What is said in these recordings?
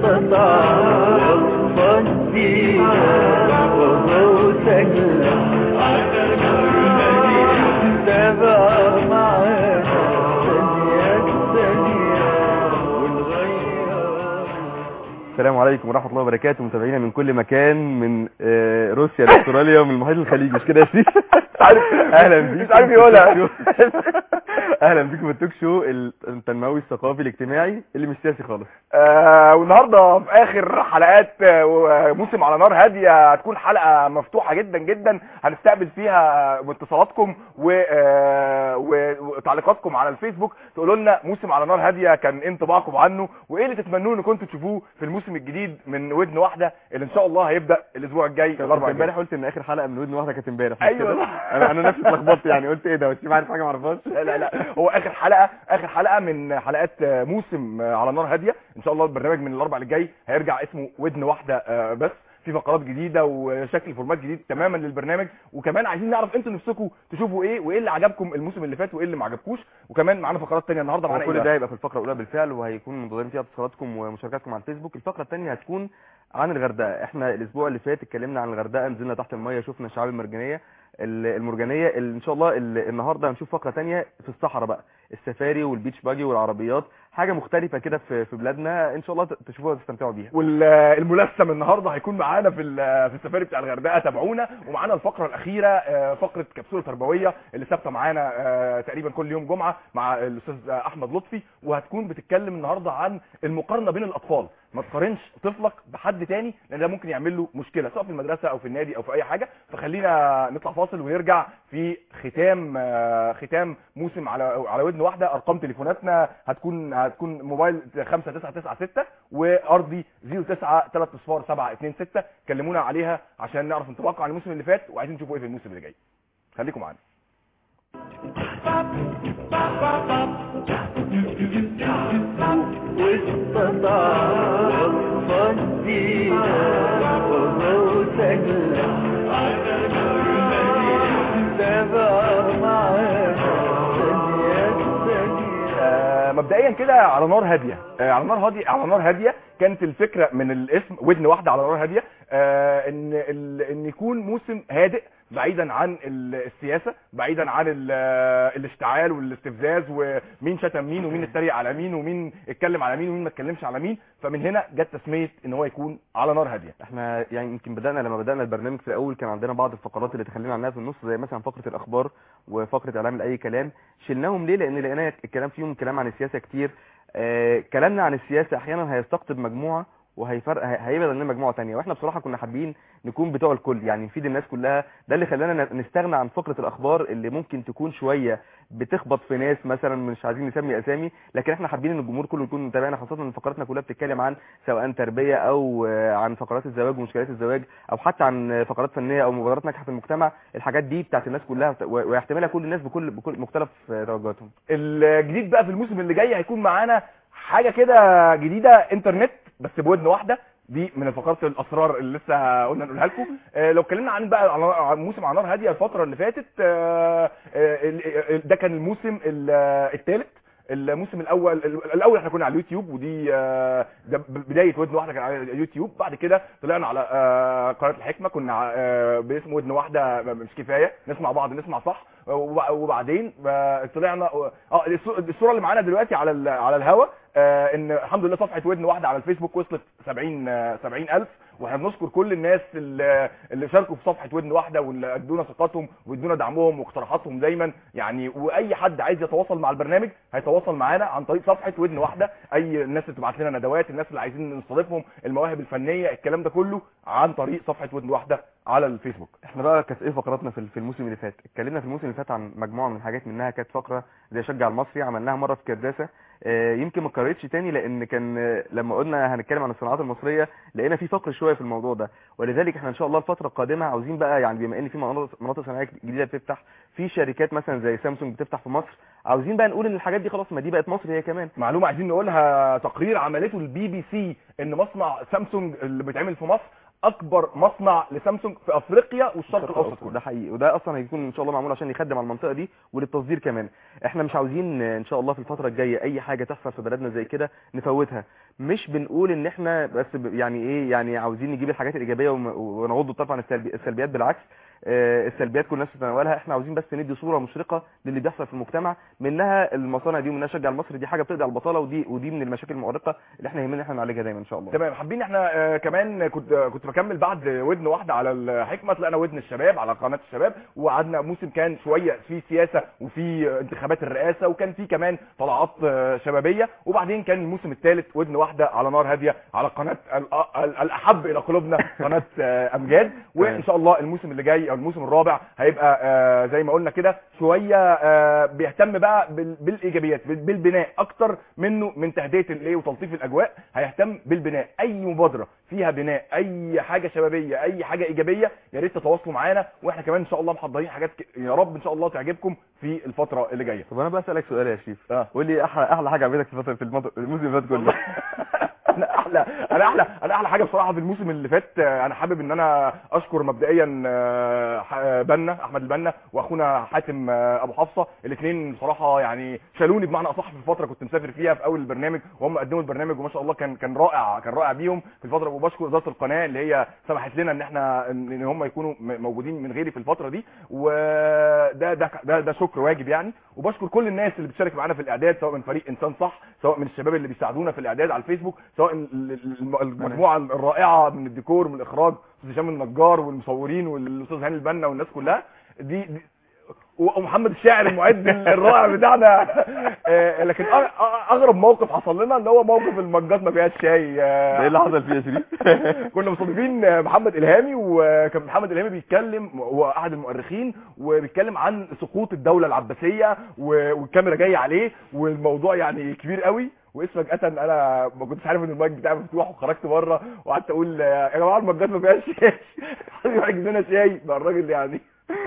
استطاع وصفا فيها وموتا تبع معنا ثانية ثانية ونغير السلام عليكم ورحمه الله وبركاته متابعينا من كل مكان من آه، روسيا لاستراليا ومن المحيط الخليجي مش كده يا سيدي عارف اهلا بيكم مش عارف يقولها اهلا بيكم في التوك شو التنموي الثقافي الاجتماعي اللي مش سياسي خالص آه والنهارده في اخر حلقات آه، موسم على نار هاديه هتكون حلقه مفتوحه جدا جدا هنستقبل فيها اتصالاتكم و- آه، و- وتعليقاتكم على الفيسبوك تقولوا لنا موسم على نار هاديه كان إيه انطباعكم عنه وايه اللي تتمنوه ان كنتوا تشوفوه في الموسم الجديد من ودن واحده اللي ان شاء الله هيبدا الاسبوع الجاي كنت الاربع امبارح الجاي قلت ان اخر حلقه من ودن واحده كانت امبارح مش أيوة. كده؟ انا انا نفسي اتلخبطت يعني قلت ايه ده وشيم عارف حاجه ما اعرفهاش لا لا لا هو اخر حلقه اخر حلقه من حلقات آه، موسم آه، على نار هاديه ان شاء الله البرنامج من الاربع اللي جاي هيرجع اسمه ودن واحده آه، بس في فقرات جديده وشكل فورمات جديد تماما للبرنامج وكمان عايزين نعرف انتوا نفسكم تشوفوا ايه وايه اللي عجبكم الموسم اللي فات وايه اللي ما عجبكوش وكمان معانا فقرات تانية النهارده معانا كل ايه ده بقى؟ هيبقى في الفقره الاولى بالفعل وهيكون منتظرين فيها اتصالاتكم ومشاركاتكم على الفيسبوك الفقره الثانيه هتكون عن الغردقه احنا الاسبوع اللي فات اتكلمنا عن الغردقه نزلنا تحت الميه شفنا الشعاب المرجانيه ال- المرجانيه ال- ان شاء الله ال- النهارده هنشوف فقره تانية في الصحراء بقى السفاري والبيتش باجي والعربيات حاجه مختلفه كده في في بلادنا ان شاء الله ت- تشوفوها وتستمتعوا بيها والملثم النهارده هيكون معانا في ال- في السفاري بتاع الغردقه تابعونا ومعانا الفقره الاخيره آه، فقره كبسوله تربويه اللي ثابته معانا آه، تقريبا كل يوم جمعه مع الاستاذ احمد لطفي وهتكون بتتكلم النهارده عن المقارنه بين الاطفال ما تقارنش طفلك بحد تاني لان ده ممكن يعمل له مشكله سواء في المدرسه او في النادي او في اي حاجه فخلينا نطلع فاصل ونرجع في ختام آه، ختام موسم على على ودن واحده ارقام تليفوناتنا هتكون هتكون موبايل 5996 وارضي 09 3 صفار 726 كلمونا عليها عشان نعرف انطباعكم عن الموسم اللي فات وعايزين تشوفوا ايه في الموسم اللي جاي خليكم معانا واستطاع وصفا فيها وموتا تبع معنا ثانية ثانية آه، مبدئيا كده على نار هاديه آه، على نار هاديه على نار هاديه كانت الفكره من الاسم ودن واحده على نار هاديه آه، ان ال- ان يكون موسم هادئ بعيدا عن ال- السياسه بعيدا عن ال- الاشتعال والاستفزاز ومين شتم مين ومين اتريق على مين ومين اتكلم على مين ومين ما اتكلمش على مين فمن هنا جت تسميه ان هو يكون على نار هاديه احنا يعني يمكن بدانا لما بدانا البرنامج في الاول كان عندنا بعض الفقرات اللي تخلينا عنها في النص زي مثلا فقره الاخبار وفقره اعلام لاي كلام شلناهم ليه لان لقينا الكلام فيهم كلام عن السياسه كتير آه كلامنا عن السياسه احيانا هيستقطب مجموعه وهيفرق هي- هيبعد عننا مجموعه تانية واحنا بصراحه كنا حابين نكون بتوع الكل يعني نفيد الناس كلها ده اللي خلانا ن- نستغنى عن فقره الاخبار اللي ممكن تكون شويه بتخبط في ناس مثلا مش عايزين نسمي اسامي لكن احنا حابين ان الجمهور كله يكون متابعنا خاصه ان فقراتنا كلها بتتكلم عن سواء تربيه او آه، عن فقرات الزواج ومشكلات الزواج او حتى عن آه، فقرات فنيه او مبادرات ناجحه في المجتمع الحاجات دي بتاعت الناس كلها وت- و- ويحتملها كل الناس بكل بكل مختلف آه، توجهاتهم الجديد بقى في الموسم اللي جاي هيكون معانا حاجه كده جديده انترنت بس بودن واحده دي من الفقرات الاسرار اللي لسه قلنا نقولها لكم آه لو اتكلمنا عن بقى على عن موسم على نار هاديه الفتره اللي فاتت آه آه ال- ال- ده كان الموسم الثالث الموسم الاول الاول احنا كنا على اليوتيوب ودي آه، ده ب- بدايه ودن واحده كان على اليوتيوب بعد كده طلعنا على آه، قناه الحكمه كنا آه، باسم ودن واحده مش كفايه نسمع بعض نسمع صح وب- وبعدين آه، طلعنا اه الصو- الصوره اللي معانا دلوقتي على ال- على الهوا آه، ان الحمد لله صفحه ودن واحده على الفيسبوك وصلت 70 آه، 70000 واحنا بنشكر كل الناس اللي اللي شاركوا في صفحه ودن واحده واللي ادونا ثقتهم وادونا دعمهم واقتراحاتهم دايما يعني واي حد عايز يتواصل مع البرنامج هيتواصل معانا عن طريق صفحه ودن واحده اي الناس اللي تبعت لنا ندوات الناس اللي عايزين نستضيفهم المواهب الفنيه الكلام ده كله عن طريق صفحه ودن واحده على الفيسبوك احنا بقى كانت ايه فقراتنا في في الموسم اللي فات اتكلمنا في الموسم اللي فات عن مجموعه من الحاجات منها كانت فقره زي شجع المصري عملناها مره في كرداسه آه، يمكن ما اتكررتش تاني لان كان آه، لما قلنا هنتكلم عن الصناعات المصريه لقينا في فقر شويه في الموضوع ده ولذلك احنا ان شاء الله الفتره القادمه عاوزين بقى يعني بما ان في مناطق مناطق صناعيه جديده بتفتح في شركات مثلا زي سامسونج بتفتح في مصر عاوزين بقى نقول ان الحاجات دي خلاص ما دي بقت مصر هي كمان معلومه عايزين نقولها تقرير عملته البي بي سي ان مصنع سامسونج اللي بيتعمل في مصر اكبر مصنع لسامسونج في افريقيا والشرق الاوسط كله ده حقيقي وده اصلا هيكون ان شاء الله معمول عشان يخدم على المنطقه دي وللتصدير كمان احنا مش عاوزين ان شاء الله في الفتره الجايه اي حاجه تحصل في بلدنا زي كده نفوتها مش بنقول ان احنا بس ب- يعني ايه يعني عاوزين نجيب الحاجات الايجابيه وم- ونغض الطرف عن السلبي- السلبيات بالعكس آه، السلبيات كل الناس تتناولها احنا عاوزين بس ندي صوره مشرقه للي بيحصل في المجتمع منها المصانع دي ومنها شجع المصري دي حاجه بتقضي على البطاله ودي ودي من المشاكل المؤرقه اللي احنا يهمنا ان احنا نعالجها دايما ان شاء الله تمام حابين احنا آه، كمان كنت كنت بكمل بعد ودن واحده على الحكمه طلعنا ودن الشباب على قناه الشباب وقعدنا موسم كان شويه في سياسه وفي انتخابات الرئاسه وكان في كمان طلعات آه، شبابيه وبعدين كان الموسم الثالث ودن واحده على نار هاديه على قناه ال- ال- الاحب الى قلوبنا قناه آه، امجاد وان شاء الله الموسم اللي جاي او الموسم الرابع هيبقى آه، زي ما قلنا كده شويه آه، بيهتم بقى بال- بالايجابيات بال- بالبناء اكتر منه من تهدئه الايه وتلطيف الاجواء هيهتم بالبناء اي مبادره فيها بناء اي حاجه شبابيه اي حاجه ايجابيه يا ريت تتواصلوا معانا واحنا كمان ان شاء الله محضرين حاجات ك... يا رب ان شاء الله تعجبكم في الفتره اللي جايه طب انا بقى اسالك سؤال يا شريف اه قول لي احلى احلى حاجه عجبتك في الفتره في المط- الموسم اللي فات كله انا احلى انا احلى انا احلى حاجه بصراحه في الموسم اللي فات آه، انا حابب ان انا اشكر مبدئيا آه، ح- بنا احمد البنا واخونا حاتم آه، ابو حفصه الاثنين بصراحه يعني شالوني بمعنى اصح في الفتره كنت مسافر فيها في اول البرنامج وهم قدموا البرنامج وما شاء الله كان كان رائع كان رائع بيهم في الفتره وبشكر اداره القناه اللي هي سمحت لنا ان احنا ان إن هم يكونوا م- موجودين من غيري في الفتره دي وده ده ده, ده شكر واجب يعني وبشكر كل الناس اللي بتشارك معانا في الاعداد سواء من فريق انسان صح سواء من الشباب اللي بيساعدونا في الاعداد على الفيسبوك سواء ال- ال- الم- المجموعه الرائعه من الديكور من الاخراج استاذ هشام النجار والمصورين والاستاذ هاني البنا والناس كلها دي, دي ومحمد الشاعر المعد الرائع بتاعنا آه، لكن أ- أ- اغرب موقف حصل لنا اللي هو موقف المجات ما فيهاش شاي آه، ده ايه اللي حصل فيه يا شريف كنا مستضيفين محمد الهامي وكان محمد الهامي بيتكلم هو احد المؤرخين وبيتكلم عن سقوط الدوله العباسيه و- والكاميرا جايه عليه والموضوع يعني كبير قوي واذ فجاه انا ما كنتش عارف ان المايك بتاعي مفتوح وخرجت بره وقعدت اقول يا جماعه المجات ما فيهاش شاي حد يروح يجيب لنا شاي بقى الراجل يعني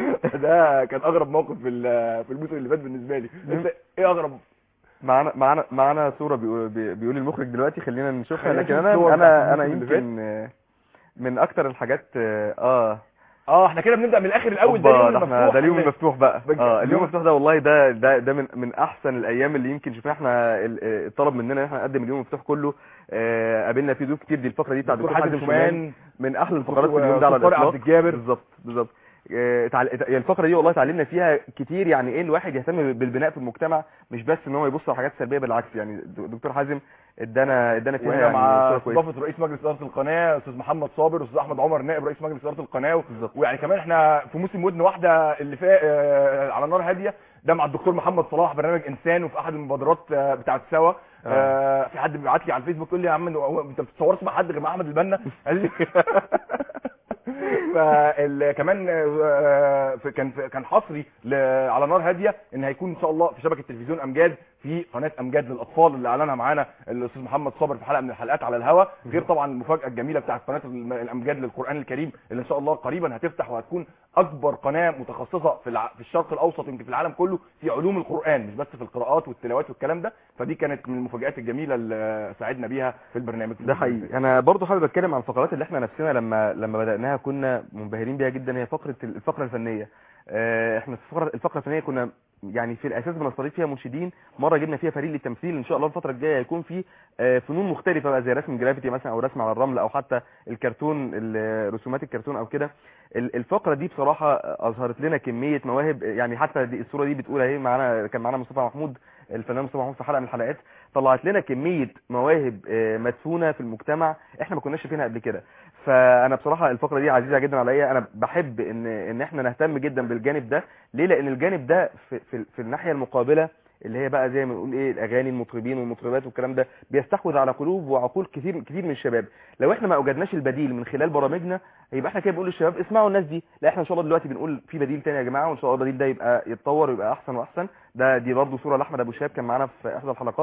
ده كان اغرب موقف في ال- في الموسم اللي فات بالنسبه لي انت ايه اغرب معانا معانا معانا صوره بيقول, بي- بيقول المخرج دلوقتي خلينا نشوفها خلينا لكن نشوف انا الصور بتاعت انا انا الموسم اللي يمكن آه، من اكتر الحاجات اه اه اه احنا كده بنبدا من الاخر الاول ده أوبا، اليوم ده احنا المفتوح ده اليوم المفتوح بقى بجد. اه اليوم اليوم- المفتوح ده والله ده ده ده من من احسن الايام اللي يمكن شفنا احنا ال- آه، الطلب مننا ان احنا نقدم اليوم المفتوح كله آه، قابلنا فيه ضيوف كتير دي الفقره دي بتاعت دكتور دكتور حازم حازم شومان شومان من احلى الفقرات في دكتور- اليوم ده على دكتور طارق الاطلاق عبد الجابر. بالظبط بالظبط آه، اتعل- ات- يعني الفقره دي والله اتعلمنا فيها كتير يعني ايه الواحد يهتم بالبناء في المجتمع مش بس ان هو يبص على حاجات سلبيه بالعكس يعني د- دكتور حازم ادانا ادانا فيها وهنا يعني مع صورة كويسة. استضافه رئيس مجلس اداره القناه استاذ محمد صابر استاذ احمد عمر نائب رئيس مجلس اداره القناه بالظبط. ويعني كمان احنا في موسم ودن واحده اللي فات آه، على نار هاديه ده مع الدكتور محمد صلاح برنامج انسان وفي احد المبادرات آه، بتاعت سوا آه، في حد بيبعت لي على الفيسبوك يقول لي يا عم هو انت ما بتتصورش مع حد غير مع احمد البنا قال لي فال- كمان آه، في- كان في- كان حصري ل- على نار هاديه ان هيكون ان شاء الله في شبكه تلفزيون امجاد في قناه امجاد للاطفال اللي اعلنها معانا الاستاذ محمد صابر في حلقه من الحلقات على الهواء غير طبعا المفاجاه الجميله بتاعت قناه الم- الامجاد للقران الكريم اللي ان شاء الله قريبا هتفتح وهتكون اكبر قناه متخصصه في الع... في الشرق الاوسط يمكن في العالم كله في علوم القران مش بس في القراءات والتلاوات والكلام ده فدي كانت من المفاجات الجميله اللي ساعدنا بيها في البرنامج ده حقيقي انا برضو حابب اتكلم عن الفقرات اللي احنا نفسنا لما لما بدأناها كنا منبهرين بيها جدا هي فقرة الفقرة الفنية آه، احنا في الفقرة الفقرة الفنية كنا يعني في الاساس بنستضيف فيها منشدين مره جبنا فيها فريق للتمثيل ان شاء الله الفتره الجايه هيكون في آه، فنون مختلفه بقى زي رسم جرافيتي مثلا او رسم على الرمل او حتى الكرتون ال- رسومات الكرتون او كده ال- الفقره دي بصراحه اظهرت لنا كميه مواهب يعني حتى دي الصوره دي بتقول اهي معانا كان معانا مصطفى محمود الفنان مصطفى محمود في حلقه من الحلقات طلعت لنا كميه مواهب آه، مدفونه في المجتمع احنا ما كناش شايفينها قبل كده فانا بصراحه الفقره دي عزيزه جدا عليا انا بحب ان ان احنا نهتم جدا بالجانب ده ليه لان الجانب ده في في, في الناحيه المقابله اللي هي بقى زي ما نقول ايه الاغاني المطربين والمطربات والكلام ده بيستحوذ على قلوب وعقول كتير كتير من الشباب لو احنا ما اوجدناش البديل من خلال برامجنا يبقى احنا كده بنقول للشباب اسمعوا الناس دي لا احنا ان شاء الله دلوقتي بنقول في بديل تاني يا جماعه وان شاء الله البديل ده يبقى يتطور ويبقى احسن واحسن ده دي برضه صوره لاحمد ابو شهاب كان معانا في احدى الحلقات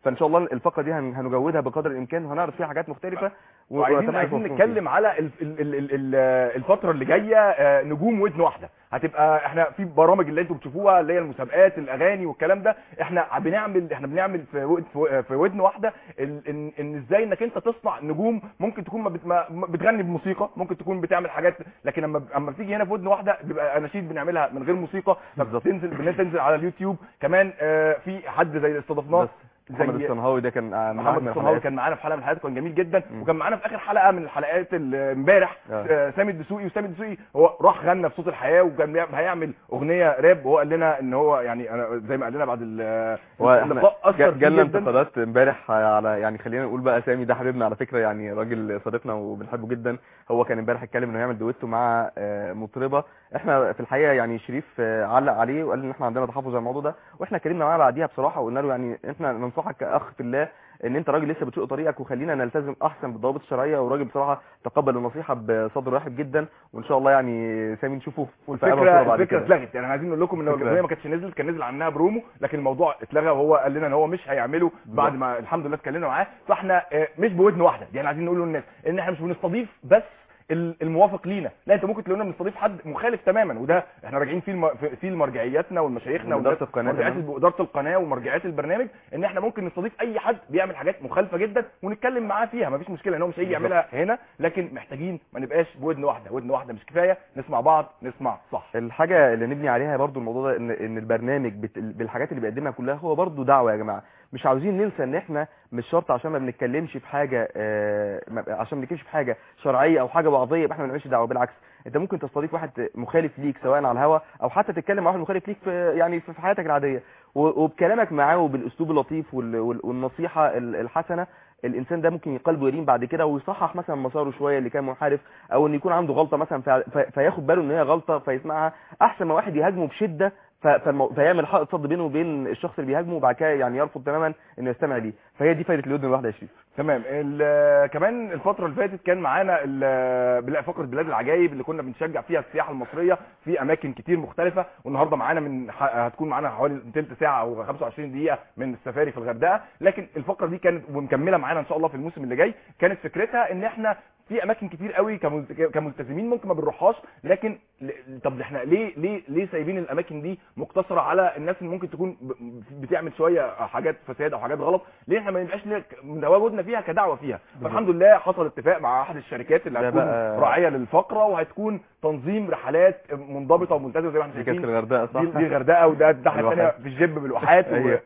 فان شاء الله الفقره دي هن- هنجودها بقدر الامكان وهنعرض فيها حاجات مختلفه و- وعايزين وأتمنى عايزين توفقوا فيها. نتكلم على ال ال ال ال ال الفتره اللي جايه آه، نجوم ودن واحده هتبقى احنا في برامج اللي انتم بتشوفوها اللي هي المسابقات الاغاني والكلام ده احنا بنعمل احنا بنعمل في ود- في- في ودن واحده ال- ان ان ازاي انك انت تصنع نجوم ممكن تكون ما بت- ما ما بتغني بموسيقى ممكن تكون بتعمل حاجات لكن لما اما بتيجي هنا في ودن واحده بيبقى اناشيد بنعملها من غير موسيقى بالظبط. فبتنزل بننزل على اليوتيوب كمان آه، في حد زي استضفناه بس محمد الصنهاوي ده كان آه، من محمد أجمل الصنهاوي الحلقات. كان معانا في حلقه من الحلقات كان جميل جدا مم. وكان معانا في اخر حلقه من الحلقات ال- امبارح آه. آه، سامي الدسوقي وسامي الدسوقي هو راح غنى في صوت الحياه وكان بيع- هيعمل اغنيه راب وهو قال لنا ان هو يعني انا زي ما قال لنا بعد ال- هو احنا اللقاء اثر جا- فيه جالنا جدا انتقادات امبارح على يعني خلينا نقول بقى سامي ده حبيبنا على فكره يعني راجل صديقنا وبنحبه جدا هو كان امبارح اتكلم انه يعمل دويتو مع آه، مطربه احنا في الحقيقه يعني شريف آه، علق عليه وقال ان احنا عندنا تحفظ على الموضوع ده واحنا اتكلمنا معاه بعديها بصراحه وقلنا له يعني احنا ننصحك كاخ في الله ان انت راجل لسه بتشق طريقك وخلينا نلتزم احسن بالضوابط الشرعيه وراجل بصراحه تقبل النصيحه بصدر رحب جدا وان شاء الله يعني سامي نشوفه في في أقرب والفكره صورة بعد الفكره كده. اتلغت يعني عايزين نقول لكم ان فكرة. الاغنيه ما كانتش نزلت كان نزل عنها برومو لكن الموضوع اتلغى وهو قال لنا ان هو مش هيعمله بعد ما الحمد لله اتكلمنا معاه فاحنا آه، مش بودن واحده دي يعني عايزين نقول للناس ان احنا مش بنستضيف بس ال- الموافق لينا لا انت ممكن تلاقونا بنستضيف حد مخالف تماما وده احنا راجعين فيه الم... في- فيه لمرجعياتنا والمشايخنا وإدارة والناس- القناة مرجعيات كمان. اداره القناه ومرجعيات البرنامج ان احنا ممكن نستضيف اي حد بيعمل حاجات مخالفه جدا ونتكلم معاه فيها مفيش مشكله ان هو مش هيجي بالظبط. يعملها هنا لكن محتاجين ما نبقاش بودن واحده ودن واحده مش كفايه نسمع بعض نسمع صح الحاجة اللي نبني عليها برضو الموضوع ده ان ان البرنامج بت... بالحاجات اللي بيقدمها كلها هو برضو دعوة يا جماعة مش عاوزين ننسى ان احنا مش شرط عشان ما بنتكلمش في حاجة آه... ما- عشان ما بنتكلمش في حاجة شرعية او حاجة وعظية يبقى احنا ما بنعملش دعوة بالعكس انت ممكن تستضيف واحد مخالف ليك سواء على الهوا او حتى تتكلم مع واحد مخالف ليك في يعني في في حياتك العادية و- وبكلامك معاه وبالاسلوب اللطيف وال... وال... والنصيحة ال- الحسنة الانسان ده ممكن قلبه يلين بعد كده ويصحح مثلا مساره شويه اللي كان منحرف او ان يكون عنده غلطه مثلا في... في... فياخد باله ان هي غلطه فيسمعها احسن ما واحد يهاجمه بشده ف... فالمو... فيعمل حائط صد بينه وبين الشخص اللي بيهاجمه وبعد كده يعني يرفض تماما انه يستمع ليه فهي دي فايده الودن الواحده يا شريف تمام ال- كمان الفترة اللي فاتت كان معانا ال- بلا- فقرة بلاد العجائب اللي كنا بنشجع فيها السياحة المصرية في أماكن كتير مختلفة والنهاردة معانا من ح- هتكون معانا حوالي تلت ساعة أو 25 دقيقة من السفاري في الغردقة لكن الفقرة دي كانت ومكملة معانا إن شاء الله في الموسم اللي جاي كانت فكرتها إن إحنا في اماكن كتير قوي كملت- كملتزمين ممكن ما بنروحهاش لكن ل- طب احنا ليه ليه ليه سايبين الاماكن دي مقتصره على الناس اللي ممكن تكون ب- بتعمل شويه حاجات فساد او حاجات غلط ليه احنا ما نبقاش لنا ك- تواجدنا فيها كدعوه فيها فالحمد لله حصل اتفاق مع احد الشركات اللي ده هتكون بقى- راعيه للفقره وهتكون تنظيم رحلات منضبطه وملتزمه زي ما احنا دي كانت في شايفين الغردقه صح دي, دي الغردقه وده الناحيه الثانيه الواحات. في الجيب بالواحات و... أيوة.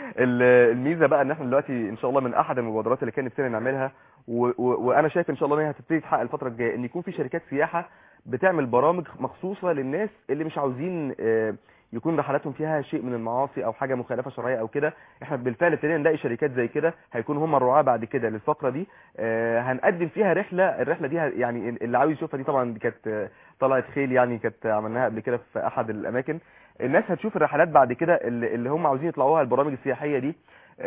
ال- الميزه بقى ان احنا دلوقتي ان شاء الله من احد المبادرات اللي كان نفسنا نعملها و... و... وانا شايف ان شاء الله ان هي هتبتدي تحقق الفتره الجايه ان يكون في شركات سياحه بتعمل برامج مخصوصه للناس اللي مش عاوزين آه، يكون رحلاتهم فيها شيء من المعاصي او حاجه مخالفه شرعيه او كده احنا بالفعل ابتدينا نلاقي شركات زي كده هيكونوا هم الرعاه بعد كده للفقره دي آه، هنقدم فيها رحله الرحله دي ه- يعني اللي عاوز يشوفها دي طبعا دي كانت آه، طلعت خيل يعني كانت عملناها قبل كده في احد الاماكن الناس هتشوف الرحلات بعد كده اللي اللي هم عاوزين يطلعوها البرامج السياحيه دي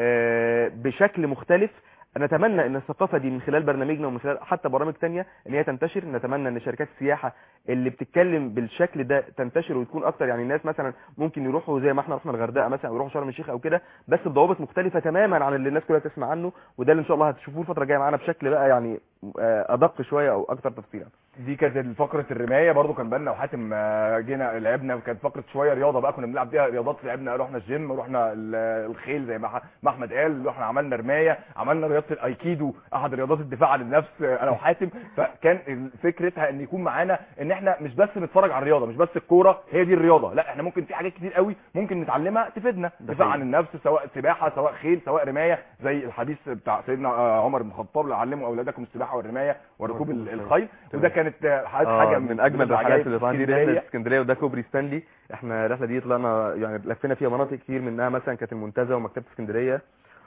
آه، بشكل مختلف نتمنى ان الثقافه دي من خلال برنامجنا ومن خلال حتى برامج تانية ان هي تنتشر نتمنى ان شركات السياحه اللي بتتكلم بالشكل ده تنتشر وتكون اكتر يعني الناس مثلا ممكن يروحوا زي ما احنا رحنا الغردقه مثلا ويروحوا شرم الشيخ او كده بس بضوابط مختلفه تماما عن اللي الناس كلها تسمع عنه وده اللي ان شاء الله هتشوفوه الفتره الجايه معانا بشكل بقى يعني آه، ادق شويه او اكتر تفصيلا دي كانت فقره الرمايه برضو كان بالنا وحاتم آه، جينا لعبنا وكانت فقره شويه رياضه بقى كنا بنلعب فيها رياضات لعبنا رحنا الجيم رحنا ال- الخيل زي ما ح- ما احمد قال رحنا عملنا رمايه عملنا رياضه الايكيدو احد رياضات الدفاع عن النفس آه، انا وحاتم فكان ال- فكرتها ان يكون معانا ان احنا مش بس نتفرج على الرياضه مش بس الكوره هي دي الرياضه لا احنا ممكن في حاجات كتير قوي ممكن نتعلمها تفيدنا ده دفاع حقيقي. عن النفس سواء سباحه سواء خيل سواء رمايه زي الحديث بتاع سيدنا آه، عمر بن الخطاب اللي علموا اولادكم السباحه والرمايه وركوب ال- الخيل وده كانت آه، حاجه آه، من اجمل الرحلات العجائب اللي طلعنا دي اسكندرية. رحله اسكندريه وده كوبري ستانلي احنا الرحله دي طلعنا يعني لفينا فيها مناطق كتير منها مثلا كانت المنتزه ومكتبه اسكندريه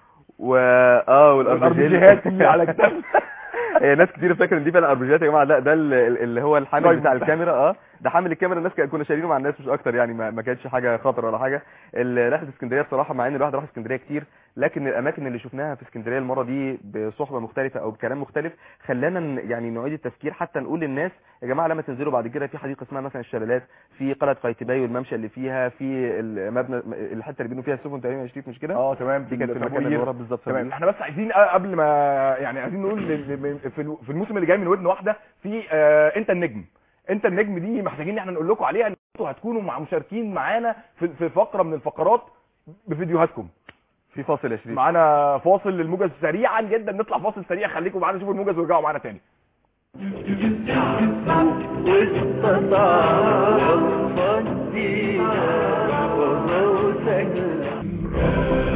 و اه والاربجيهات اللي على كتاب هي ناس كتير فاكره ان دي فعلا اربجيهات يا جماعه لا ده ال- ال- اللي هو الحامل طيب. بتاع الكاميرا اه ده حامل الكاميرا الناس كان- كنا شايلينه مع الناس مش اكتر يعني ما, ما كانتش حاجه خطر ولا حاجه ال- رحله اسكندريه بصراحه مع ان الواحد راح اسكندريه كتير لكن الاماكن اللي شفناها في اسكندريه المره دي بصحبه مختلفه او بكلام مختلف خلانا ن- يعني نعيد التفكير حتى نقول للناس يا جماعه لما تنزلوا بعد كده في حديقه اسمها مثلا الشلالات في قلعه قايتباي والممشى اللي فيها في المبنى الحته اللي بينوا فيها السفن تقريبا يا شريف مش كده اه تمام دي كانت في أبو المكان اللي قير. ورا بالظبط تمام احنا بس عايزين قبل ما يعني عايزين نقول لل- من- في الو- في الموسم اللي جاي من ودن واحده في آه انت النجم انت النجم دي محتاجين ان احنا نقول لكم عليها ان انتوا هتكونوا مع مشاركين معانا في في فقره من الفقرات بفيديوهاتكم في فاصل يا شريف معانا فاصل للموجز سريعا جدا نطلع فاصل سريع خليكم معانا شوفوا الموجز وارجعوا معانا تاني واستطاع وصف الدين وهو سهل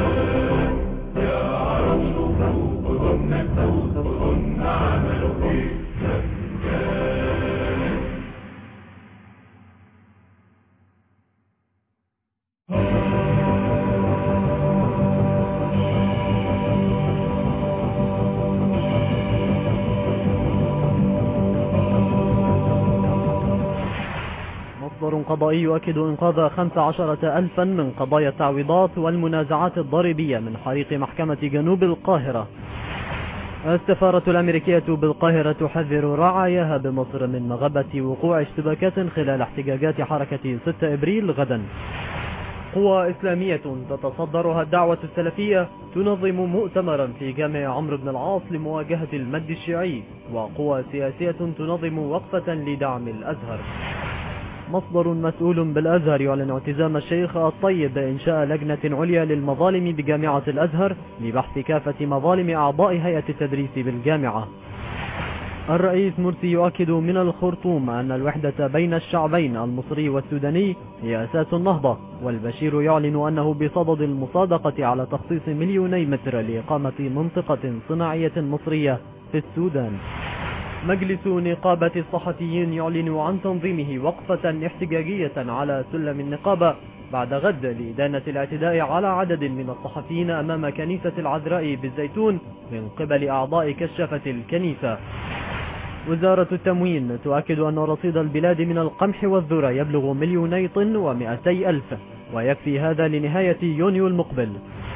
مصدر قضائي يؤكد إنقاذ 15 ألفا من قضايا التعويضات والمنازعات الضريبية من حريق محكمة جنوب القاهرة السفارة الأمريكية بالقاهرة تحذر رعاياها بمصر من مغبة وقوع اشتباكات خلال احتجاجات حركة 6 إبريل غدا قوى إسلامية تتصدرها الدعوة السلفية تنظم مؤتمرا في جامع عمرو بن العاص لمواجهة المد الشيعي وقوى سياسية تنظم وقفة لدعم الأزهر مصدر مسؤول بالأزهر يعلن اعتزام الشيخ الطيب بإنشاء لجنة عليا للمظالم بجامعة الأزهر لبحث كافة مظالم أعضاء هيئة التدريس بالجامعة الرئيس مرسي يؤكد من الخرطوم أن الوحدة بين الشعبين المصري والسوداني هي أساس النهضة والبشير يعلن أنه بصدد المصادقة على تخصيص مليوني متر لإقامة منطقة صناعية مصرية في السودان مجلس نقابة الصحفيين يعلن عن تنظيمه وقفة احتجاجية على سلم النقابة بعد غد لإدانة الاعتداء على عدد من الصحفيين أمام كنيسة العذراء بالزيتون من قبل أعضاء كشافة الكنيسة وزارة التموين تؤكد أن رصيد البلاد من القمح والذرة يبلغ مليوني طن ومئتي ألف ويكفي هذا لنهاية يونيو المقبل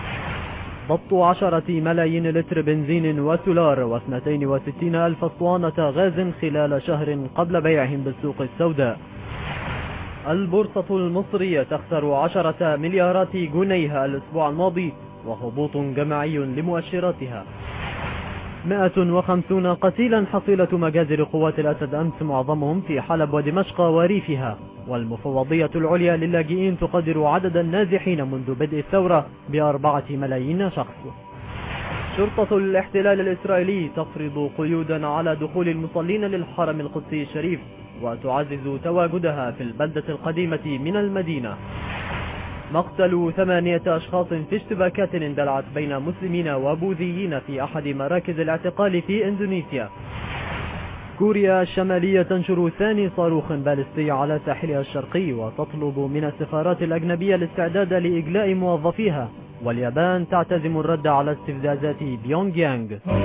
ضبط عشرة ملايين لتر بنزين وسولار واثنتين وستين ألف اسطوانة غاز خلال شهر قبل بيعهم بالسوق السوداء البورصة المصرية تخسر عشرة مليارات جنيها الأسبوع الماضي وهبوط جماعي لمؤشراتها 150 قتيلا حصيلة مجازر قوات الأسد أمس معظمهم في حلب ودمشق وريفها والمفوضية العليا للاجئين تقدر عدد النازحين منذ بدء الثورة بأربعة ملايين شخص شرطة الاحتلال الإسرائيلي تفرض قيودا على دخول المصلين للحرم القدسي الشريف وتعزز تواجدها في البلدة القديمة من المدينة مقتل ثمانية أشخاص في اشتباكات اندلعت بين مسلمين وبوذيين في أحد مراكز الاعتقال في إندونيسيا كوريا الشمالية تنشر ثاني صاروخ باليستي على ساحلها الشرقي وتطلب من السفارات الأجنبية الاستعداد لإجلاء موظفيها واليابان تعتزم الرد على استفزازات بيونغ يانغ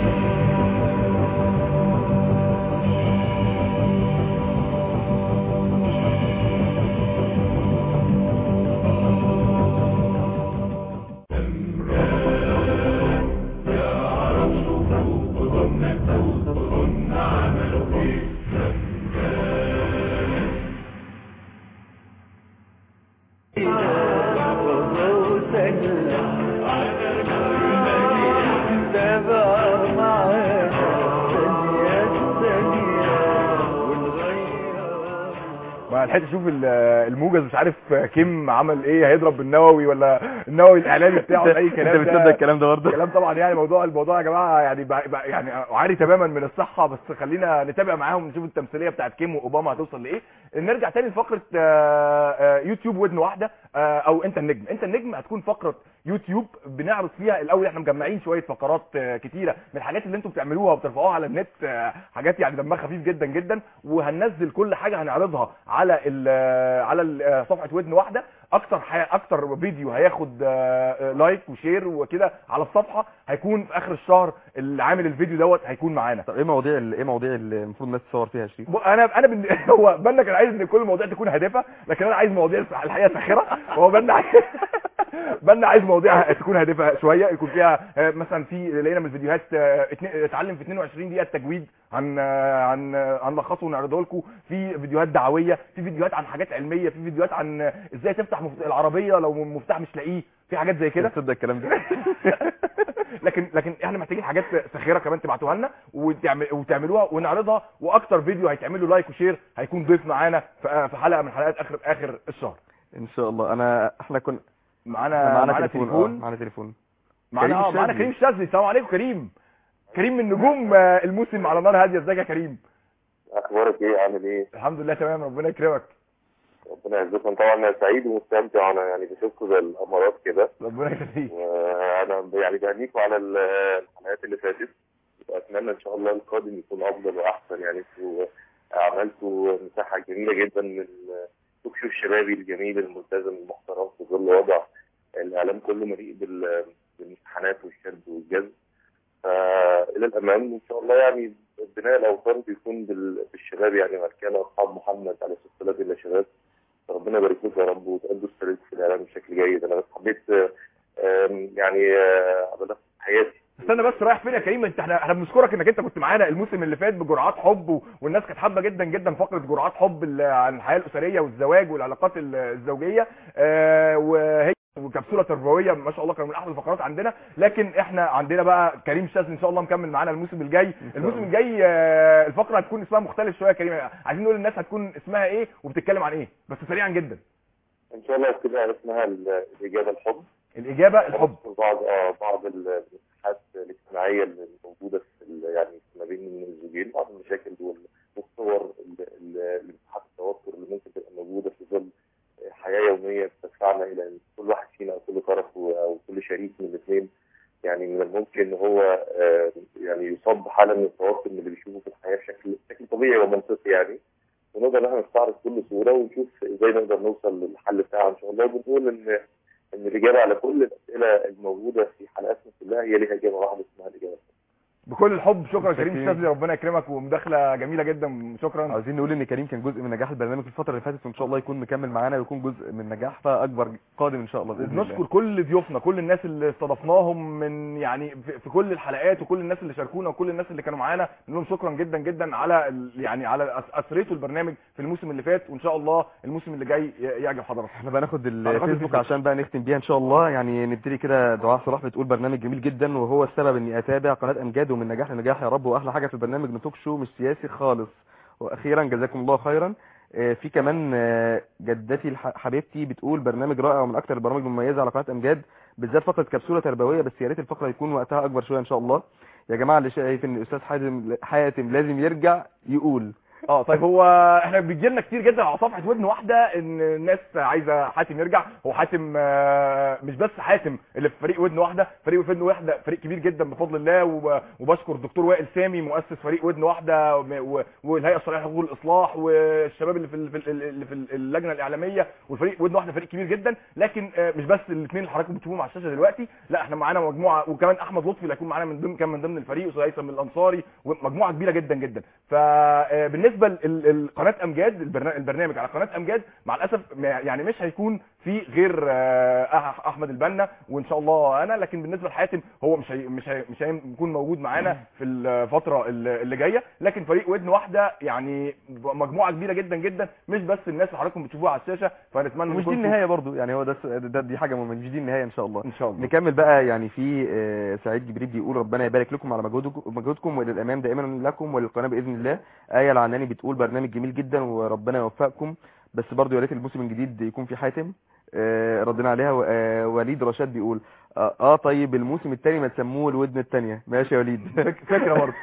وهو سهل تابع معانا ثانية ثانية ونغير ما لحقتش اشوف ال- الموجز مش عارف كيم عمل ايه هيضرب بالنووي ولا النووي الاعلامي بتاعه اي كلام انت بتصدق الكلام ده برضه كلام طبعا يعني موضوع الموضوع يا جماعه يعني بقى بقى يعني عاري تماما من الصحه بس خلينا نتابع معاهم نشوف التمثيليه بتاعت كيم واوباما هتوصل لايه نرجع تاني لفقره آه، آه، يوتيوب ودن واحده آه، او انت النجم انت النجم هتكون فقره يوتيوب بنعرض فيها الاول احنا مجمعين شويه فقرات آه، كتيره من الحاجات اللي انتم بتعملوها وبترفعوها على النت آه، حاجات يعني دمها خفيف جدا جدا وهننزل كل حاجه هنعرضها على ال على ال- آه، صفحه ودن واحده اكتر حي... اكتر فيديو هياخد آه، آه، لايك وشير وكده على الصفحه هيكون في اخر الشهر اللي عامل الفيديو دوت هيكون معانا طب ايه مواضيع ال- ايه مواضيع اللي المفروض الناس تصور فيها يا شريف ب- انا انا بن... هو بنا كان عايز ان كل المواضيع تكون هادفه لكن انا عايز مواضيع الحقيقه ساخره وهو بنا عايز بنا عايز مواضيع تكون هادفه شويه يكون فيها آه، مثلا في لقينا من الفيديوهات آه، اتنين- اتعلم في 22 دقيقه التجويد عن آه، عن آه، هنلخصه ونعرضه لكم في فيديوهات دعويه في فيديوهات عن حاجات علميه في فيديوهات عن آه، ازاي تفتح مفت- العربيه لو مفتاح مش لاقيه في حاجات زي كده تصدق الكلام ده لكن لكن احنا محتاجين حاجات ساخره كمان تبعتوها لنا وتعمل وتعملوها ونعرضها واكتر فيديو هيتعمل له لايك وشير هيكون ضيف معانا في في حلقه من حلقات اخر اخر الشهر ان شاء الله انا احنا كنا معانا معانا معانا تليفون آه، تليفون معانا تليفون معانا كريم اه معانا الشاذلي. كريم الشاذلي السلام عليكم كريم كريم من نجوم آه، الموسم على نار هاديه ازيك يا كريم اخبارك ايه عامل ايه الحمد لله تمام ربنا يكرمك ربنا يعزكم طبعا انا سعيد ومستمتع وانا يعني بشوفكم زي الامارات كده ربنا يخليك وانا يعني بهنيكم على ال- الحلقات اللي فاتت واتمنى ان شاء الله القادم يكون افضل واحسن يعني انتوا عملتوا مساحه جميله جدا من توك شو الشبابي الجميل الملتزم المحترم في ظل وضع الاعلام كله مليء بال- بالامتحانات والشد والجذب فالى الامام ان شاء الله يعني بناء الاوطان بيكون بال- بالشباب يعني ما كان اصحاب محمد عليه الصلاه والسلام الا شباب ربنا يبارك لكم يا رب وتأدوا السلام في الاعلام بشكل جيد انا بس حبيت آم، يعني آه، ابلغ حياتي استنى بس رايح فين يا كريم انت احنا احنا بنشكرك انك انت كنت معانا الموسم اللي فات بجرعات حب و... والناس كانت حابه جدا جدا فقره جرعات حب ال- عن الحياه الاسريه والزواج والعلاقات ال- الزوجيه آه وهي وكبسوله تربويه ما شاء الله كانوا من احلى الفقرات عندنا لكن احنا عندنا بقى كريم شاذلي ان شاء الله مكمل معانا الموسم الجاي الموسم الجاي آه الفقره هتكون اسمها مختلف شويه يا كريم عايزين نقول للناس هتكون اسمها ايه وبتتكلم عن ايه بس سريعا جدا ان شاء الله كده اسمها ال- الاجابه الحب الاجابه الحب بعض اه بعض المساحات الاجتماعيه اللي موجوده في ال- يعني ما بين الزوجين بعض المشاكل وال- والصور ال- ال- مساحات التوتر اللي ممكن تبقى موجوده في ظل حياه يوميه بتدفعنا الى ان كل واحد فينا او كل طرف او كل شريك من الاثنين يعني من الممكن ان هو آه، يعني يصاب بحاله من التوتر من اللي بيشوفه في الحياه بشكل بشكل طبيعي ومنطقي يعني ونقدر ان احنا نستعرض كل صوره ونشوف ازاي نقدر نوصل للحل بتاعها ان شاء الله وبنقول ان ان الاجابه على كل الاسئله الموجوده في حلقاتنا كلها هي ليها اجابه واحده اسمها الاجابه بكل الحب شكرا شكراً. كريم شاذلي ربنا يكرمك ومداخله جميله جدا شكرا عاوزين نقول ان كريم كان جزء من نجاح البرنامج في الفتره اللي فاتت وان شاء الله يكون مكمل معانا ويكون جزء من نجاحها اكبر قادم ان شاء الله باذن الله نشكر كل ضيوفنا كل الناس اللي استضفناهم من يعني في في كل الحلقات وكل الناس اللي شاركونا وكل الناس اللي كانوا معانا نقول لهم شكرا جدا جدا على ال- يعني على أس- اثريتوا البرنامج في الموسم اللي فات وان شاء الله الموسم اللي جاي ي- يعجب حضراتكم احنا بقى ناخد هناخد الفيسبوك الفيسبوك. عشان بقى نختم بيها ان شاء الله يعني نبتدي كده دعاء صلاح بتقول برنامج جميل جدا وهو السبب اني اتابع قناه امجاد ومن نجاح لنجاح يا رب واحلى حاجه في البرنامج ان توك شو مش سياسي خالص واخيرا جزاكم الله خيرا آه، في كمان آه، جدتي الح- حبيبتي بتقول برنامج رائع ومن اكثر البرامج المميزه على قناه امجاد بالذات فقره كبسوله تربويه بس يا ريت الفقره يكون وقتها اكبر شويه ان شاء الله يا جماعه اللي شايف ان الاستاذ حاتم حاتم لازم يرجع يقول اه طيب هو احنا بيجي لنا كتير جدا على صفحه ودن واحده ان الناس عايزه حاتم يرجع هو حاتم آه، مش بس حاتم اللي في فريق ودن واحده فريق ودن واحده فريق كبير جدا بفضل الله وب- وبشكر الدكتور وائل سامي مؤسس فريق ودن واحده و- والهيئه الصالحه لحقوق الاصلاح والشباب اللي في ال- في ال- اللي في اللجنه الاعلاميه والفريق ودن واحده فريق كبير جدا لكن آه، مش بس الاثنين اللي حضراتكم بتشوفوهم على الشاشه دلوقتي لا احنا معانا مجموعه وكمان احمد لطفي اللي هيكون معانا من ضمن كان من ضمن الفريق استاذ هيثم الانصاري ومجموعه كبيره جدا جدا فبالنسبه لقناه امجاد البرنا- البرنامج على قناه امجاد مع الاسف ما- يعني مش هيكون في غير آه، أح- احمد البنا وان شاء الله انا لكن بالنسبه لحاتم هو مش هي مش هي مش هيكون موجود معانا في الفتره اللي اللي جايه لكن فريق ودن واحده يعني مجموعه كبيره جدا جدا مش بس الناس اللي حضراتكم بتشوفوها على الشاشه فنتمنى مش دي نكون- النهايه برضو يعني هو ده ده دي حاجه مهمه مش دي النهايه ان شاء الله ان شاء الله نكمل بقى يعني في آه، سعيد جبريل بيقول ربنا يبارك لكم على مجهودكم مجهودكم والى الامام دائما لكم وللقناه باذن الله ايه العناني بتقول برنامج جميل جدا وربنا يوفقكم بس برضو يا ريت الموسم الجديد يكون في حاتم آه، ردنا عليها و- آه، وليد رشاد بيقول اه, آه طيب الموسم الثاني ما تسموه الودن الثانيه ماشي يا وليد فكره برضه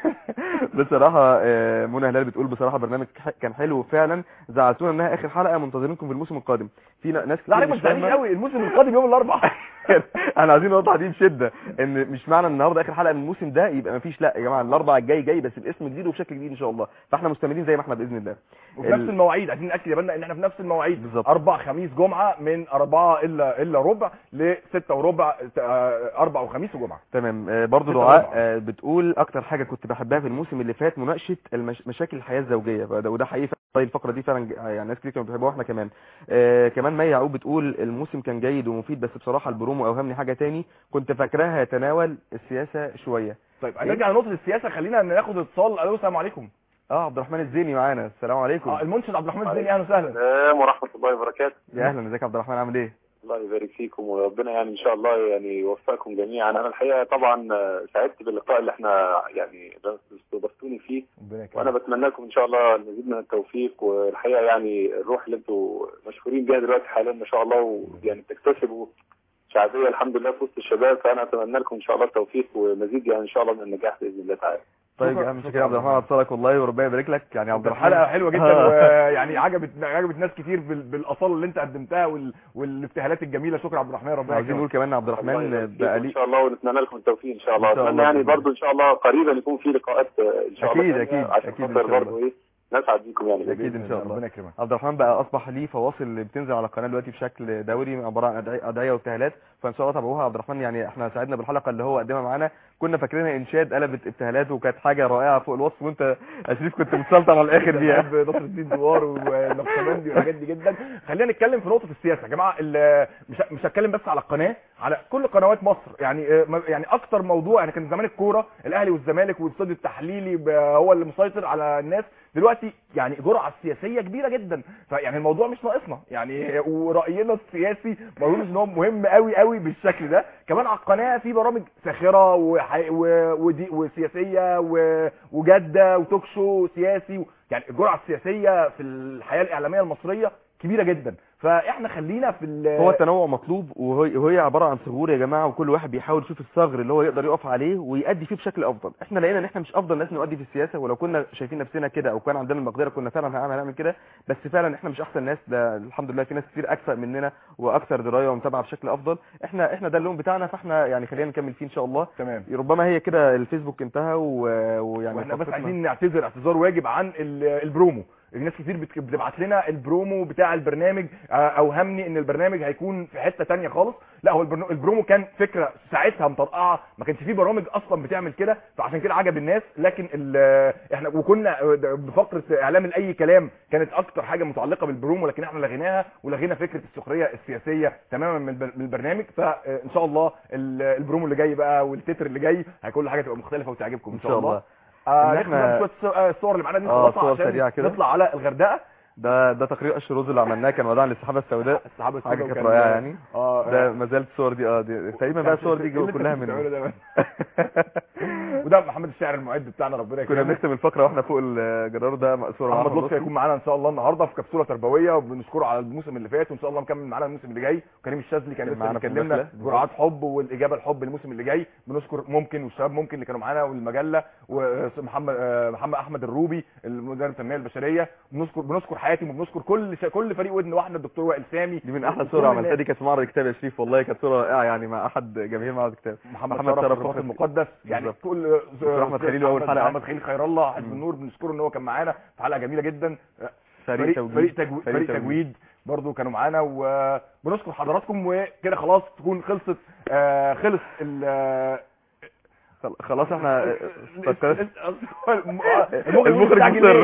بصراحه آه، منى هلال بتقول بصراحه برنامج ح- كان حلو فعلا زعلتونا انها اخر حلقه منتظرينكم في الموسم القادم في ن- ناس لا كتير عليك ما مش تزعلنيش فاهمة. قوي الموسم القادم يوم الاربعاء احنا عايزين نوضح دي بشده ان مش معنى ان النهارده اخر حلقه من الموسم ده يبقى مفيش لا يا جماعه الاربعاء الجاي جاي بس باسم جديد وبشكل جديد ان شاء الله فاحنا مستمرين زي ما احنا باذن الله وفي ال- نفس المواعيد عايزين ناكد يا بنا ان احنا في نفس المواعيد بالظبط. اربع خميس جمعه من اربعه الا الا ربع لستة وربع آه، اربع وخميس وجمعه تمام آه، برضو ستة دعاء وربع. آه، بتقول اكتر حاجه كنت بحبها في الموسم اللي فات مناقشه المش... مشاكل الحياه الزوجيه فده- وده حقيقي فعلاً. طيب الفقره دي فعلا ج- يعني ناس كتير كانوا بيحبوها واحنا كمان آه كمان مي يعقوب بتقول الموسم كان جيد ومفيد بس بصراحه البرومو اوهمني حاجه تاني كنت فاكراها يتناول السياسه شويه طيب هنرجع لنقطه السياسه خلينا ناخد اتصال الو السلام عليكم اه عبد الرحمن الزيني معانا السلام عليكم اه المنشد عبد الرحمن الزيني اهلا وسهلا السلام ورحمة الله وبركاته يا اهلا ازيك يا عبد الرحمن عامل ايه الله يبارك فيكم وربنا يعني ان شاء الله يعني يوفقكم جميعا انا الحقيقه طبعا آه، سعدت باللقاء اللي احنا يعني استضفتوني فيه ربنا يكرمك. وانا بتمنى لكم ان شاء الله المزيد من التوفيق والحقيقه يعني الروح اللي انتم مشهورين بيها دلوقتي حاليا ما شاء الله ويعني بتكتسبوا شعبيه الحمد لله في وسط الشباب فانا اتمنى لكم ان شاء الله التوفيق ومزيد يعني ان شاء الله من النجاح باذن الله تعالى طيب شكرا- يا عم شكرا شكرا يا عبد الرحمن اتصلك والله وربنا يبارك لك يعني عبد الرحمن الحلقه حلوه جدا آه. ويعني عجبت عجبت ناس كتير بال- بالاصاله اللي انت قدمتها وال... والابتهالات الجميله شكرا عبد الرحمن ربنا عايزين يكرمك نقول كمان ان عبد الله الرحمن يبارك فيكم بقى ان لي شاء الله ونتمنى لكم التوفيق ان شاء الله إن شاء اتمنى الله يعني بإذن برضو ان شاء الله قريبا يكون في لقاءات آه، ان شاء أكيد، الله أكيد، عشان أكيد إن خاطر شاء برضو الله. ايه نسعد بيكم يعني أكيد إن شاء الله. ربنا يكرمك عبد الرحمن بقى اصبح ليه فواصل اللي بتنزل على القناه دلوقتي بشكل دوري عباره عن أدعي- ادعيه وابتهالات فان شاء الله تابعوها عبد الرحمن يعني احنا سعدنا بالحلقه اللي هو قدمها معانا كنا فاكرينها انشاد قلبت ابتهالات وكانت حاجه رائعه فوق الوصف وانت يا شريف كنت متسلطن على الاخر بيها بحب نصر الدين دوار ونقشبندي والحاجات دي جدا خلينا نتكلم في نقطه السياسه يا جماعه ال- مش مش هتكلم بس على القناه على كل قنوات مصر يعني آه، ما- يعني اكتر موضوع يعني كان زمان الكوره الاهلي والزمالك والاستوديو التحليلي ب- هو اللي مسيطر على الناس دلوقتي يعني جرعه سياسيه كبيره جدا فيعني الموضوع مش ناقصنا يعني وراينا السياسي ما اظنش ان هو مهم قوي قوي بالشكل ده كمان على القناه في برامج ساخره وحي... و... ودي... وسياسيه و... وجاده وتوك شو سياسي و... يعني الجرعه السياسيه في الحياه الاعلاميه المصريه كبيره جدا فاحنا خلينا في ال... هو التنوع مطلوب وهي وهي عباره عن ثغور يا جماعه وكل واحد بيحاول يشوف الثغر اللي هو يقدر يقف عليه ويأدي فيه بشكل افضل احنا لقينا ان احنا مش افضل ناس نؤدي في السياسه ولو كنا شايفين نفسنا كده او كان عندنا المقدره كنا فعلا هنعمل هنعمل كده بس فعلا احنا مش احسن ناس ده الحمد لله في ناس كتير اكفأ مننا واكثر درايه ومتابعه بشكل افضل احنا احنا ده اللون بتاعنا فاحنا يعني خلينا نكمل فيه ان شاء الله تمام ربما هي كده الفيسبوك انتهى و... ويعني واحنا بس فرصتنا- عايزين نعتذر اعتذار واجب عن ال- البرومو الناس كتير بت- بتبعت لنا البرومو بتاع البرنامج آه، اوهمني ان البرنامج هيكون في حته تانية خالص لا هو البرنو- البرومو كان فكره ساعتها مطرقعه ما كانش فيه برامج اصلا بتعمل كده فعشان كده عجب الناس لكن ال- احنا وكنا بفقره اعلام لاي كلام كانت اكتر حاجه متعلقه بالبرومو لكن احنا لغيناها ولغينا فكره السخريه السياسيه تماما من البر- من البرنامج فان شاء الله ال- البرومو اللي جاي بقى والتتر اللي جاي هيكون كل حاجه تبقى مختلفه وتعجبكم ان شاء الله آه إن نختم إحنا- بقى شويه الصور- آه، الصور اللي معانا دي آه، نخلصها صور عشان سريعة كده. نطلع على الغردقه ده ده تقرير قش الرز اللي عملناه كان وداعا للسحابه السوداء السحابه حاجه السوداء كانت وكان- رائعه يعني اه ده ما زالت الصور دي اه دي تقريبا بقى الصور دي جو كلها من وده محمد الشاعر المعد بتاعنا ربنا كنا يكرمه بنختم الفقره واحنا فوق الجرار ده صوره مع محمد لطفي هيكون معانا ان شاء الله النهارده في كبسوله تربويه وبنشكره على الموسم اللي فات وان شاء الله مكمل معانا الموسم اللي جاي وكريم الشاذلي كان كان لسه معانا في بيكلمنا المداخلة. جرعات حب والاجابه الحب الموسم اللي جاي بنشكر ممكن والشباب ممكن اللي كانوا معانا والمجله ومحمد محمد احمد الروبي المدرب التنميه البشريه بنشكر بنشكر حياتي وبنشكر كل ش... كل فريق ودن واحده الدكتور وائل سامي دي من احلى وكل صوره عملتها الناس. دي كانت في معرض كتاب يا شريف والله كانت صوره رائعه يعني مع احد جماهير معرض كتاب محمد, محمد شرف شرف الرباط الرباط المقدس يعني بالظبط. كل دكتور أحمد خليل أول محمد- حلقة. محمد خليل خير الله حزب مم. النور بنشكره ان هو كان معانا في حلقه جميله جدا فريق فريق توجيه فريق, تجو... فريق تجويد برضو كانوا معانا وبنشكر حضراتكم وكده خلاص تكون خلصت آه خلص ال آه، خل- خلاص احنا فكرت المخرج المخرج مستعجل مصر. ليه؟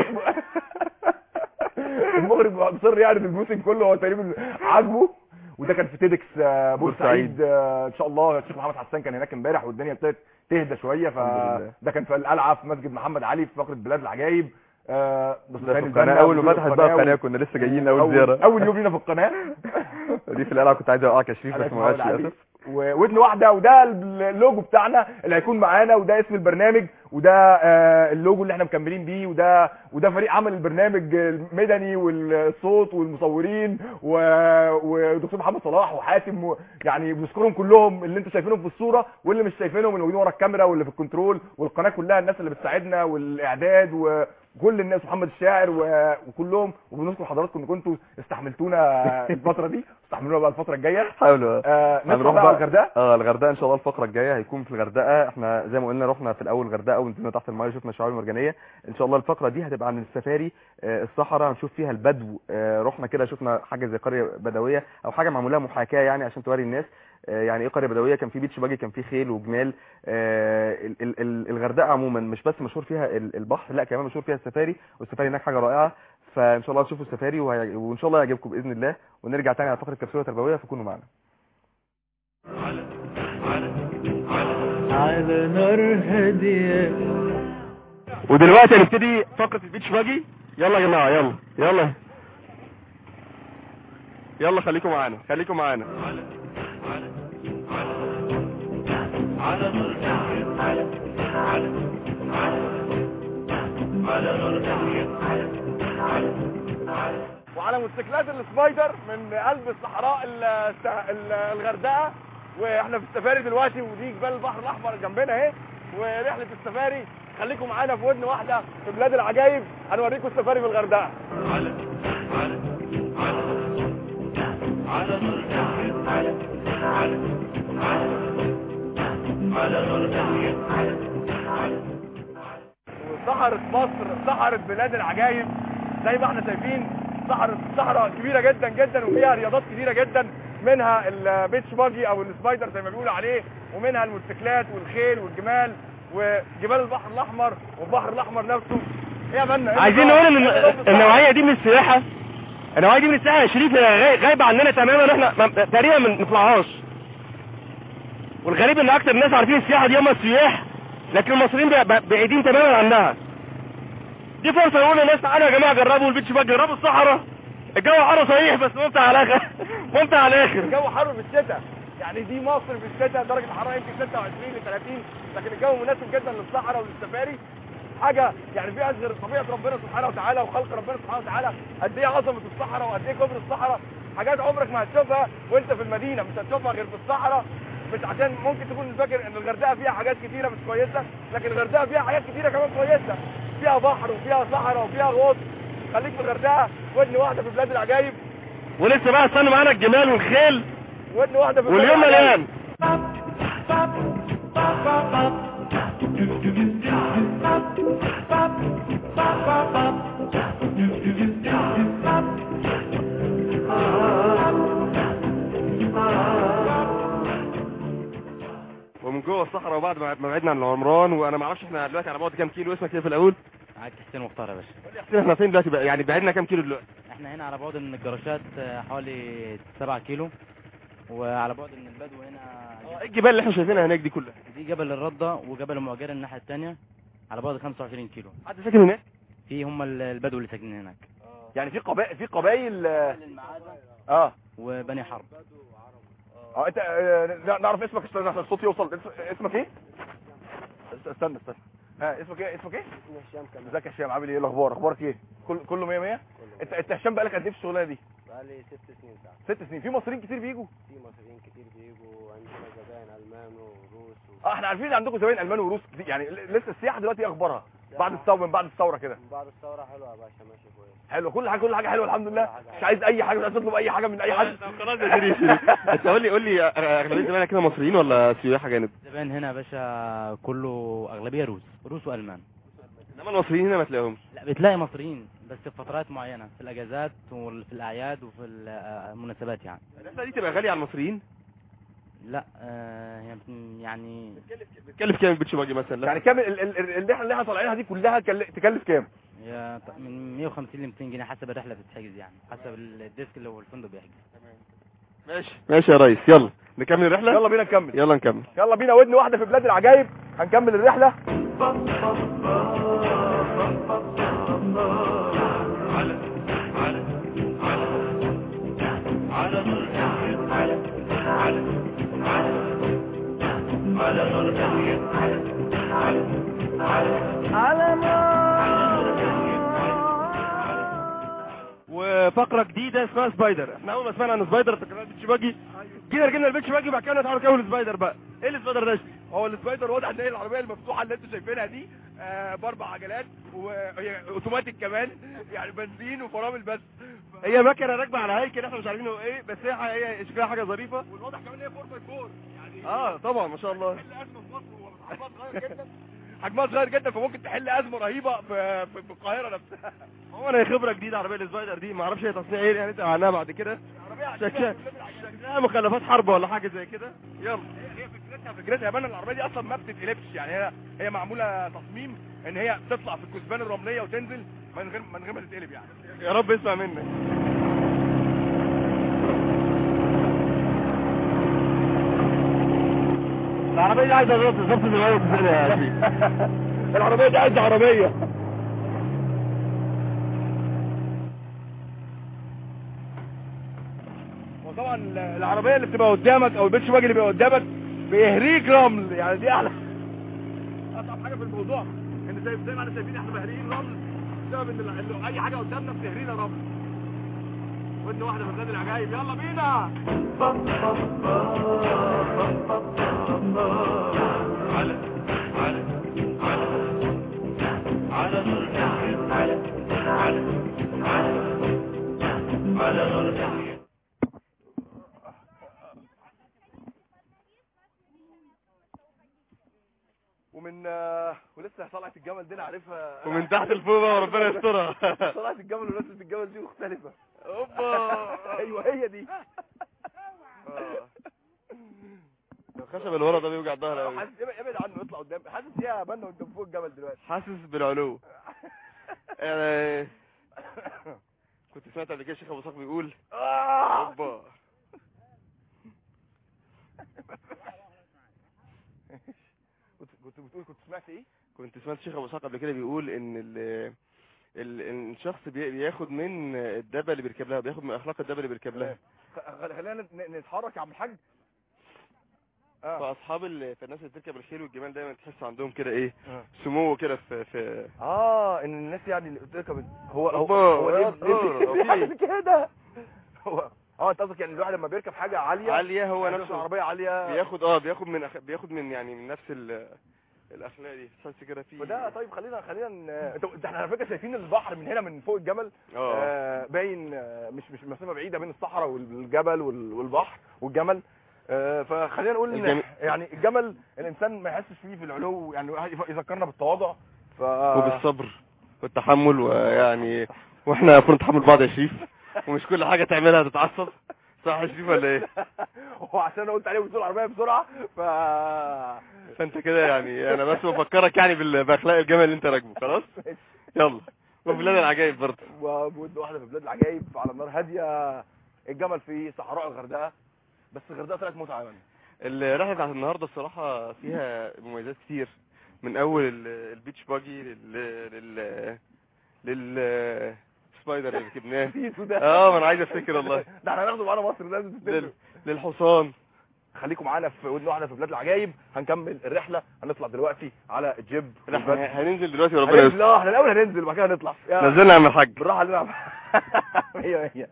المخرج مصر يعني في الموسم كله هو تقريبا عاجبه وده كان في تيدكس آه، بورسعيد بورسعيد. آه، ان شاء الله الشيخ محمد حسان كان هناك امبارح والدنيا ابتدت تهدى شويه الحمد لله. فده كان في القلعه في مسجد محمد علي في فقره بلاد العجائب آه، بس ده في كان القناه البنا اول ما وجود فتحت بقى القناه وال- كنا لسه جايين اول زياره اول يوم لينا في القناه دي في القلعه كنت عايز اوقعك يا شريف أنا بس اسمي ما وقعتش محمد علي. للاسف وودن واحده وده اللوجو بتاعنا اللي هيكون معانا وده اسم البرنامج وده آه، اللوجو اللي احنا مكملين بيه وده وده فريق عمل البرنامج المدني والصوت والمصورين و- ودكتور محمد صلاح وحاتم و- يعني بنشكرهم كلهم اللي انتوا شايفينهم في الصوره واللي مش شايفينهم اللي موجودين ورا الكاميرا واللي في الكنترول والقناه كلها الناس اللي بتساعدنا والاعداد وكل الناس محمد الشاعر و- وكلهم وبنشكر حضراتكم ان كنتوا استحملتونا الفتره دي استحملونا بقى الفتره الجايه حاولوا آه نطلع هنروح بقى بقى على الغردقه اه الغردقه ان شاء الله الفقره الجايه هيكون في الغردقه احنا زي ما قلنا رحنا في الاول الغردقه ونزلنا تحت المايه شفنا الشعاب المرجانيه ان شاء الله الفقره دي هتبقى عن السفاري آه، الصحراء هنشوف فيها البدو آه، رحنا كده شفنا حاجه زي قريه بدويه او حاجه معمولها محاكاه يعني عشان توري الناس آه، يعني ايه قريه بدويه كان في بيتش باجي كان في خيل وجمال آه، ال- ال- ال- الغردقه عموما مش بس مشهور فيها ال- البحر لا كمان مشهور فيها السفاري والسفاري هناك حاجه رائعه فان شاء الله تشوفوا السفاري وهي- وان شاء الله يعجبكم باذن الله ونرجع تاني على فقره كبسوله تربويه فكونوا معنا على نار هادية ودلوقتي هنبتدي فقره البيتش باجي يلا يا جماعه يلا يلا يلا خليكم معانا خليكم معانا وعلى موتوسيكلات السبايدر من قلب الصحراء ال- الس- ال- الغردقه واحنا في السفاري دلوقتي ودي جبال البحر الاحمر جنبنا اهي ورحله السفاري خليكم معانا في ودن واحده في بلاد العجايب هنوريكم السفاري في الغردقه وصحراء مصر صحراء بلاد العجايب زي ما احنا شايفين صحراء صحراء كبيره جدا جدا وفيها رياضات كتيره جدا منها البيتش باجي او السبايدر زي ما بيقولوا عليه ومنها الموتوسيكلات والخيل والجمال وجبال البحر الاحمر والبحر الاحمر نفسه ايه يا بنا إيه عايزين النظام؟ نقول ان إيه النظام في الصحراء؟ النوعيه دي من السياحه النوعيه دي من السياحه يا شريف هي غاي- غايبه عننا تماما احنا ما- تقريبا ما نطلعهاش والغريب ان اكتر الناس عارفين السياحه دي هم السياح لكن المصريين بع- بع- بعيدين تماما عنها دي فرصه نقول للناس تعالوا يا جماعه جربوا البيتش باجي جربوا الصحراء الجو حر صحيح بس ممتع على الاخر ممتع على الاخر الجو حر في الشتاء يعني دي مصر في الشتاء درجه الحراره يمكن 26 ل 30 لكن الجو مناسب جدا للصحراء وللسفاري حاجه يعني فيها غير طبيعه ربنا سبحانه وتعالى وخلق ربنا سبحانه وتعالى قد ايه عظمه الصحراء وقد ايه كبر الصحراء حاجات عمرك ما هتشوفها وانت في المدينه مش هتشوفها غير في الصحراء مش عشان ممكن تكون فاكر ان الغردقه فيها حاجات كتيره مش كويسه لكن الغردقه فيها حاجات كتيره كمان كويسه فيها بحر وفيها صحراء وفيها غوص خليك في الغردقه ودن واحده في بلاد العجايب ولسه بقى استنى معانا الجمال والخيل ودن واحده في بلاد واليوم العجايب. مليان ومن جوه الصحراء وبعد ما ما بعدنا عن العمران وانا ما اعرفش احنا دلوقتي على بعد كام كيلو اسمك ايه في الاول معاك حسين مختار يا باشا حسين احنا فين دلوقتي بقى يعني بعدنا كام كيلو دلوقتي احنا هنا على بعد من الجراشات آه، حوالي 7 كيلو وعلى بعد من البدو هنا ايه الجبال اللي احنا شايفينها هناك دي كلها دي جبل الردة وجبل المعجرة الناحية التانية على بعد 25 كيلو حد ساكن هناك في هم ال- البدو اللي ساكنين هناك يعني في قبائل في قبائل اه المعادة اه وبني حرب اه انت آه، نعرف اسمك استنى عشان الصوت يوصل اس- اسمك ايه است- استنى استنى ها اسمك ايه اسمك ايه هشام ازيك يا هشام عامل ايه الاخبار اخبارك ايه كل كله 100 100 انت انت هشام بقالك قد ايه في الشغلانه دي بقالي ست سنين ساعة ست سنين في مصريين كتير بيجوا في مصريين كتير بيجوا عندنا زباين ألمان وروس و... اه احنا عارفين ان عندكم زباين المان وروس كتير يعني ل- لسه السياحه دلوقتي إيه اخبارها بعد الثوره من بعد الثوره كده من بعد الثورة حلوة يا باشا ماشي كويس حلو كل حاجه كل حاجه حلوه الحمد لله مش عايز اي حاجه مش عايز تطلب اي حاجه من اي حد خلاص يا شريف بس قول لي قول لي اغلبيه زمايلك كده مصريين ولا سياح اجانب زبائن هنا يا باشا كله أغلبية روس روس وألمان انما المصريين هنا ما تلاقيهمش لا بتلاقي مصريين بس في فترات معينة في الأجازات وفي الأعياد وفي ال- آه، المناسبات يعني الرحله دي تبقى غاليه على المصريين لا آه، هي بت- يعني بتكلف كام البيتش باجي مثلا يعني كام ال- ال- ال- الرحله اللي احنا طالعينها دي كلها كل- تكلف كام هي ط- من 150 ل 200 جنيه حسب الرحلة بتتحجز يعني حسب الديسك اللي هو الفندق بيحجز ماشي ماشي يا ريس يلا نكمل الرحله يلا بينا نكمل يلا نكمل يلا بينا ودن واحده في بلاد العجايب هنكمل الرحله على فقره جديده اسمها سبايدر احنا اول ما سمعنا عن سبايدر افتكرنا البيتش باجي جينا رجعنا البيتش باجي وبعد كده نتعرف اول سبايدر بقى ايه السبايدر ده هو السبايدر واضح ان هي العربيه المفتوحه اللي انتوا شايفينها دي آه باربع عجلات وهي اوتوماتيك كمان يعني بنزين وفرامل بس هي مكنه راكبه على هيكل احنا مش عارفين هو ايه بس هي هي شكلها حاجه ظريفه والواضح كمان ان هي 4 باي 4 يعني اه طبعا ما شاء الله تحل ازمه في مصر وحجمها صغير جدا حجمها صغير جدا فممكن تحل ازمه رهيبه في في, في القاهره نفسها هو انا خبره جديده عربيه السبايدر دي ما اعرفش هي تصنيع ايه يعني انت عنها بعد كده شكلها شكلها مخلفات حرب ولا حاجه زي كده يلا هي هي فكرتها فكرتها يا بنا العربيه دي اصلا ما بتتقلبش يعني هي هي معموله تصميم ان هي تطلع في الكثبان الرمليه وتنزل من غير من غير ما تتقلب يعني يا رب اسمع منك العربيه دي عايزه ظبط ظبط دماغك يا اخي العربيه دي عايزه عربيه وطبعا العربيه اللي بتبقى قدامك او البيتش باجي اللي بيبقى قدامك بيهريك رمل يعني دي احلى اصعب حاجه في الموضوع ان زي زي ما احنا شايفين احنا مهريين رمل بسبب ان ال- إن اي حاجه قدامنا بتهرينا رمل ودن واحده من بلاد العجايب يلا بينا ومن آه، ولسه طلعت الجمل دي انا عارفها ومن تحت لفوق بقى وربنا يسترها طلعت الجمل ونزلت الجمل دي مختلفه اوبا ايوه هي دي الخشب اللي ورا ده بيوجع الظهر قوي حاسس ابعد ابعد عنه اطلع قدام حاسس ايه يا بنا وانت فوق الجبل دلوقتي حاسس بالعلو يعني كنت سمعت قبل كده الشيخ ابو صاق بيقول آه! اوبا كنت كنت بتقول كنت سمعت ايه كنت سمعت الشيخ ابو اسحاق قبل كده بيقول ان ال ال- إن الشخص بي- بياخد من الدابه اللي بيركب لها بياخد من اخلاق الدابه اللي بيركب لها خ- خلينا ن- نتحرك يا عم الحاج اه فاصحاب ال- فالناس اللي بتركب الخيل والجمال دايما تحس عندهم كده ايه آه. سمو كده في في اه ان الناس يعني اللي بتركب هو هو أوبا، هو ليه يا ليه دكتور، بيعمل كده هو اه انت قصدك يعني الواحد لما بيركب حاجه عاليه عاليه هو يعني نفسه عربيه عاليه بياخد اه بياخد من أخ... بياخد من يعني من نفس ال... الاخلاق دي تحس كده في فده طيب خلينا خلينا ن- انت انت احنا على فكره شايفين البحر من هنا من فوق الجبل اه آه باين آه مش مش مسافه بعيده بين الصحراء والجبل وال- والبحر والجمل آه فخلينا نقول ان الجميل. يعني الجمل الانسان ما يحسش فيه في العلو يعني واحد يف- يذكرنا بالتواضع ف وبالصبر والتحمل ويعني واحنا المفروض نتحمل بعض يا شريف ومش كل حاجه تعملها تتعصب صح يا شريف ولا ايه هو عشان انا قلت عليه بتسوق العربيه بسرعه ف فانت كده يعني انا بس بفكرك يعني بال- باخلاق الجمل اللي انت راكبه خلاص يلا وبلاد العجائب برضه وبود واحده في بلاد العجائب على النار هاديه الجمل في صحراء الغردقه بس الغردقه طلعت متعه يعني الرحله بتاعت النهارده الصراحه فيها مميزات كتير من اول ال- البيتش باجي لل لل لل سبايدر اللي ركبناه نسيته ده اه ما انا عايز افتكر والله ده احنا هناخده معانا مصر لازم لل... تفتكروا للحصان خليكم معانا في ودن واحده في بلاد العجائب هنكمل الرحله هنطلع دلوقتي على الجيب لا، والبدر. احنا هننزل دلوقتي وربنا هننزل يستر اه احنا الاول هننزل وبعد كده هنطلع يا- نزلنا يا عم الحاج بالراحه علينا هي هي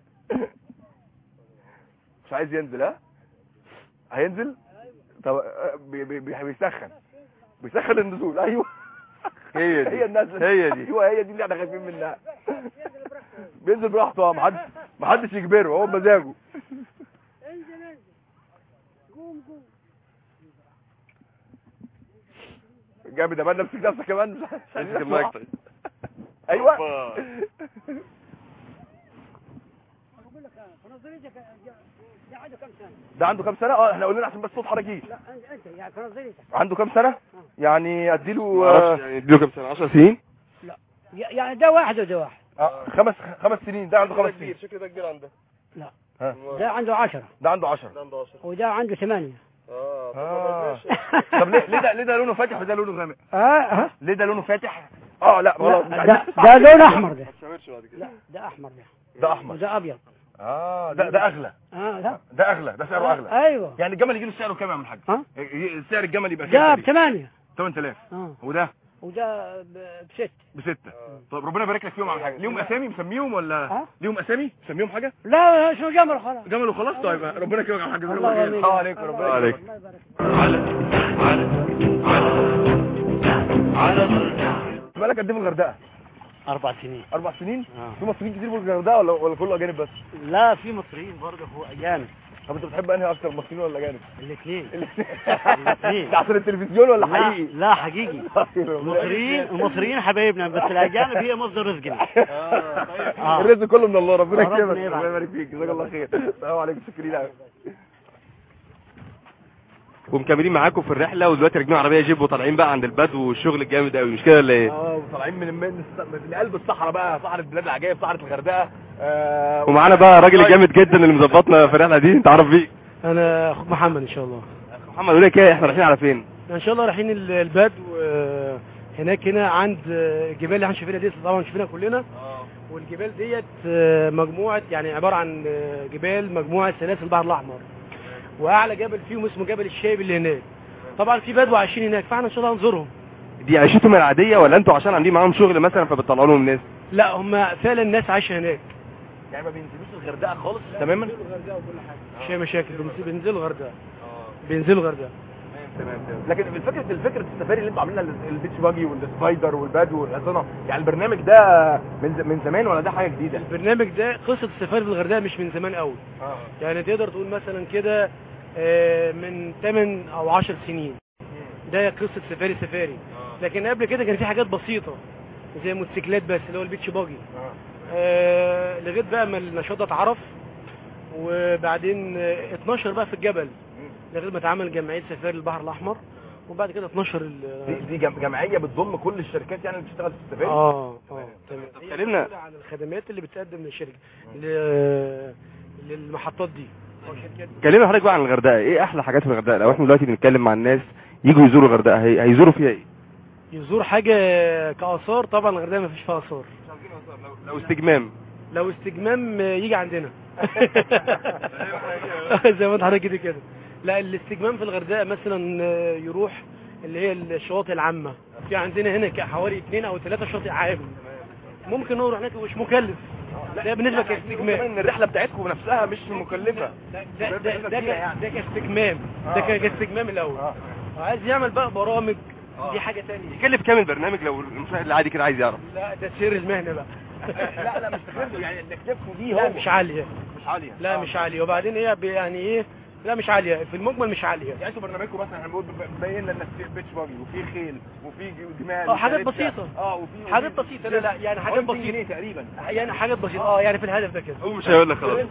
مش عايز ينزل ها هينزل طب آه، بي- بي- بي- بيسخن بيسخن النزول ايوه هي دي هي النازله هي دي ايوه هي دي اللي احنا خايفين منها بينزل براحته اه محدش محدش يجبره هو بمزاجه جامد يا مان نفسك نفسك كمان مش عايزين امسك المايك نسمع. طيب ايوه أوبا. ده عنده كام سنه اه احنا قلنا عشان بس صوت حركي لا انت انت يعني كنظريتك عنده كام سنه يعني اديله معرفش يعني اديله كام سنه 10 سنين يعني ده واحد وده واحد آه، خمس خمس سنين ده عنده خمس سنين شكل ده كبير عنده لا ها. ده عنده عشرة ده عنده 10 ده عنده 10 وده عنده ثمانية اه آه. طب ليه ليه ده ليه ده لونه فاتح وده لونه غامق اه ها ليه ده لونه فاتح اه لا غلط مش لا، عايزين ده ده لون احمر ده ما تشاورش بعد كده لا ده احمر ده ده احمر وده ابيض اه ده ده اغلى اه لا ده اغلى ده سعره اغلى ايوه يعني الجمل يجي له سعره كام يا عم الحاج ها ي- سعر الجمل يبقى ده كام بثمانية 8000 اه وده وده ب- بست بستة طب ربنا يبارك لك فيهم على حاجة ليهم اسامي مسميهم ولا ها؟ ليهم اسامي مسميهم حاجة لا اسمه جمل خلاص جمل وخلاص طيب ربنا يكرمك على حاجة جزاك الله الله خير يبارك. السلام عليكم ربنا الله يكرمك عليك. بالك قد ايه في الغردقة أربع سنين اربع سنين آه. في مصريين كتير في الغردقة ولا ولا كله اجانب بس لا في مصريين برضه هو أجانب طب انت بتحب انهي اكتر مصريين ولا اجانب الاثنين ده عشان التلفزيون ولا لا حقيقي لا حقيقي المصريين المصريين حبايبنا بس الأجانب هي مصدر رزقنا آه. الرزق كله من الله ربنا ربنا يكرمك يبارك. ربنا يبارك فيك جزاك الله خير السلام عليكم شكرا قوي ومكملين معاكم في الرحله ودلوقتي راكبين عربيه جيب وطالعين بقى عند البدو والشغل الجامد قوي مش كده ولا ايه اه وطالعين من من من قلب الصحراء بقى صحراء بلاد العجائب صحراء الغردقه آه، ومعانا بقى الراجل الجامد جدا اللي مظبطنا في الرحله دي انت عارف بيه انا اخوك محمد ان شاء الله محمد قول لك ايه احنا رايحين على فين ان شاء الله رايحين ال- البدو آه، هناك هنا عند آه، الجبال اللي احنا شايفينها دي طبعا شايفينها كلنا والجبال ديت آه، مجموعه يعني عباره عن آه، جبال مجموعه سلاسل البحر الاحمر واعلى جبل فيهم اسمه جبل الشايب اللي هناك طبعا في بدو عايشين هناك فاحنا ان شاء الله هنزورهم دي عيشتهم العاديه ولا انتوا عشان عاملين معاهم شغل مثلا فبتطلعوا لهم ناس لا هم فعلا الناس عايشه هناك يعني ما بينزلوش الغردقه خالص تماما مش هي مشاكل بينزل- بينزلوا الغردقه بينزلوا الغردقه تمام تمام لكن الفكره الفكره السفاري اللي انتوا عاملينها ال- البيتش باجي والسبايدر والبدو والحصانه يعني البرنامج ده من ز- من زمان ولا ده حاجه جديده البرنامج ده قصه السفاري في الغردقه مش من زمان قوي اه يعني تقدر تقول مثلا كده آه، من 8 او 10 سنين ده قصه سفاري سفاري لكن قبل كده كان في حاجات بسيطه زي موتوسيكلات بس اللي هو البيتش باجي آه، لغايه بقى ما النشاط ده اتعرف وبعدين آه، 12 بقى في الجبل لغايه ما اتعمل جمعيه سفاري البحر الاحمر وبعد كده 12 ال دي, دي جم- جمعيه بتضم كل الشركات يعني اللي بتشتغل في السفاري اه اه تمام هي اتكلمنا- مسؤولة عن الخدمات اللي بتقدم للشركه ل- للمحطات دي أو الشركات دي. كلمنا حضرتك بقى عن الغردقه ايه احلى حاجات في الغردقه لو احنا دلوقتي بنتكلم مع الناس يجوا يزوروا الغردقه هي... هيزوروا فيها ايه يزور حاجه كاثار طبعا الغردقه ما فيش فيها اثار لو استجمام لو استجمام يجي عندنا زي ما انت حضرتك كده كده لا الاستجمام في الغردقه مثلا يروح اللي هي الشواطئ العامه في عندنا هنا ك- حوالي اثنين او ثلاثه شاطئ عام ممكن نروح هناك مش مكلف ده بالنسبه كاستجمام ان الرحله بتاعتكم نفسها مش مكلفه ده ده ده, ده, فيها ك- يعني. ده كاستجمام ده آه. ك- كاستجمام الاول اه وعايز يعمل بقى برامج دي حاجه تانية يكلف كام البرنامج لو المشاهد العادي كده عايز يعرف لا ده سر المهنه بقى لا لا مش تكلفته يعني تكلفته دي لا هو مش عاليه مش عاليه لا آه. مش عاليه وبعدين هي ب- يعني ايه لا مش عاليه في المجمل مش عاليه يعني انتوا برنامجكم مثلا احنا بنقول مبين لنا في بيتش باجي وفي خيل وفي جمال اه حاجات وكاريتا. بسيطة. اه وفي حاجات وفي- بسيطه لا لا يعني حاجات 200 بسيطه جنيه تقريبا يعني حاجات بسيطه اه يعني في الهدف ده كده هو مش هيقول لك خلاص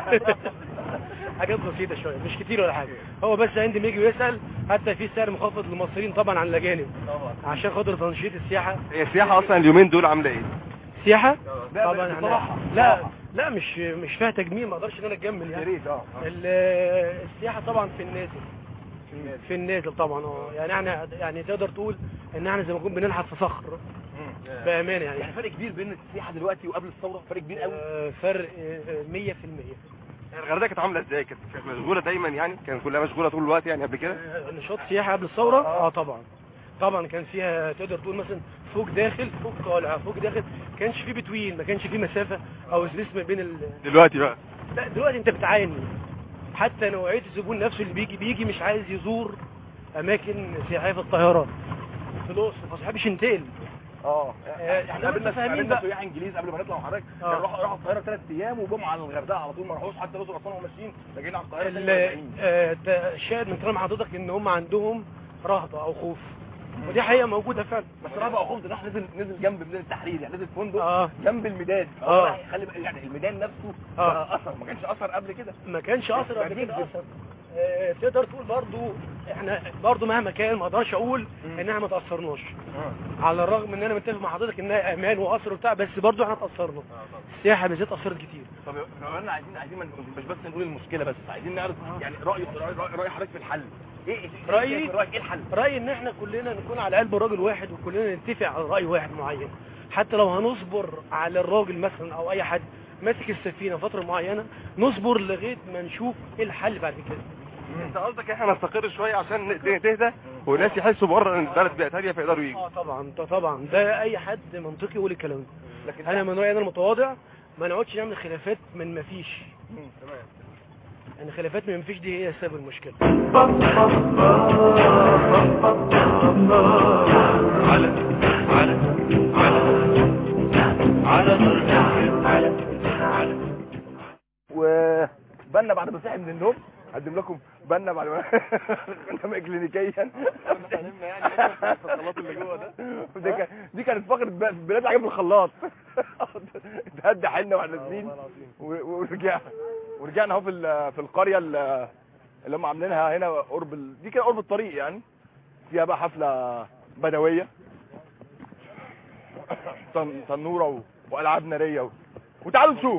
حاجات بسيطه شويه مش كتير ولا حاجه هو بس عندما يجي ويسال حتى في سعر مخفض للمصريين طبعا عن الاجانب عشان خاطر تنشيط السياحه هي السياحه اصلا اليومين دول عامله ايه سياحه ده طبعا بصراحة. احنا لا بصراحة. لا مش مش فيها تجميل ما اقدرش ان انا اجمل يا يعني ريت اه ال- السياحه طبعا في النازل في النازل طبعا اه يعني احنا يعني تقدر تقول ان احنا زي ما نكون بننحت في صخر بامانه يعني يعني فرق كبير بين السياحه دلوقتي وقبل الثوره فرق كبير قوي آه، فرق آه، آه، 100% الغردقه كانت عامله ازاي كانت كانت مشغوله دايما يعني كانت كلها مشغوله طول الوقت يعني قبل كده آه، نشاط سياحه قبل الثوره اه طبعا طبعا كان فيها تقدر تقول مثلا فوق داخل فوق طالع فوق داخل ما كانش فيه بتوين ما كانش فيه مسافه او سبيس ما بين ال... دلوقتي بقى لا دلوقتي انت بتعاني حتى نوعيه الزبون نفسه اللي بيجي بيجي مش عايز يزور اماكن سياحيه في القاهره في الاقصر ما صاحبش ينتقل اه آه، احنا احنا قابلنا فاهمين قابلنا بقى. سياح انجليز قبل ما نطلع مع حضرتك آه. كانوا راحوا راحوا القاهره ثلاث ايام وجم على الغردقه على طول ما راحوش حتى الاقصر واسوان وهم ماشيين راجعين على القاهره تاني ال- راجعين. آه، ده الشاهد من كلام حضرتك ان هم عندهم رهبه او خوف ودي حقيقه موجوده فعلا بس رابع خوف ده راح نزل نزل جنب ميدان التحرير يعني نزل فندق اه جنب الميدان آه. هو راح خلي بالك يعني الميدان نفسه آه. بقى اثر ما كانش اثر قبل كده ما كانش اثر قبل بعدين كده اثر آه، تقدر تقول برضو احنا برضو مهما كان ما اقدرش اقول ان احنا ما تاثرناش على الرغم ان انا متفق مع حضرتك انها امان واثر وبتاع بس برضو احنا اتاثرنا السياحه بالذات اثرت كتير طب لو احنا عايزين عايزين ما- مش بس نقول المشكله بس عايزين نعرف يعني راي راي رأي- راي حضرتك في الحل ايه إيه- رأيي؟ إيه رايك ايه الحل رايي ان احنا كلنا نكون على قلب راجل واحد وكلنا نتفق على راي واحد معين حتى لو هنصبر على الراجل مثلا او اي حد ماسك السفينه فتره معينه نصبر لغايه ما نشوف ايه الحل بعد كده انت قصدك احنا نستقر شويه عشان الدنيا تهدى والناس يحسوا بره ان البلد بقت هاديه فيقدروا يجوا اه طبعا ط- طبعا ده اي حد منطقي يقول الكلام ده لكن انا من رايي انا المتواضع ما نقعدش نعمل خلافات من ما فيش تمام يعني خلافات من ما فيش دي هي سبب المشكله على على على على على وبنا بعد ما صحي من النوم اقدم لكم بنا بعد ما نام اكلينيكيا الخلاط اللي جوه ده دي كان- دي كانت فقره ب- بلاد عجب الخلاط اتهدى حنا واحنا نازلين و- ورجعنا ورجعنا اهو في ال- في القريه ال- اللي هم عاملينها هنا قرب ال... دي كده قرب الطريق يعني فيها بقى حفله بدويه تن- تنوره و... والعاب ناريه و... وتعالوا نشوف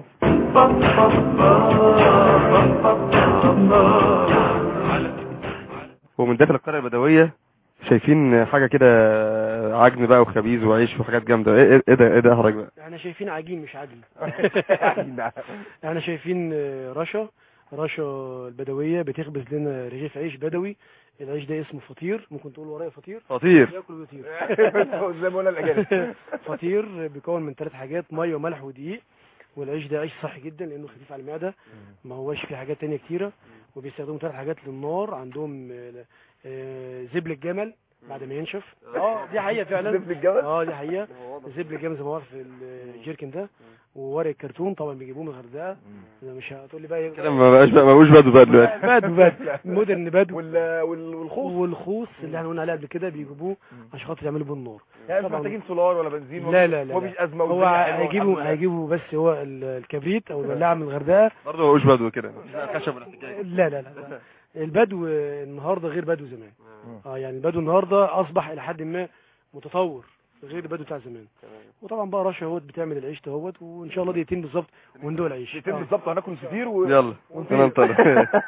ومن داخل القرية البدوية شايفين حاجة كده عجن بقى وخبيز وعيش وحاجات جامدة ايه ايه- ايه ده ايه ده يا حضرتك بقى احنا شايفين عجين مش عجين احنا شايفين آه، رشا رشا البدويه بتخبز لنا رغيف عيش بدوي العيش ده اسمه فطير ممكن تقول ورايا فطير فطير. ياكل ويطير زي ما قلنا الاجانب فطير بيكون من ثلاث حاجات ميه وملح ودقيق والعيش ده عيش صحي جدا لانه خفيف على المعده ما هوش فيه حاجات تانية كتيره وبيستخدموا ثلاث حاجات للنار عندهم آه، آه، زبل الجمل بعد ما ينشف اه دي حقيقه فعلا زبل الجمل؟ اه دي حقيقه زبل الجمل زي ما هو في الجيركن ده وورق الكرتون طبعا بيجيبوه من الغردقه أنا مش هتقول لي بقى كده ما بقاش بقى ما بقوش بدو بقى دلوقتي بدو بدو مودرن بدو وال- وال- والخوص والخوص اللي احنا قلنا عليه قبل كده بيجيبوه عشان خاطر يعملوا بيه النار يعني مش طبعاً. محتاجين سولار ولا بنزين ولا- لا لا لا مفيش لا. ازمه هو والدنيا حلوة هيجيبوا والحمد لله. هيجيبوا بس هو ال- الكبريت او الولاعه من الغردقه برضه ما بقوش بدو كده خشب ولا لا لا لا البدو النهارده غير بدو زمان اه يعني البدو النهارده اصبح الى حد ما متطور غير البدو بتاع زمان وطبعا بقى رشا اهوت بتعمل العيش دهوت وان شاء الله دقيقتين بالظبط وندوق العيش دقيقتين آه. بالظبط هناكل الفطير و... يلا ونطير. انا انطلق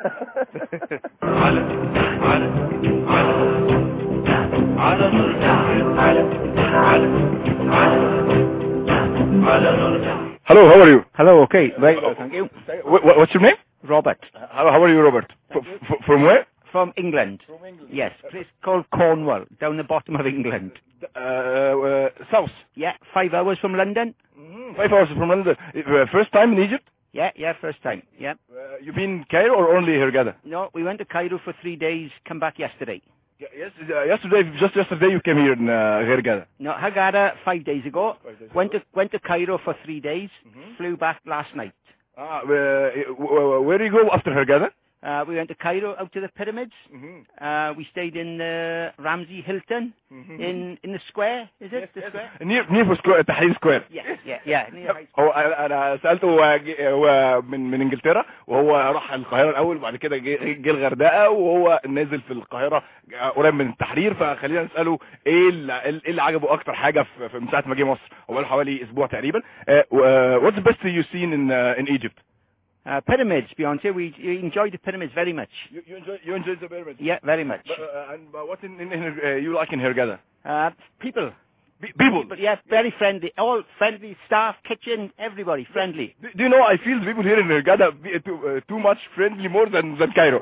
على على على على على على على على Hello, how are you? Hello, okay. Right, thank you. Wh- wh- what's your name? Robert. How, how are you, Robert? F- f- from where? From England. From England. Yes, place called Cornwall, down the bottom of England. Uh, uh, south. Yeah, five hours from London. Five hours from London. Uh, first time in Egypt? Yeah, yeah, first time. Yeah. Uh, you been Cairo or only Hurghada? No, we went to Cairo for three days, come back yesterday. Yes, uh, yesterday, just yesterday you came here in uh, Hurghada. No, Haggadah five days ago. Went to went to Cairo for three days. Flew back last night. Ah, uh, w- w- where do you go after Hurghada? Uh, we went to Cairo out to the pyramids. Uh, we stayed in uh, Ramsey Hilton in in the square. Is it the square? near near for square, Tahrir Square. Yeah, yeah, yeah. Near High هو انا أنا سالته هو جه- هو من من انجلترا وهو راح القاهره الاول وبعد كده جه جه الغردقه وهو نازل في القاهره قريب من التحرير فخلينا نساله ايه اللي, ايه اللي عجبه اكتر حاجه في في- من ساعه ما جه مصر هو بقاله حوالي اسبوع تقريبا واتس ذا بيست يو سين ان ان ايجيبت Uh, pyramids, Beyonce. We we enjoyed the pyramids very much. You, you enjoy you enjoy the pyramids. Yeah, very much. But, uh, and uh, what in, in, in uh, you like in Hurghada? Uh, people. people. Yeah, very friendly. All friendly. Staff, kitchen, everybody friendly. Do, do you know I feel the people here in Hurghada be, too, uh, too much friendly more than than Cairo.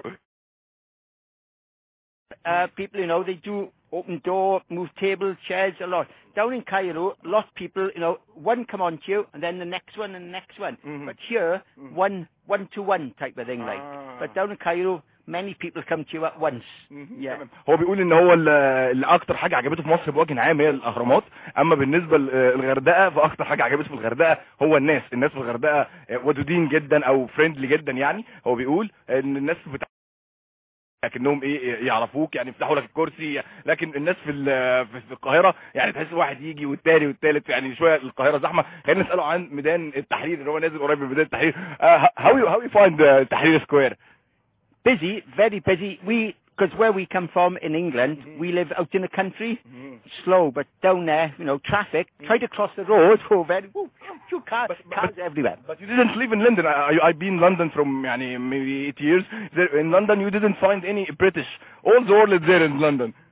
Uh, people, you know, they do open door, move tables, chairs, a lot. Down in Cairo, a lot of people, you know, one come on to you, and then the next one, and the next one. But here, one, one to one type of thing, like. But down in Cairo, many people come to you at once. Yeah. هو بيقول ان هو ال- اللي اكتر حاجه عجبته في مصر بوجه عام هي الاهرامات اما بالنسبه للغردقه فاكتر حاجه عجبته في الغردقه هو الناس الناس في الغردقه ودودين جدا او فريندلي جدا يعني هو بيقول ان الناس بتاع لكنهم ايه يعرفوك يعني يفتحوا لك الكرسي لكن الناس في ال- في في القاهره يعني تحس واحد يجي والتاني والتالت يعني شويه القاهره زحمه خلينا نساله عن ميدان التحرير اللي هو نازل قريب من ميدان التحرير هاو يو هاو يو فايند تحرير سكوير Busy, very busy. We, because where we come from in England, we live out in the country, slow, but down there, you know, traffic. Try to cross the road, oh, very, woo, few cars, cars everywhere. But you didn't live in London. I, I, I've been in London from يعني, maybe eight years. There, in London, you didn't find any British. All the world is there in London.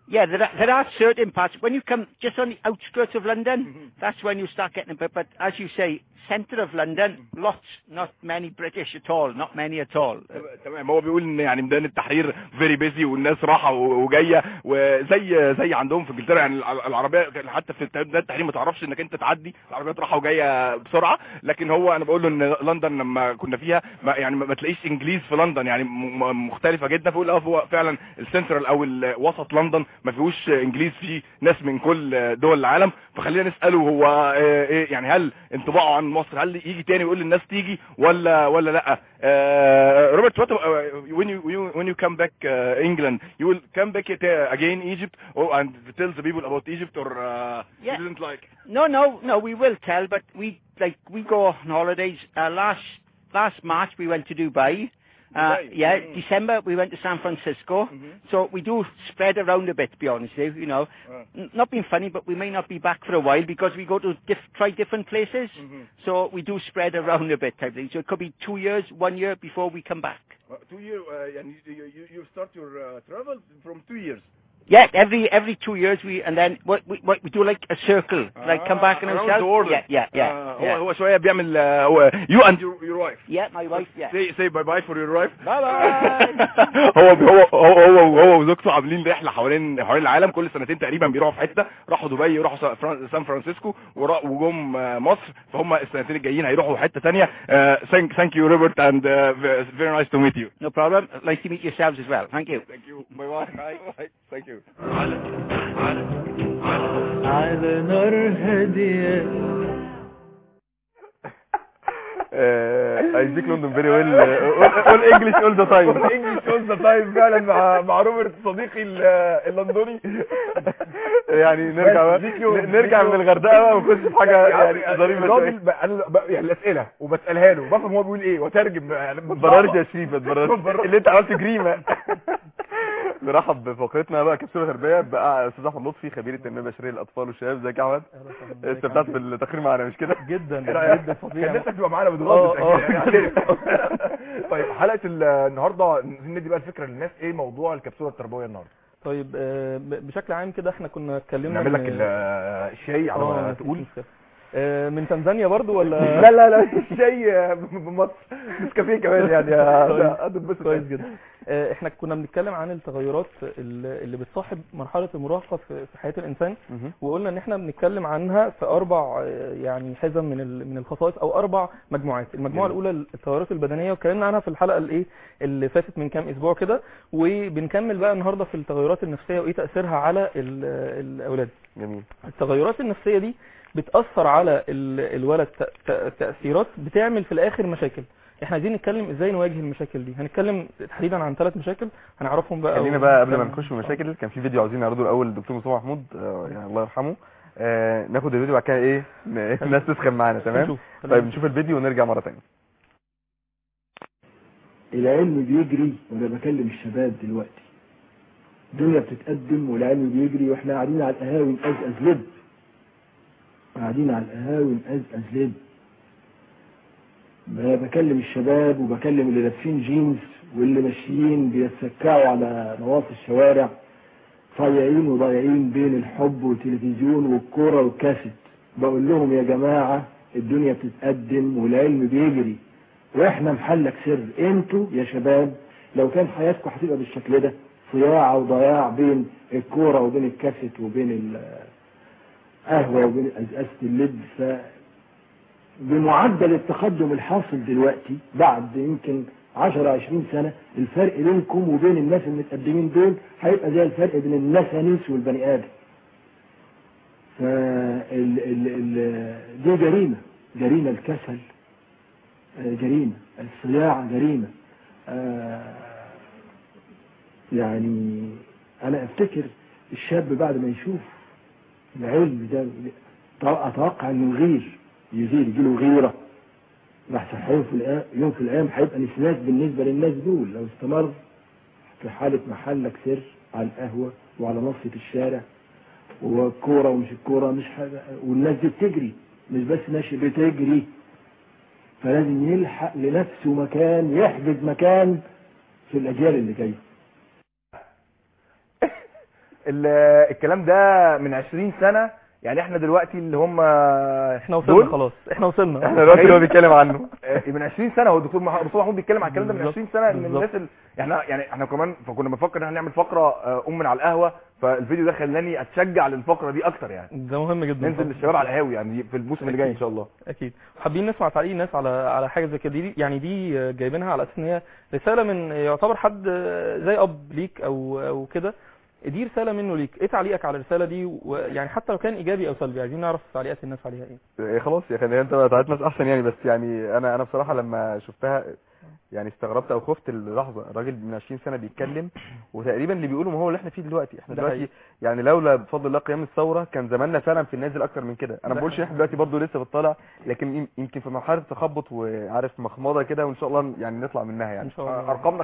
Yeah, there are, there are certain parts. When you come just on the outskirts of London, that's when you start getting a bit. But as you say, centre of London, lots, not many British at all, not many at all. تمام هو بيقول ان يعني ميدان التحرير فيري بيزي والناس راحه و- وجايه وزي زي عندهم في انجلترا يعني الع- العربيه حتى في ميدان التحرير ما تعرفش انك انت تعدي العربيات راحه وجايه بسرعه لكن هو انا بقول له ان لندن لما كنا فيها ما يعني ما ما تلاقيش انجليز في لندن يعني م- م- مختلفه جدا فيقول اه هو فعلا السنترال او ال- وسط لندن ما فيهوش انجليز فيه ناس من كل دول العالم فخلينا نساله هو آه، ايه يعني هل انطباعه عن مصر هل يجي تاني ويقول للناس تيجي ولا ولا لا آه، روبرت what uh, when you when you when you come back uh, England you will come back uh, again Egypt or and tell the people about Egypt or uh, Yeah. you didn't like No, no, no. We will tell, but we like we go on holidays. Uh, last last March we went to Dubai. Uh, Dubai, yeah, mm. December we went to San Francisco. So we do spread around a bit, to be honest with you. You know, N- not being funny, but we may not be back for a while because we go to diff- try different places. So we do spread around a bit, type thing. So it could be two years, one year before we come back. Uh, two year uh, and you, you you start your uh, travel from two years Yeah, every every two years we and then what we what we do like a circle, like come back and around ourselves. the world. Yeah, yeah, yeah. آه، yeah. هو هو شويه بيعمل آه، هو you and your your wife Yeah, my wife. Yeah. say say bye bye for your wife Bye bye. هو هو هو هو هو وزوجته عاملين رحله حوالين حوالين العالم كل سنتين تقريبا بيروحوا في حته راحوا دبي يروحوا سا- فران- سان فرانسيسكو ورا- وجم آه، مصر فهم السنتين الجايين هيروحوا حته ثانيه ثانك ثانك يو روبرت اند فيري نايس تو ميت يو No problem. Nice to meet yourselves as well. Thank you. ثانك يو باي باي ثانك يو على نار هادية ايزيك لندن فيري ويل اول انجلش اول ذا تايم انجلش اول ذا تايم فعلا مع مع روبرت صديقي ال- اللندني يعني نرجع بقى فيديو- نرجع فيديو. من الغردقه بقى ونخش في حاجه يعني ظريفه الراجل شويه بقى انا بقى يعني الاسئله وبسالها له بفهم هو بيقول ايه واترجم يعني ما تبررش يا شريف ما تبررش اللي انت عملته جريمه نرحب بفقرتنا بقى كبسوله تربيه بقى استاذ احمد لطفي خبير التنميه البشريه للاطفال والشباب ازيك يا احمد استمتعت بالتقرير معانا مش كده جدا ايه رايك جدا فظيع كان نفسك تبقى معانا آه، بتغلط آه. طيب حلقه ال- النهارده عايزين ندي بقى الفكره للناس ايه موضوع الكبسوله التربويه النهارده طيب آه، ب- بشكل عام كده احنا كنا اتكلمنا نعمل لك إن- ال- الشاي على آه، ما مفيش تقول مشكلة. آه، من تنزانيا برضو ولا لا لا لا الشاي بمصر نسكافيه كمان يعني كويس. هتتبسط كويس جدا آه، احنا كنا بنتكلم عن التغيرات اللي اللي بتصاحب مرحله المراهقه في في حياه الانسان مهم. وقلنا ان احنا بنتكلم عنها في اربع آه، يعني حزم من ال- من الخصائص او اربع مجموعات المجموعه جميل. الاولى التغيرات البدنيه واتكلمنا عنها في الحلقه الايه اللي فاتت من كام اسبوع كده وبنكمل بقى النهارده في التغيرات النفسيه وايه تاثيرها على ال- الاولاد جميل التغيرات النفسيه دي بتاثر على ال- الولد ت- ت- تاثيرات بتعمل في الاخر مشاكل احنا عايزين نتكلم ازاي نواجه المشاكل دي هنتكلم تحديدا عن ثلاث مشاكل هنعرفهم بقى خلينا بقى قبل ما نخش في المشاكل كان في فيديو عاوزين نعرضه الاول الدكتور مصطفى محمود آه، يعني الله يرحمه آه، ناخد الفيديو بعد كده ايه ن- الناس تسخن معانا تمام نشوف. خلينا طيب نشوف الفيديو ونرجع مره ثانيه العلم بيجري وانا بكلم الشباب دلوقتي الدنيا بتتقدم والعلم بيجري واحنا قاعدين على القهاوي نقزقز لب قاعدين على القهاوي نقزقز لب ب- بكلم الشباب وبكلم اللي لابسين جينز واللي ماشيين بيتسكعوا على نواصي الشوارع ضايعين وضايعين بين الحب والتلفزيون والكوره والكاسيت بقول لهم يا جماعه الدنيا بتتقدم والعلم بيجري واحنا محلك سر انتوا يا شباب لو كان حياتكم هتبقى بالشكل ده صياعه وضياع بين الكوره وبين الكاسيت وبين القهوه وبين ازازه اللب ف بمعدل التقدم الحاصل دلوقتي بعد يمكن 10 20 سنه الفرق بينكم وبين الناس المتقدمين دول هيبقى زي الفرق بين النسانيس والبني ادم. ف ال ال ال دي جريمه جريمه الكسل آه، جريمه الصياعه جريمه آه، يعني انا افتكر الشاب بعد ما يشوف العلم ده اتوقع انه يغير يغير يجيله غيره لحسن يوم في الايام يوم في الايام هيبقى نسناس بالنسبه للناس دول لو استمر في حاله محلك سر على القهوه وعلى نصة الشارع والكوره ومش الكوره مش حاجه والناس دي بتجري مش بس ماشي بتجري فلازم يلحق لنفسه مكان يحجز مكان في الاجيال اللي جايه ال- الكلام ده من 20 سنه يعني احنا دلوقتي اللي هم احنا وصلنا خلاص احنا وصلنا احنا دلوقتي اللي هو بيتكلم عنه من 20 سنه هو الدكتور مح- مصطفى محمود بيتكلم عن الكلام ده من بالظبط. 20 سنه ان بالظبط. الناس ال... احنا يعني احنا كمان فكنا بنفكر ان احنا نعمل فقره آه، ام من على القهوه فالفيديو ده خلاني اتشجع للفقره دي اكتر يعني ده مهم جدا ننزل للشباب على القهاوي يعني في الموسم اللي جاي ان شاء الله اكيد حابين نسمع تعليق الناس على على حاجه زي كده دي يعني دي جايبينها على اساس ان هي رساله من يعتبر حد زي اب ليك او او كده دي رساله منه ليك ايه تعليقك على الرساله دي ويعني حتى لو كان ايجابي او سلبي عايزين نعرف تعليقات الناس عليها ايه إيه خلاص يا خلينا انت بتاعت ناس احسن يعني بس يعني انا انا بصراحه لما شفتها يعني استغربت او خفت اللحظه الراجل من 20 سنه بيتكلم وتقريبا اللي بيقوله ما هو اللي احنا فيه دلوقتي احنا ده دلوقتي حقيقي. يعني لولا بفضل الله قيام الثوره كان زماننا فعلا في النازل اكتر من كده انا ده ما بقولش ان احنا دلوقتي برضه لسه بنطلع لكن يم- يمكن في مرحله تخبط وعارف مخمضه كده وان شاء الله يعني نطلع منها يعني ان شاء الله ارقامنا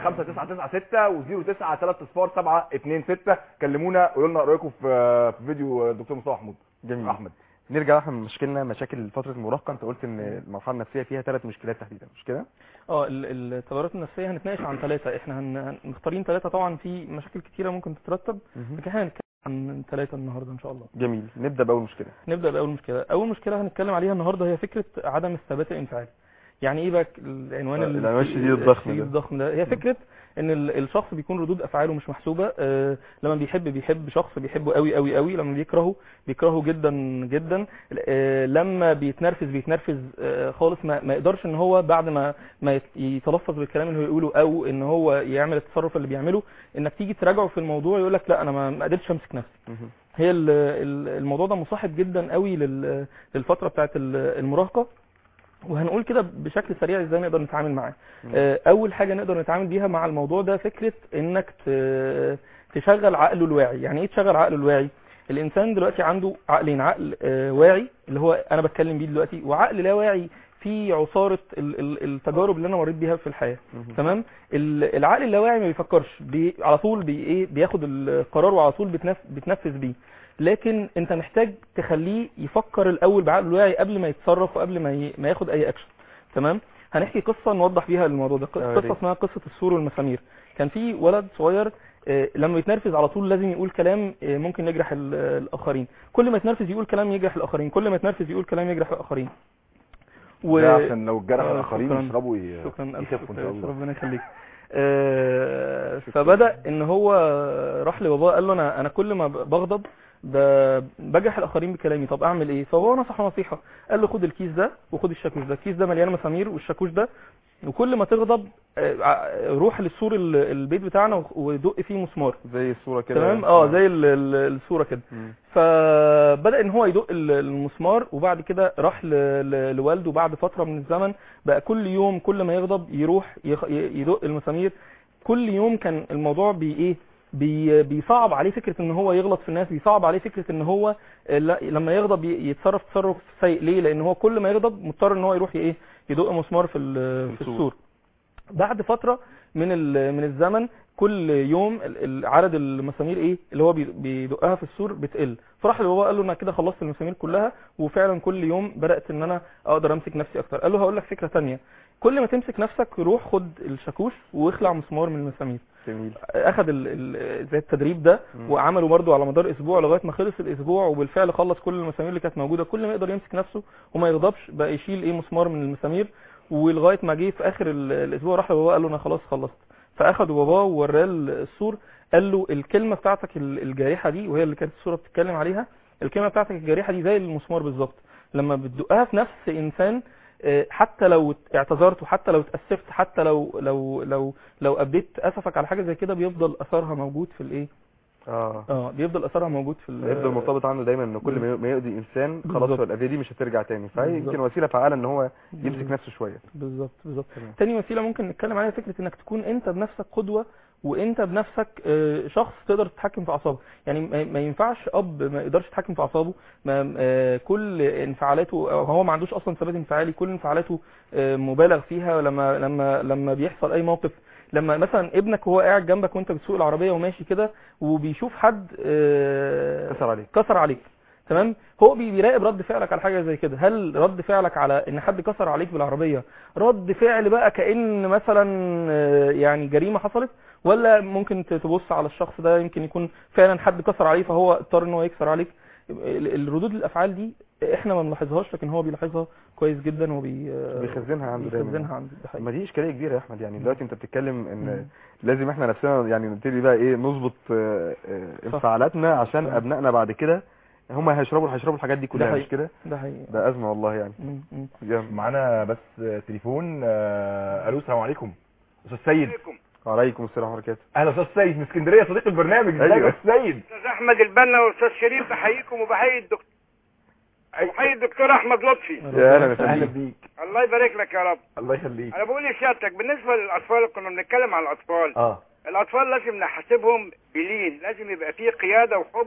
5996 و09 3 صفار 7 2 6 كلمونا قولوا لنا رايكم في في فيديو الدكتور مصطفى محمود جميل احمد نرجع احنا من مشكلنا مشاكل فتره المراهقه انت قلت ان المرحله النفسيه فيها ثلاث مشكلات تحديدا مش كده اه ال- التغيرات النفسيه هنتناقش عن ثلاثه احنا هن- هن- مختارين ثلاثه طبعا في مشاكل كتيره ممكن تترتب مهم. لكن احنا هنتكلم عن ثلاثه النهارده ان شاء الله جميل نبدا باول مشكله نبدا باول مشكله اول مشكله هنتكلم عليها النهارده هي فكره عدم الثبات الانفعالي يعني ايه بقى العنوان آه، ال- العنوان الشديد الضخم الشديد ده. الضخم ده هي فكره ان ال- الشخص بيكون ردود افعاله مش محسوبه آه، لما بيحب بيحب شخص بيحبه قوي قوي قوي لما بيكرهه بيكرهه جدا جدا آه، لما بيتنرفز بيتنرفز آه، خالص ما, ما يقدرش ان هو بعد ما ما يت- يتلفظ بالكلام اللي هو يقوله او ان هو يعمل التصرف اللي بيعمله انك تيجي تراجعه في الموضوع يقول لك لا انا ما ما قدرتش امسك نفسي مهم. هي ال- ال- الموضوع ده مصاحب جدا قوي لل- للفتره بتاعت ال- المراهقه وهنقول كده بشكل سريع ازاي نقدر نتعامل معاه آه، اول حاجه نقدر نتعامل بيها مع الموضوع ده فكره انك ت- تشغل عقله الواعي يعني ايه تشغل عقله الواعي الانسان دلوقتي عنده عقلين عقل آه، واعي اللي هو انا بتكلم بيه دلوقتي وعقل لا واعي في عصاره ال- ال- التجارب اللي انا مريت بيها في الحياه مهم. تمام ال- العقل اللاواعي ما بيفكرش بي على طول بي ايه بياخد القرار وعلى طول بتنف بتنفذ بيه لكن انت محتاج تخليه يفكر الاول بعقله الواعي قبل ما يتصرف وقبل ما ي... ما ياخد اي اكشن تمام هنحكي قصه نوضح بيها الموضوع ده آه، يا قصه ريت. اسمها قصه السور والمسامير كان في ولد صغير آه، لما يتنرفز على طول لازم يقول كلام آه، ممكن يجرح ال- الاخرين كل ما يتنرفز يقول كلام يجرح الاخرين كل ما يتنرفز يقول كلام يجرح الاخرين و... ده عشان لو الجرح آه، الاخرين شكراً. يشربوا ي... شكرا ألف يخفوا ان شاء شكراً، الله ربنا يخليك آه، فبدا ان هو راح لباباه قال له انا انا كل ما ب- بغضب ب- بجرح الاخرين بكلامي طب اعمل ايه فبابا نصحه نصيحه قال له خد الكيس ده وخد الشاكوش ده الكيس ده مليان مسامير والشاكوش ده وكل ما تغضب آه، ع- روح للسور ال- البيت بتاعنا و- ودق فيه مسمار زي الصوره كده تمام اه زي ال- ال- الصوره كده مم. فبدا ان هو يدق ال- المسمار وبعد كده راح ل- ل- لوالده بعد فتره من الزمن بقى كل يوم كل ما يغضب يروح يخ- ي- يدق المسامير كل يوم كان الموضوع بي ايه بي بيصعب عليه فكره ان هو يغلط في الناس بيصعب عليه فكره ان هو آه، لا- لما يغضب ي- يتصرف تصرف سيء ليه لان هو كل ما يغضب مضطر ان هو يروح ي- ايه يدق مسمار في ال- في السور. السور بعد فتره من ال- من الزمن كل يوم ال- ال- عدد المسامير ايه اللي هو بي- بيدقها في السور بتقل فراح لبابا قال له انا كده خلصت المسامير كلها وفعلا كل يوم بدات ان انا اقدر امسك نفسي اكتر قال له هقول لك فكره تانية كل ما تمسك نفسك روح خد الشاكوش واخلع مسمار من المسامير جميل اخذ ال- ال- زي التدريب ده مم. وعمله برده على مدار اسبوع لغايه ما خلص الاسبوع وبالفعل خلص كل المسامير اللي كانت موجوده كل ما يقدر يمسك نفسه وما يغضبش بقى يشيل ايه مسمار من المسامير ولغايه ما جه في اخر ال- الاسبوع راح لبابا قال له انا خلاص خلصت فاخده باباه ووراه السور قال له الكلمه بتاعتك ال- الجارحه دي وهي اللي كانت الصوره بتتكلم عليها الكلمه بتاعتك الجارحه دي زي المسمار بالظبط لما بتدقها في نفس انسان آه، حتى لو اعتذرت وحتى لو اتاسفت حتى لو لو لو لو ابديت اسفك على حاجه زي كده بيفضل اثرها موجود في الايه اه اه بيفضل اثرها موجود في ال- يفضل مرتبط عنه دايما ان كل ما ما يؤذي انسان خلاص بالظبط. هو الاذيه دي مش هترجع تاني فهي بالظبط. يمكن وسيله فعاله ان هو يمسك بالظبط. نفسه شويه بالظبط بالظبط تمام. تاني وسيله ممكن نتكلم عليها فكره انك تكون انت بنفسك قدوه وانت بنفسك آه، شخص تقدر تتحكم في اعصابك يعني ما ما ينفعش اب ما يقدرش يتحكم في اعصابه ما آه، كل انفعالاته أو هو ما عندوش اصلا ثبات انفعالي كل انفعالاته آه، مبالغ فيها لما لما لما بيحصل اي موقف لما مثلا ابنك وهو قاعد جنبك وانت بتسوق العربيه وماشي كده وبيشوف حد آه، كسر عليك كسر عليك تمام هو بي- بيراقب رد فعلك على حاجه زي كده هل رد فعلك على ان حد كسر عليك بالعربيه رد فعل بقى كأن مثلا آه، يعني جريمه حصلت ولا ممكن ت- تبص على الشخص ده يمكن يكون فعلا حد كسر عليه فهو اضطر ان هو يكسر عليك ال- الردود الافعال دي احنا ما بنلاحظهاش لكن هو بيلاحظها كويس جدا وبي بيخزنها عنده دايما بيخزنها عنده ده حقيقي. ما دي اشكاليه كبيره يا احمد يعني دلوقتي انت بتتكلم ان لازم احنا نفسنا يعني نبتدي بقى ايه نظبط آه، آه، انفعالاتنا عشان صح. ابنائنا بعد كده هم هيشربوا هيشربوا الحاجات دي كلها حقيقي. مش كده ده حقيقي ده ازمه والله يعني مم. مم. جامد. معانا بس تليفون آه، الو السلام عليكم استاذ سيد وعليكم السلام ورحمه الله اهلا استاذ سيد من اسكندريه صديق البرنامج ازيك أيوة. يا استاذ سيد استاذ احمد البنا واستاذ شريف بحييكم وبحيي الدكتور وبحيي الدكتور احمد لطفي يا اهلا اهلا وسهلا بيك الله يبارك لك يا رب الله يخليك انا بقول لسيادتك بالنسبه للاطفال كنا بنتكلم عن الاطفال اه الاطفال لازم نحاسبهم بلين لازم يبقى فيه قياده وحب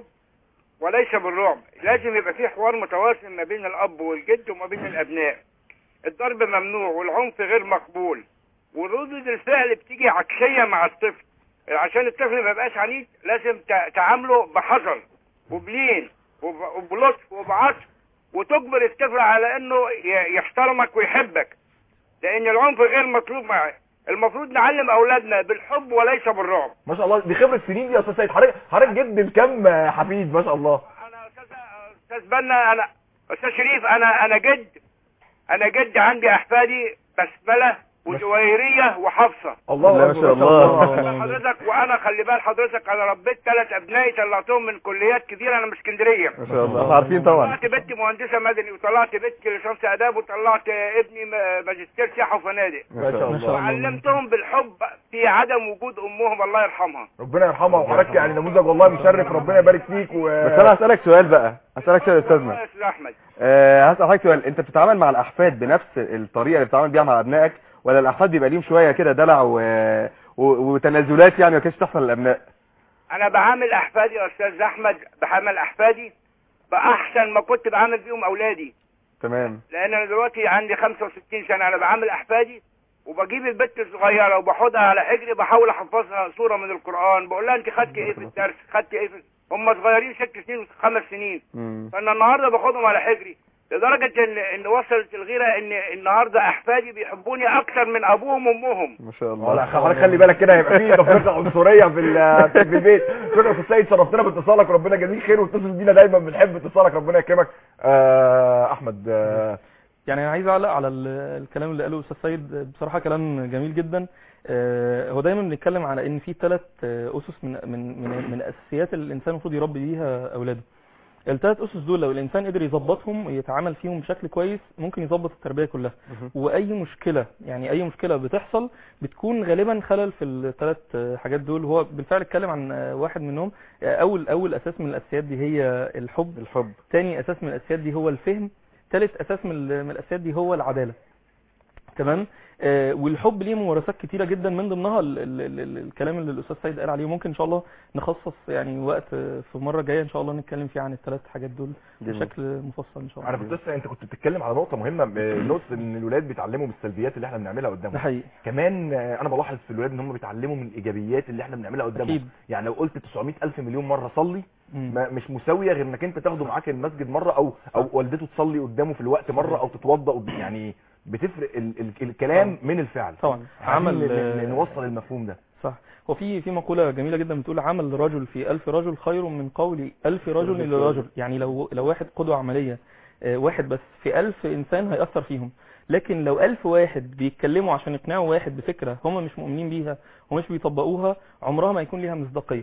وليس بالرعب لازم يبقى فيه حوار متواصل ما بين الاب والجد وما بين الابناء الضرب ممنوع والعنف غير مقبول وردود الفعل بتيجي عكسيه مع الطفل عشان الطفل ما يبقاش عنيد لازم تع- تعامله بحذر وبلين وب- وبلطف وبعطف وتجبر الطفل على انه ي- يحترمك ويحبك لان العنف غير مطلوب معاه المفروض نعلم اولادنا بالحب وليس بالرعب ما شاء الله دي خبره سنين دي يا استاذ سيد حضرتك حضرتك جد الكم حفيد ما شاء الله استاذ بنا انا استاذ شريف انا انا جد انا جد عندي احفادي بسمله وجويريه وحفصه الله لا، ما شاء الله. خلي حضرتك وانا خلي بال حضرتك انا ربيت ثلاث ابنائي طلعتهم من كليات كتير انا من اسكندريه ما شاء الله احنا عارفين طبعا طلعت بنتي مهندسه مدني وطلعت بنتي ليسانس اداب وطلعت ابني م- ماجستير سياحه وفنادق ما شاء الله وعلمتهم بالحب في عدم وجود امهم الله يرحمها ربنا يرحمها وحضرتك يعني نموذج والله مشرف ربنا يبارك فيك و بس انا هسالك سؤال بقى هسالك سؤال يا استاذنا يا استاذ احمد أه هسال حضرتك سؤال انت بتتعامل مع الاحفاد بنفس الطريقه اللي بتتعامل بيها مع ابنائك ولا الاحفاد بيبقى ليهم شويه كده دلع و... و... وتنازلات يعني ما كانتش تحصل للابناء انا بعامل احفادي يا استاذ احمد بعامل احفادي باحسن ما كنت بعامل بيهم اولادي تمام لان انا دلوقتي عندي 65 سنه انا بعامل احفادي وبجيب البنت الصغيره وباخدها على حجري بحاول احفظها سوره من القران بقول لها انت خدتي ايه في الدرس خدتي ايه في هم صغيرين ست سنين وخمس سنين مم. فانا النهارده باخدهم على حجري لدرجه ان ان وصلت الغيره ان النهارده احفادي بيحبوني اكتر من ابوهم وامهم ما شاء اه لا الله حضرتك خلي بالك كده هيبقى في تفرقه عنصريه في ال- في البيت شكرا يا استاذ سيد شرفتنا باتصالك وربنا يجازيك خير واتصل بينا دايما بنحب اتصالك ربنا يكرمك آه احمد آه يعني انا عايز اعلق على ال- الكلام اللي قاله الاستاذ سيد بصراحه كلام جميل جدا آه، هو دايما بنتكلم على ان في ثلاث اسس من من من من اساسيات اللي الانسان المفروض يربي بيها اولاده الثلاث اسس دول لو الانسان قدر يظبطهم ويتعامل فيهم بشكل كويس ممكن يظبط التربيه كلها واي مشكله يعني اي مشكله بتحصل بتكون غالبا خلل في الثلاث حاجات دول وهو بالفعل اتكلم عن واحد منهم اول اول اساس من الاساسيات دي هي الحب الحب تاني اساس من الاساسيات دي هو الفهم ثالث اساس من ال- من الاساسيات دي هو العداله تمام آه والحب ليه ممارسات كتيره جدا من ضمنها ال ال ال ال الكلام اللي الاستاذ سيد قال عليه ممكن ان شاء الله نخصص يعني وقت آه، في مره جايه ان شاء الله نتكلم فيه عن الثلاث حاجات دول جميل. بشكل مفصل ان شاء الله انا كنت لسه انت كنت بتتكلم على نقطه مهمه آه، نقطه ان الولاد بيتعلموا من السلبيات اللي احنا بنعملها ده قدامهم حقيقي كمان آه، انا بلاحظ في الولاد ان هم بيتعلموا من الايجابيات اللي احنا بنعملها قدامهم أكيد. يعني لو قلت 900 الف مليون مره صلي مم. ما مش مساويه غير انك انت تاخده معاك المسجد مره او او والدته تصلي قدامه في الوقت مره او تتوضا قد- يعني بتفرق ال ال الكلام من الفعل طبعا عمل عمل نوصل المفهوم ده صح هو في في مقولة جميلة جدا بتقول عمل رجل في ألف رجل خير من قول ألف رجل لرجل يعني لو لو واحد قدوة عملية آه، واحد بس في ألف إنسان هيأثر فيهم لكن لو ألف واحد بيتكلموا عشان يقنعوا واحد بفكرة هم مش مؤمنين بيها ومش بيطبقوها عمرها ما يكون ليها مصداقية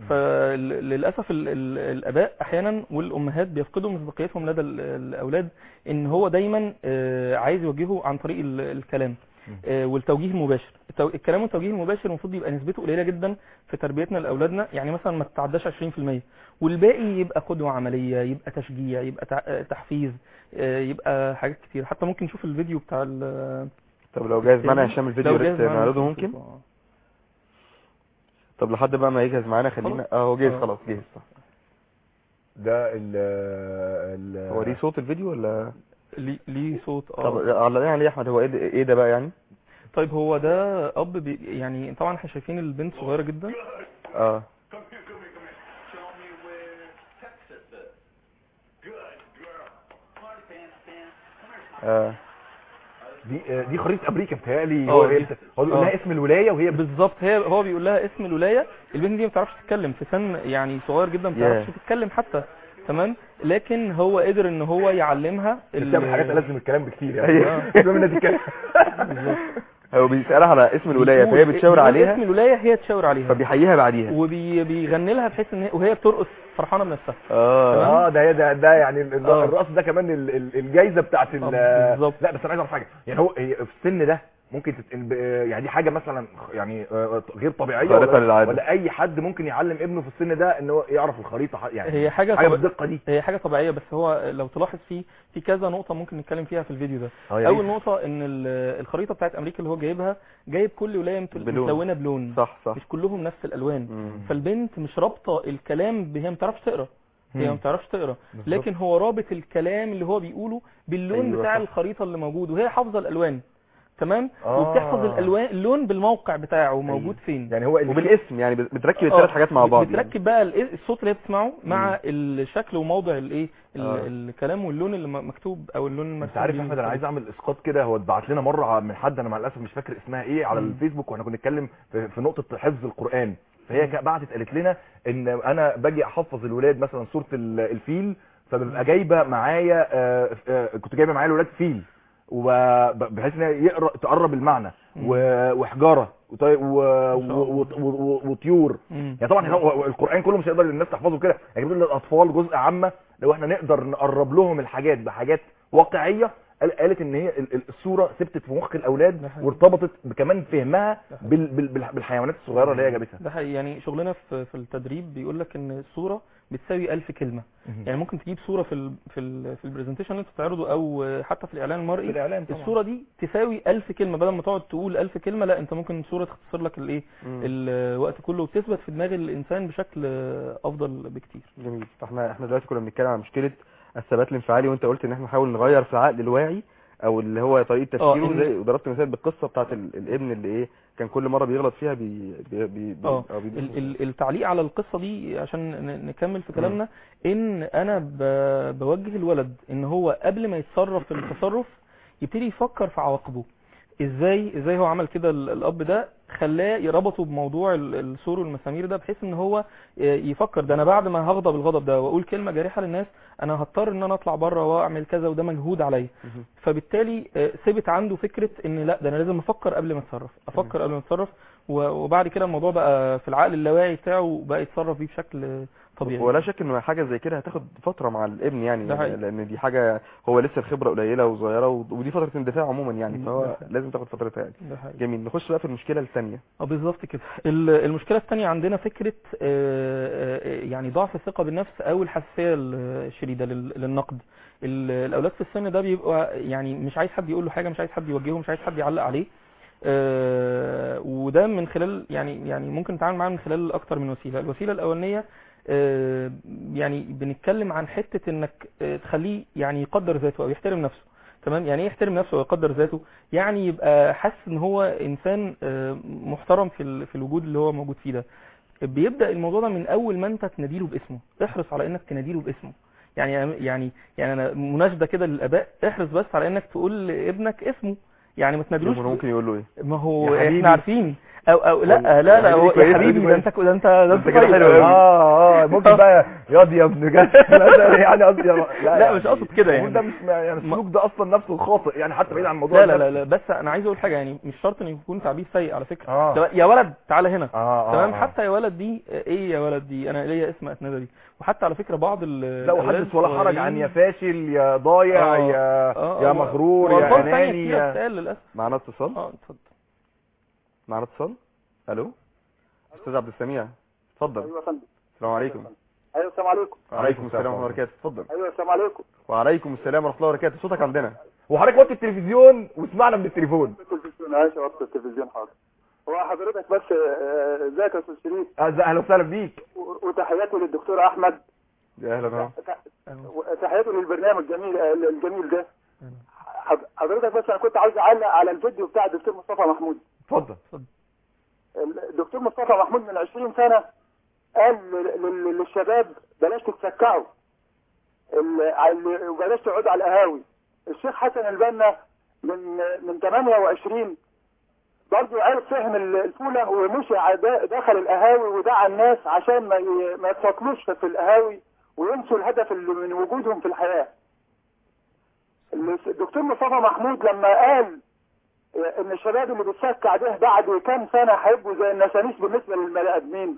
فللأسف ال- ال- الآباء أحيانا والأمهات بيفقدوا مصداقيتهم لدى ال- الأولاد إن هو دايما آه، عايز يوجهه عن طريق ال- الكلام آه، والتوجيه المباشر التو- الكلام والتوجيه المباشر المفروض يبقى نسبته قليله جدا في تربيتنا لاولادنا يعني مثلا ما تتعداش 20% والباقي يبقى قدوه عمليه يبقى تشجيع يبقى تع- آه، تحفيز آه، يبقى حاجات كتير حتى ممكن نشوف الفيديو بتاع ال- طب لو جاهز معانا هشام الفيديو لو يا ريت جاهز معانا نعرضه نشوفه. ممكن طب لحد بقى ما يجهز معانا خلينا اه هو جاهز خلاص جاهز صح ده ال ال هو ليه صوت الفيديو ولا ليه ليه صوت طب اه علقنا عليه يا احمد هو ايه ده- ايه ده بقى يعني طيب هو ده اب بي يعني طبعا احنا شايفين البنت صغيره جدا اه اه دي آه، دي خريطه امريكا بتهيألي اه، هو دي- هو بيقول لها اه. اسم الولايه وهي بالظبط هي هو بيقول لها اسم الولايه البنت دي ما بتعرفش تتكلم في سن يعني صغير جدا ما بتعرفش ياه. تتكلم حتى تمام لكن هو قدر ان هو يعلمها بتعمل حاجات ألذ من الكلام بكتير يعني أيوه. المهم إنها تتكلم. هو بيسألها على اسم الولاية بيقول- فهي بتشاور بيقول عليها اسم الولايه هي تشاور عليها فبيحييها بعديها وبيغني لها بحيث ان هي وهي بترقص فرحانه بنفسها اه ده ده ده يعني ال- اه. الرقص ده كمان ال- ال- الجايزه بتاعت ال بالظبط. لا بس انا عايز اعرف حاجه يعني هو هي في السن ده ممكن تت... ب- يعني دي حاجه مثلا يعني آه، غير طبيعيه خارقة ولا, للعادة. ولا اي حد ممكن يعلم ابنه في السن ده ان هو يعرف الخريطه ح- يعني هي حاجه حاجه طب- بالدقه دي هي حاجه طبيعيه بس هو لو تلاحظ في في كذا نقطه ممكن نتكلم فيها في الفيديو ده اه يا اول ريت. نقطه ان ال- الخريطه بتاعت امريكا اللي هو جايبها جايب كل ولايه مت- بلون. متلونه بلون صح صح مش كلهم نفس الالوان مم. فالبنت مش رابطه الكلام ب- هي ما بتعرفش تقرا هي مم. ما بتعرفش تقرا بالظبط. لكن هو رابط الكلام اللي هو بيقوله باللون أيوة بتاع صح. الخريطه اللي موجود وهي حافظه الالوان تمام آه. وبتحفظ الالوان اللون بالموقع بتاعه موجود فين يعني هو اللي وبالاسم يعني بتركب آه، الثلاث حاجات مع بعض يعني. بتركب بقى ال- الصوت اللي هي بتسمعه مع الشكل وموضع الايه ال- آه. الكلام واللون اللي م- مكتوب او اللون المرسوم انت عارف بيه يا احمد انا المكتوب. عايز اعمل اسقاط كده هو اتبعت لنا مره من حد انا مع الاسف مش فاكر اسمها ايه على مم. الفيسبوك واحنا كنا بنتكلم في في نقطه حفظ القران فهي كا- بعتت قالت لنا ان انا باجي احفظ الولاد مثلا سوره ال- الفيل فببقى جايبه معايا آه، آه، كنت جايبه معايا الولاد فيل وبحيث ان هي يقرا تقرب المعنى و- وحجاره وط- و- و- و- و- وطيور مم. يعني طبعا هو القران كله مش هيقدر الناس تحفظه كده يعني بيقول للاطفال جزء عامه لو احنا نقدر نقرب لهم الحاجات بحاجات واقعيه قال- قالت ان هي ال- ال- الصوره ثبتت في مخ الاولاد وارتبطت كمان فهمها بال- بال- بال- بالحيوانات الصغيره اللي هي جابتها ده حقيقي يعني شغلنا في في التدريب بيقول لك ان الصوره بتساوي ألف كلمه مهم. يعني ممكن تجيب صوره في ال في ال في البرزنتيشن اللي انت بتعرضه او حتى في الاعلان المرئي في الإعلان طبعا. الصوره دي تساوي ألف كلمه بدل ما تقعد تقول ألف كلمه لا انت ممكن صوره تختصر لك الايه مم. الوقت كله وتثبت في دماغ الانسان بشكل افضل بكتير جميل احنا احنا دلوقتي كنا بنتكلم عن مشكله الثبات الانفعالي وانت قلت ان احنا نحاول نغير في العقل الواعي او اللي هو طريقه اه، تفكيره ان- زي وضربت مثال بالقصه بتاعت ال- الابن اللي ايه كان كل مره بيغلط فيها بي بي بي بي اه أو بي- ال- ال- التعليق على القصه دي عشان ن- نكمل في كلامنا ان انا ب- بوجه الولد ان هو قبل ما يتصرف في التصرف يبتدي يفكر في عواقبه ازاي ازاي هو عمل كده ال- الاب ده خلاه يربطه بموضوع ال- السور والمسامير ده بحيث ان هو ي- يفكر ده انا بعد ما هغضب الغضب ده واقول كلمه جارحه للناس انا هضطر ان انا اطلع بره واعمل كذا وده مجهود عليا مهم. فبالتالي آه، ثبت عنده فكره ان لا ده انا لازم افكر قبل ما اتصرف افكر قبل ما اتصرف و- وبعد كده الموضوع بقى في العقل اللاواعي بتاعه بقى يتصرف بيه بشكل طبيعي ولا شك ان حاجه زي كده هتاخد فتره مع الابن يعني ده حقيقي. لان دي حاجه هو لسه الخبره قليله وصغيره و- ودي فتره اندفاع عموما يعني ده فهو حقيقي. لازم تاخد فترتها يعني ده حقيقي. جميل نخش بقى في المشكله الثانيه اه بالظبط كده ال- المشكله الثانيه عندنا فكره آه، آه، يعني ضعف الثقه بالنفس او الحساسيه الشديده لل- للنقد ال- الاولاد في السن ده بيبقى يعني مش عايز حد يقول له حاجه مش عايز حد يوجهه مش عايز حد يعلق عليه آه، وده من خلال يعني يعني ممكن نتعامل معاه من خلال اكتر من وسيله الوسيله الاولانيه آه، يعني بنتكلم عن حته انك آه، تخليه يعني يقدر ذاته او يحترم نفسه تمام يعني ايه يحترم نفسه ويقدر ذاته يعني يبقى حاسس ان هو انسان آه، محترم في ال- في الوجود اللي هو موجود فيه ده بيبدا الموضوع ده من اول ما انت تناديله باسمه احرص على انك تناديله باسمه يعني يعني يعني انا مناشده كده للاباء احرص بس على انك تقول لابنك اسمه يعني ما تنادلوش يوم ممكن يقول له ايه ما هو يا حبيبي. احنا عارفين او او لا ولا- لا لا يا هو حبيبي يا كويس، حبيبي ده انت ده انت ده انت كده طيب حلو أوي. أوي. اه اه ممكن بقى ياض يا ابن جد يعني قصدي لا, لا، يعني مش قصد كده المفروض يعني. ده مش يعني السلوك ده اصلا نفسه خاطئ يعني حتى بعيد عن الموضوع لا لا ده. لا, لا بس انا عايز اقول حاجه يعني مش شرط ان يكون تعبير سيء على فكره آه. ده يا ولد تعالى هنا اه تمام آه. حتى يا ولد دي ايه يا ولد دي انا ليا اسم اتنادى بيه وحتى على فكره بعض ال لا وحدث ولا حرج عن يا فاشل يا ضايع آه. يا آه، يا آه. مغرور يا وألفاظ تانية اناني كتيرة يا بتتقال للاسف معانا اتصال اه اتفضل معانا اتصال الو استاذ عبد السميع اتفضل ايوه يا فندم السلام عليكم ايوه السلام عليكم وعليكم السلام ورحمه الله وبركاته اتفضل ايوه السلام عليكم وعليكم السلام ورحمه الله وبركاته صوتك عندنا وحضرتك وطي التلفزيون واسمعنا من التليفون التلفزيون ماشي وقت التلفزيون حاضر هو حضرتك بس آه، ازيك يا استاذ شريف أهلا اهلا وسهلا بيك و- وتحياتي للدكتور احمد يا اهلا اهو تحياتي للبرنامج الجميل الجميل ده حض- حضرتك بس انا كنت عاوز اعلق على الفيديو بتاع الدكتور مصطفى محمود اتفضل الدكتور مصطفى محمود من 20 سنة قال لل- لل- للشباب بلاش تتسكعوا ال- على- وبلاش تقعدوا على القهاوي الشيخ حسن البنا من من 28 برضه عرف فهم ال- الفولة ومشي ع- دا- دخل القهاوي ودعا الناس عشان ما ي- ما يتفضلوش في القهاوي وينسوا الهدف اللي من وجودهم في الحياة الدكتور مصطفى محمود لما قال ان الشباب اللي بيتسكع ده بعد كام سنة هيبقوا زي النسانيس بالنسبة للبني ادمين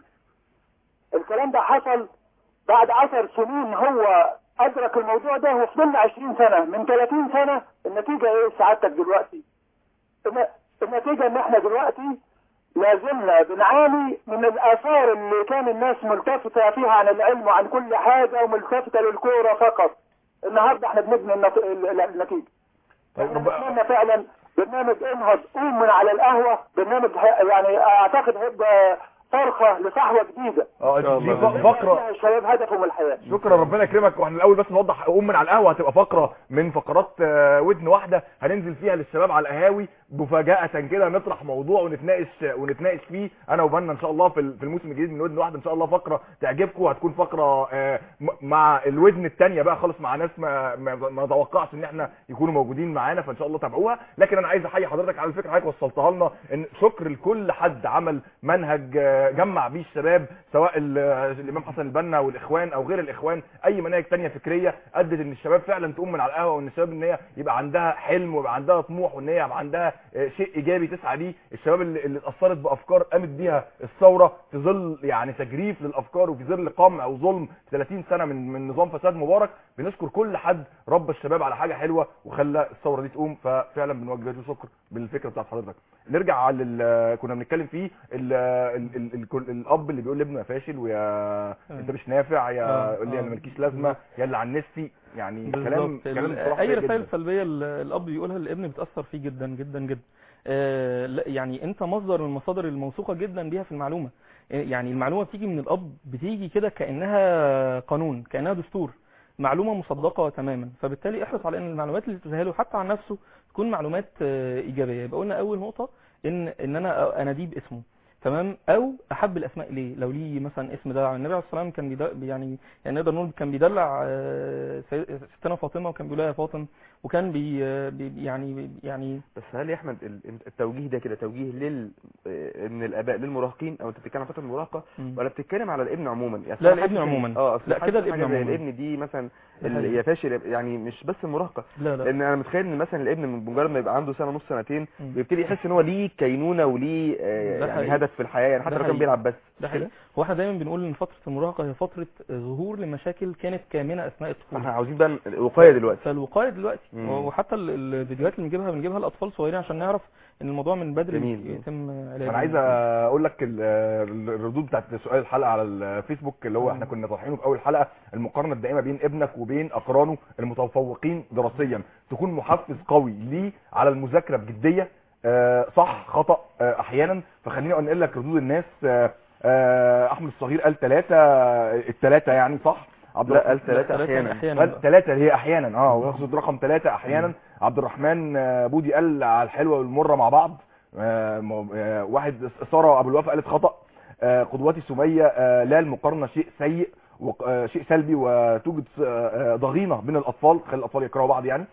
الكلام ده حصل بعد عشر سنين هو ادرك الموضوع ده وفضلنا 20 سنة من 30 سنة النتيجة ايه سعادتك دلوقتي الن- النتيجة ان احنا دلوقتي لازلنا بنعاني من الاثار اللي كان الناس ملتفتة فيها عن العلم وعن كل حاجة وملتفتة للكورة فقط النهاردة احنا بنبني النت- ال- النتيجة احنا نتمنى فعلا برنامج انهض قوم من على القهوة برنامج ه- يعني اعتقد هيبقى فرخة لصحوة جديدة اه دي ف- فقره فيها الشباب هدفهم الحياة شكرا ربنا يكرمك واحنا الاول بس نوضح قوم من على القهوه هتبقى فقره من فقرات آه، ودن واحده هننزل فيها للشباب على القهاوي مفاجاه كده نطرح موضوع ونتناقش ونتناقش فيه انا وبنا ان شاء الله في ال- في الموسم الجديد من ودن واحده ان شاء الله فقره تعجبكم هتكون فقره آه، م- مع الودن الثانيه بقى خالص مع ناس ما ما ما نتوقعش ان احنا يكونوا موجودين معانا فان شاء الله تابعوها لكن انا عايز احيي حضرتك على الفكره حضرتك وصلتها لنا ان شكر لكل حد عمل منهج آه، جمع بيه الشباب سواء ال- آه، الامام حسن البنا والاخوان او غير الاخوان اي مناهج تانية فكريه ادت ان الشباب فعلا تقوم من على القهوه وان الشباب ان هي يبقى عندها حلم ويبقى عندها طموح وان هي يبقى عندها آه، شيء ايجابي تسعى ليه الشباب اللي, اللي اتاثرت بافكار قامت بيها الثوره في ظل يعني تجريف للافكار وفي ظل قمع وظلم 30 سنه من من نظام فساد مبارك بنشكر كل حد ربى الشباب على حاجه حلوه وخلى الثوره دي تقوم ففعلا بنوجه له شكر بالفكره بتاعت حضرتك نرجع على ال- كنا بنتكلم فيه ال ال ال ال كل- الاب اللي بيقول لابنه يا فاشل ويا انت مش نافع يا آه، قول لي انا آه. مالكيش لازمه يا اللي عنستي يعني كلام بالظبط كلام ال- بصراحة اي سيء رسائل جداً. سلبيه ال- الاب بيقولها للابن بتاثر فيه جدا جدا جدا آه، لا، يعني انت مصدر من المصادر الموثوقه جدا بيها في المعلومه آه، يعني المعلومه بتيجي من الاب بتيجي كده كانها قانون كانها دستور معلومه مصدقه تماما فبالتالي احرص على ان المعلومات اللي تديها له حتى عن نفسه تكون معلومات آه، ايجابيه يبقى قلنا اول نقطه ان ان انا اناديه باسمه تمام او احب الاسماء اليه لو ليه مثلا اسم دلع النبي عليه الصلاه والسلام كان بيدل يعني يعني نقدر نقول كان بيدلع آه، سي- ستنا فاطمه وكان بيقول لها يا فاطم وكان بي آه، بي- يعني يعني بس هل يا احمد ال- التوجيه ده كده توجيه لل آه، من الاباء للمراهقين او انت بتتكلم عن فتره المراهقه مم. ولا بتتكلم على الابن عموما يعني لا، أصل أنا الابن حاسس إن- عموما. اه أصل لا، حاسس كده إن الابن حاجة زي عموما. الابن دي مثلا ده ال- حقيقي. يا فاشل يعني مش بس المراهقه لا لا لان انا متخيل ان مثلا الابن من مجرد ما يبقى عنده سنه ونص سنتين مم. بيبتدي يحس ان هو ليه كينونه وليه آه، ده يعني حقيقي. هدف في الحياه يعني حتى ده لو كان حقيقي. بيلعب بس ده مش حقيقي كده؟ هو احنا دايما بنقول ان فتره المراهقه هي فتره ظهور لمشاكل كانت كامنه اثناء الطفوله احنا عاوزين بقى الوقايه دلوقتي فالوقايه دلوقتي مم. وحتى ال- الفيديوهات اللي بنجيبها بنجيبها لاطفال صغيرين عشان نعرف ان الموضوع من بدري جميل. يتم علاجه انا عايز اقول لك ال- ال- الردود بتاعت سؤال الحلقه على الفيسبوك اللي هو احنا كنا طرحينه في اول حلقه المقارنه الدائمه بين ابنك وبين اقرانه المتفوقين دراسيا تكون محفز قوي ليه على المذاكره بجديه آه، صح خطا آه، احيانا فخليني انقل لك ردود الناس آه، آه، احمد الصغير قال ثلاثه الثلاثه يعني صح عبد لا، الرحمن- قال ثلاثة أحيانا. قال ثلاثة هي احيانا اه ويقصد رقم ثلاثة احيانا عبد الرحمن آه، بودي قال على الحلوة والمرة مع بعض آه، م- آه، واحد سارة ابو الوفا قالت خطأ آه، قدوتي سمية آه، لا المقارنة شيء سيء وق- آه، شيء سلبي وتوجد آه، آه، ضغينة بين الاطفال خلي الاطفال يكرهوا بعض يعني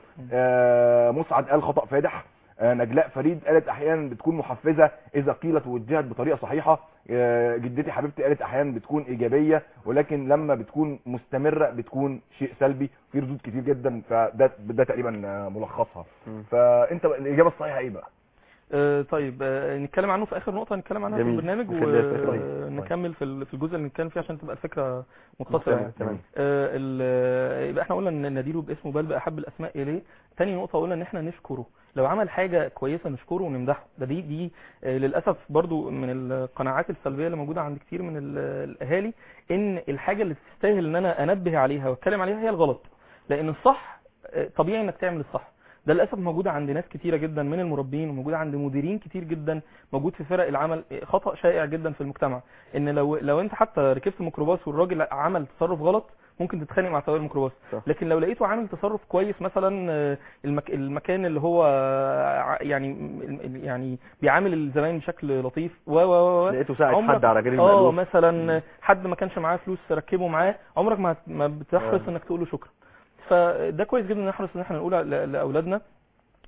آه، مسعد قال خطأ فادح آه، نجلاء فريد قالت احيانا بتكون محفزه اذا قيلت ووجهت بطريقه صحيحه آه، جدتي حبيبتي قالت احيانا بتكون ايجابيه ولكن لما بتكون مستمره بتكون شيء سلبي في ردود كتير جدا فده ده تقريبا آه، ملخصها فانت بقى الاجابه الصحيحه ايه بقى آه، طيب آه، نتكلم عنه في اخر نقطه نتكلم عنها في جميل. البرنامج نخليها في- طيب. ونكمل في ال- في الجزء اللي نتكلم فيه عشان تبقى الفكره متصله تمام، يعني. تمام. آه، ال- يبقى احنا قلنا ان نديله باسمه بل باحب الاسماء اليه تاني نقطه قلنا ان احنا نشكره لو عمل حاجه كويسه نشكره ونمدحه ده دي دي آه، للاسف برضو من القناعات السلبيه اللي موجوده عند كتير من ال- الاهالي ان الحاجه اللي تستاهل ان انا انبه عليها واتكلم عليها هي الغلط لان الصح آه، طبيعي انك تعمل الصح ده للاسف موجود عند ناس كتيره جدا من المربين وموجود عند مديرين كتير جدا موجود في فرق العمل خطا شائع جدا في المجتمع ان لو لو انت حتى ركبت ميكروباص والراجل عمل تصرف غلط ممكن تتخانق مع سواق الميكروباص صح. لكن لو لقيته عامل تصرف كويس مثلا آه، المك... المكان اللي هو آه، يعني يعني بيعامل الزباين بشكل لطيف و و و لقيته ساعد عمرك- حد على رجل اه المألوف. مثلا حد ما كانش معاه فلوس ركبه معاه عمرك ما ما بتحرص آه. انك تقول له شكرا فده كويس جدا نحرص ان احنا نقول ل- لاولادنا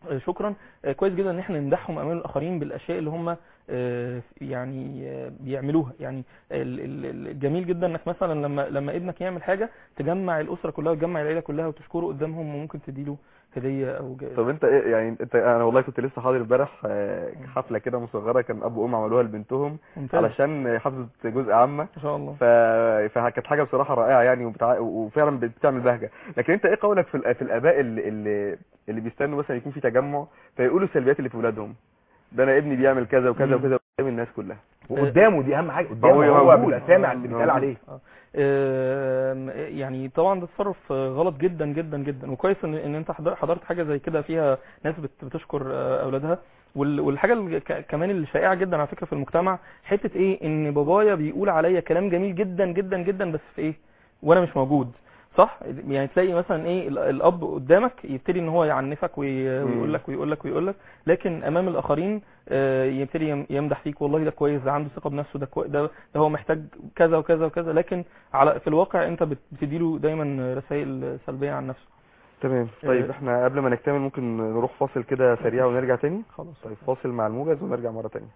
آه، شكرا آه، كويس جدا ان احنا نمدحهم امام الاخرين بالاشياء اللي هم آه، يعني آه، بيعملوها يعني ال- ال- ال- الجميل جدا انك مثلا لما لما ابنك يعمل حاجه تجمع الاسره كلها وتجمع العيله كلها وتشكره قدامهم وممكن تديله هديه او جائزه طب انت ايه يعني انت انا والله كنت لسه حاضر امبارح آه، حفله كده مصغره كان اب وام عملوها لبنتهم ممتاز. علشان حفظت جزء عامه ما شاء الله ف... فكانت حاجه بصراحه رائعه يعني وبتع... وفعلا بتعمل بهجه لكن انت ايه قولك في, ال... في الاباء اللي اللي, اللي بيستنوا مثلا يكون في تجمع فيقولوا السلبيات اللي في ولادهم ده انا ابني بيعمل كذا وكذا مم. وكذا قدام الناس كلها وقدامه دي اهم حاجه قدامه هو هو موجود. بيبقى سامع آه، اللي بيتقال موجود. عليه آه. آم، يعني طبعا ده تصرف آه، غلط جدا جدا جدا وكويس ان ان انت حضر- حضرت حاجه زي كده فيها ناس بت- بتشكر آه، اولادها وال- والحاجه اللي ك- كمان اللي شائعه جدا على فكره في المجتمع حته ايه ان بابايا بيقول عليا كلام جميل جدا جدا جدا بس في ايه وانا مش موجود صح يعني تلاقي مثلا ايه ال- الاب قدامك يبتدي ان هو يعنفك وي- ويقول لك ويقول لك ويقول لك لكن امام الاخرين آه، يبتدي يم- يمدح فيك والله ده كويس ده عنده ثقه بنفسه ده كوي- ده ده هو محتاج كذا وكذا وكذا لكن على في الواقع انت بت- بتديله دايما رسائل سلبيه عن نفسه تمام طيب آه. احنا قبل ما نكتمل ممكن نروح فاصل كده سريع ونرجع تاني خلاص طيب فاصل مع الموجز ونرجع مره تانية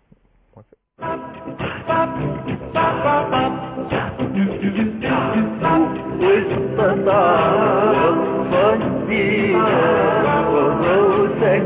واستطاع صدينا وغوثا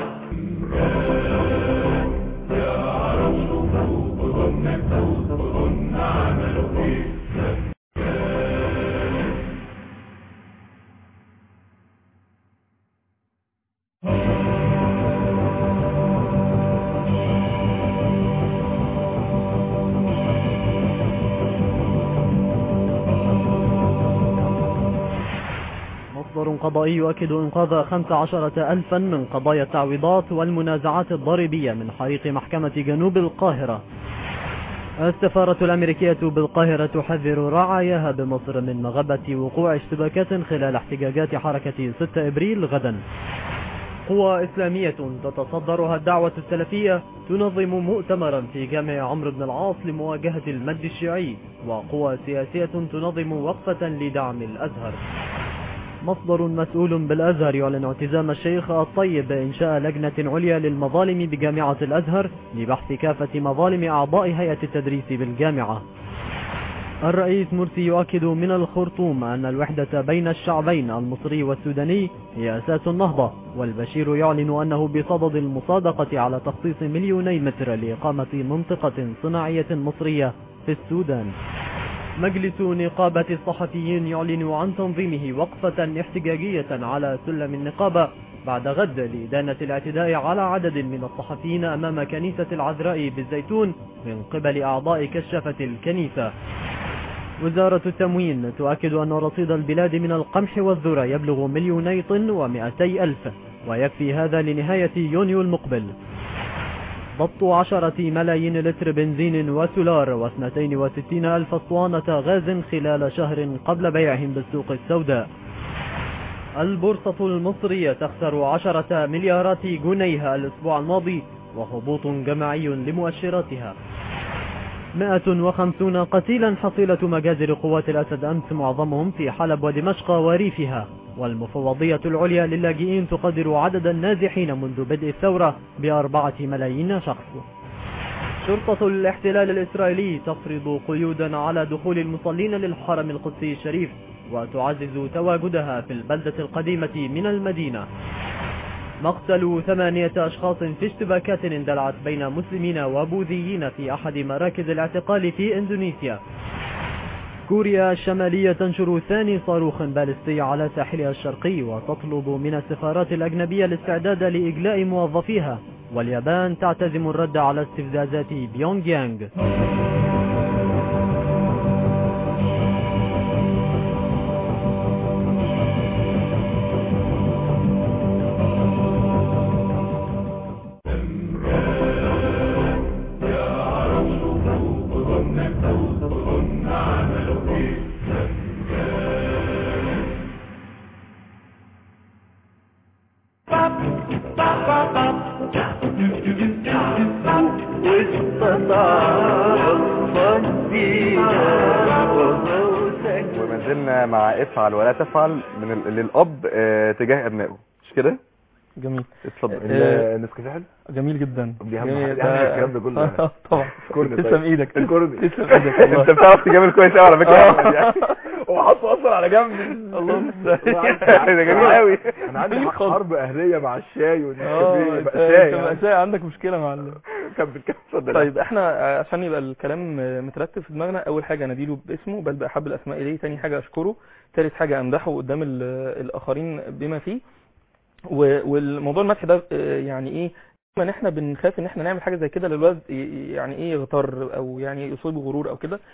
مصدر قضائي يؤكد إنقاذ 15 ألفا من قضايا التعويضات والمنازعات الضريبية من حريق محكمة جنوب القاهرة السفارة الأمريكية بالقاهرة تحذر رعاياها بمصر من مغبة وقوع اشتباكات خلال احتجاجات حركة 6 إبريل غدا قوى إسلامية تتصدرها الدعوة السلفية تنظم مؤتمرا في جامع عمرو بن العاص لمواجهة المد الشيعي وقوى سياسية تنظم وقفة لدعم الأزهر مصدر مسؤول بالأزهر يعلن اعتزام الشيخ الطيب بإنشاء لجنة عليا للمظالم بجامعة الأزهر لبحث كافة مظالم أعضاء هيئة التدريس بالجامعة الرئيس مرسي يؤكد من الخرطوم أن الوحدة بين الشعبين المصري والسوداني هي أساس النهضة والبشير يعلن أنه بصدد المصادقة على تخصيص مليوني متر لإقامة منطقة صناعية مصرية في السودان مجلس نقابة الصحفيين يعلن عن تنظيمه وقفة احتجاجية على سلم النقابة بعد غد لإدانة الاعتداء على عدد من الصحفيين أمام كنيسة العذراء بالزيتون من قبل أعضاء كشافة الكنيسة وزارة التموين تؤكد أن رصيد البلاد من القمح والذرة يبلغ مليوني طن ومئتي ألف ويكفي هذا لنهاية يونيو المقبل ضبط عشرة ملايين لتر بنزين وسولار واثنتين وستين ألف اسطوانة غاز خلال شهر قبل بيعهم بالسوق السوداء البورصة المصرية تخسر عشرة مليارات جنيها الأسبوع الماضي وهبوط جماعي لمؤشراتها 150 قتيلا حصيلة مجازر قوات الأسد أمس معظمهم في حلب ودمشق وريفها والمفوضية العليا للاجئين تقدر عدد النازحين منذ بدء الثورة بأربعة ملايين شخص شرطة الاحتلال الإسرائيلي تفرض قيودا على دخول المصلين للحرم القدسي الشريف وتعزز تواجدها في البلدة القديمة من المدينة مقتل ثمانية أشخاص في اشتباكات اندلعت بين مسلمين وبوذيين في أحد مراكز الاعتقال في إندونيسيا كوريا الشمالية تنشر ثاني صاروخ باليستي على ساحلها الشرقي وتطلب من السفارات الأجنبية الاستعداد لإجلاء موظفيها واليابان تعتزم الرد على استفزازات بيونغ يانغ وما زلنا مع افعل ولا تفعل من ال... للاب آه، تجاه ابنائه مش كده جميل اتفضل آه، النسكافيه حلو جميل جدا دي أهم جميل. حاجة. ده- يعني الكلام ده كله يعني. آه، طبعا اشكرني طيب. تسلم ايدك اشكرني. تسلم ايدك والله. انت بتعرف تجامل كويس قوي على فكره يا آه. احمد يعني هو حاطه اصلا على جنب الله ده جميل قوي انا عندي جميل خالص. حرب اهليه مع الشاي اه والنسكافيه انت بقى شاي انت يعني. مأساة عندك مشكله مع ال... كمل كمل اتفضل طيب احنا عشان يبقى الكلام مترتب في دماغنا اول حاجه نديله باسمه بل باحب الاسماء اليه تاني حاجه اشكره تالت حاجه امدحه قدام ال- الاخرين بما فيه و- والموضوع المدح ده اه، يعني ايه دايما احنا بنخاف ان احنا نعمل حاجه زي كده للولد ي- يعني ايه يغتر او يعني يصيبه غرور او كده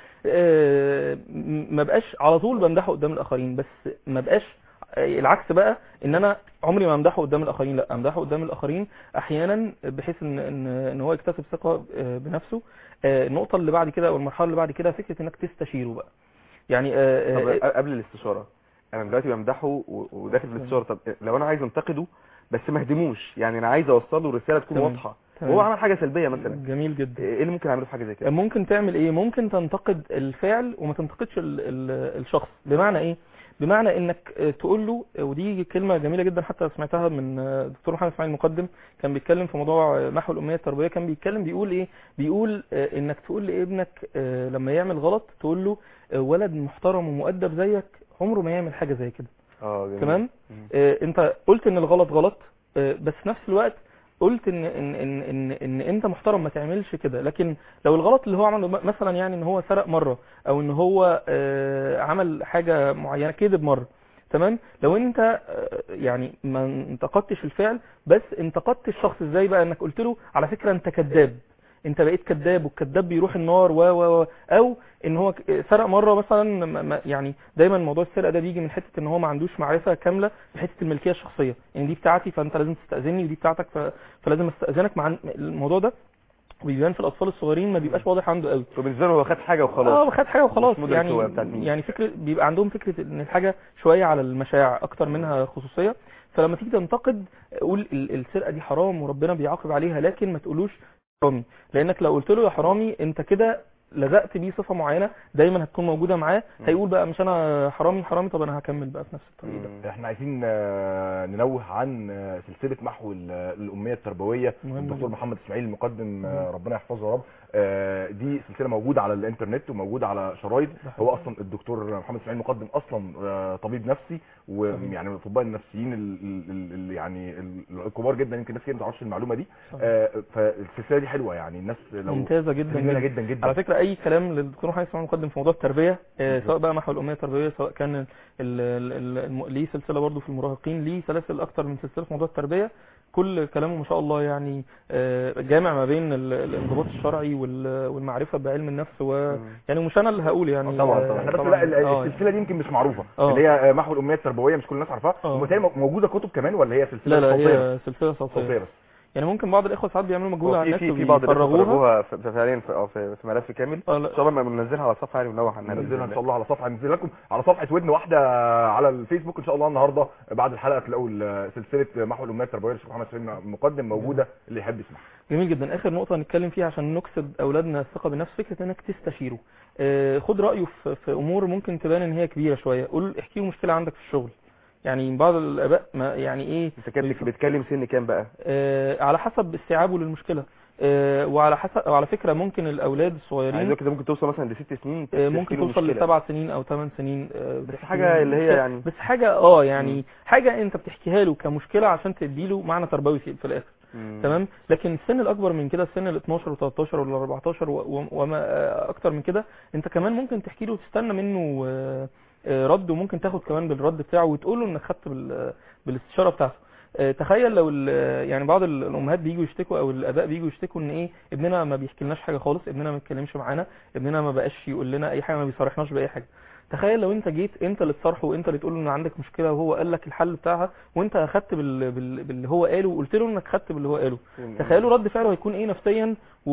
اه، م- ما بقاش على طول بمدحه قدام الاخرين بس ما بقاش اه، العكس بقى ان انا عمري ما امدحه قدام الاخرين لا امدحه قدام الاخرين احيانا بحيث ان ان ان هو يكتسب ثقه اه، بنفسه اه، النقطه اللي بعد كده او المرحله اللي بعد كده فكره انك تستشيره بقى يعني اه، طب اه، قبل الاستشاره انا دلوقتي بمدحه و- وداخل في الاستشاره طب لو انا عايز انتقده بس ما اهدموش يعني انا عايز اوصل له رساله تكون تمام. واضحه تمام. وهو عمل حاجه سلبيه مثلا جميل جدا ايه اللي ممكن اعمله في حاجه زي كده ممكن تعمل ايه ممكن تنتقد الفعل وما تنتقدش ال ال الشخص بمعنى ايه بمعنى انك آه، تقول له ودي كلمه جميله جدا حتى سمعتها من آه، دكتور محمد اسماعيل المقدم كان بيتكلم في موضوع آه، محو الاميه التربويه كان بيتكلم بيقول ايه بيقول آه، انك تقول لابنك آه، لما يعمل غلط تقول له آه، ولد محترم ومؤدب زيك عمره ما يعمل حاجه زي كده اه جميل. تمام آه، انت قلت ان الغلط غلط آه، بس في نفس الوقت قلت ان ان ان ان, إن انت محترم ما تعملش كده لكن لو الغلط اللي هو عمله م- مثلا يعني ان هو سرق مره او ان هو آه، عمل حاجه معينه كذب مره تمام لو انت آه، يعني ما انتقدتش الفعل بس انتقدت الشخص ازاي بقى انك قلت له على فكره انت كذاب انت بقيت كذاب والكذاب بيروح النار و و و او ان هو ك- سرق مره مثلا ما- ما- يعني دايما موضوع السرقه ده بيجي من حته ان هو ما عندوش معرفه كامله بحته الملكيه الشخصيه يعني دي بتاعتي فانت لازم تستاذني ودي بتاعتك ف... فلازم استاذنك مع الموضوع ده بيبان في الاطفال الصغيرين ما بيبقاش واضح عنده قوي فبالنسبه له هو خد حاجه وخلاص اه خد حاجه وخلاص مش مدرك هو بتاعت يعني مين. يعني فكره بيبقى عندهم فكره ان الحاجه شويه على المشاع اكتر منها خصوصيه فلما تيجي تنتقد قول ال- السرقه دي حرام وربنا بيعاقب عليها لكن ما تقولوش حرامي لانك لو قلت له يا حرامي انت كده لزقت بيه صفه معينه دايما هتكون موجوده معاه هيقول بقى مش انا حرامي حرامي طب انا هكمل بقى في نفس الطريق ده احنا عايزين آه، ننوه عن آه، سلسله محو ال- الاميه التربويه مهم الدكتور جدا. محمد اسماعيل المقدم آه، ربنا يحفظه يا رب آه، دي سلسله موجوده على الانترنت وموجوده على شرايط هو اصلا الدكتور محمد اسماعيل المقدم اصلا آه، طبيب نفسي ويعني من الاطباء النفسيين ال- ال- ال- يعني ال- الكبار جدا يمكن ناس كتير ما تعرفش المعلومه دي صحيح. آه، فالسلسله دي حلوه يعني الناس لو ممتازه جدا جميله جدا جدا على فكره اي كلام للدكتور محمد اسماعيل المقدم في موضوع التربيه آه، سواء بقى محو الاميه التربويه سواء كان ال- ال- ال- الم- ليه سلسله برضه في المراهقين ليه سلاسل اكتر من سلسله في موضوع التربيه كل كلامه ما شاء الله يعني آه، جامع ما بين ال- الانضباط الشرعي وال- والمعرفه بعلم النفس و يعني مش انا اللي هقول يعني طبعا آه، طبعا احنا بس طبعاً. لا ال- آه، السلسله دي يمكن مش معروفه آه. اللي هي آه، محو الاميه التربويه مش كل الناس عارفاها آه. وبالتالي موجوده كتب كمان ولا هي سلسله لا لا صوتية هي بس؟ سلسله صوتيه صوتيه بس يعني ممكن بعض الاخوه ساعات بيعملوا مجهود هو على في النت في في بعض الناس وبيفرغوها فرجوها في في- فعليا في, آه، في في ملف كامل اه ان لا شاء الله لما بننزلها على الصفحه يعني منوه عنها بإذن هننزلها ان الله. شاء الله على صفحه هننزل لكم على صفحه ودن واحده على الفيسبوك ان شاء الله النهارده بعد الحلقه تلاقوا ال- سلسله محو الاميه التربويه للشيخ محمد سليم المقدم موجوده اللي يحب يسمعها جميل جدا اخر نقطه نتكلم فيها عشان نكسب اولادنا الثقه بالنفس فكره انك تستشيره آه، خد رايه في, في امور ممكن تبان ان هي كبيره شويه قول احكي له مشكله عندك في الشغل يعني بعض الاباء ما يعني ايه انت كان بتكلم سن كام بقى آه، على حسب استيعابه للمشكله آه، وعلى حسب وعلى فكره ممكن الاولاد الصغيرين عايزك كده ممكن توصل مثلا لست سنين آه، تحكي ممكن له توصل مشكلة. لسبع سنين او ثمان سنين آه، بس حاجة اللي هي يعني- بس حاجه اه يعني حاجه انت بتحكيها له كمشكله عشان تديله معنى تربوي في في الاخر مم. تمام لكن السن الاكبر من كده السن ال 12 و13 ولا 14 و- و- وما آه، اكتر من كده انت كمان ممكن تحكي له وتستنى منه آه، آه، رد وممكن تاخد كمان بالرد بتاعه وتقول له انك خدت بال- بالاستشاره بتاعته آه، تخيل لو ال- يعني بعض ال- الامهات بييجوا يشتكوا او الاباء بييجوا يشتكوا ان ايه ابننا ما بيحكي لناش حاجه خالص ابننا ما بيتكلمش معانا ابننا ما بقاش يقول لنا اي حاجه ما بيصارحناش باي حاجه تخيل لو انت جيت انت اللي تصارحه وانت اللي تقول له ان عندك مشكله وهو قال لك الحل بتاعها وانت اخدت بال... بال... باللي هو قاله وقلت له انك خدت باللي هو قاله تخيلوا رد فعله هيكون ايه نفسيا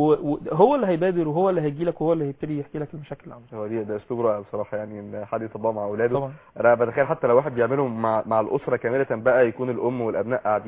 وهو اللي هيبادر وهو اللي هيجي لك وهو اللي هيبتدي يحكي لك المشاكل اللي عنده هو دي ده اسلوب رائع بصراحه يعني ان حد يطبقه مع اولاده طبعا انا بتخيل حتى لو واحد بيعملهم مع مع الاسره كامله بقى يكون الام والابناء قاعدين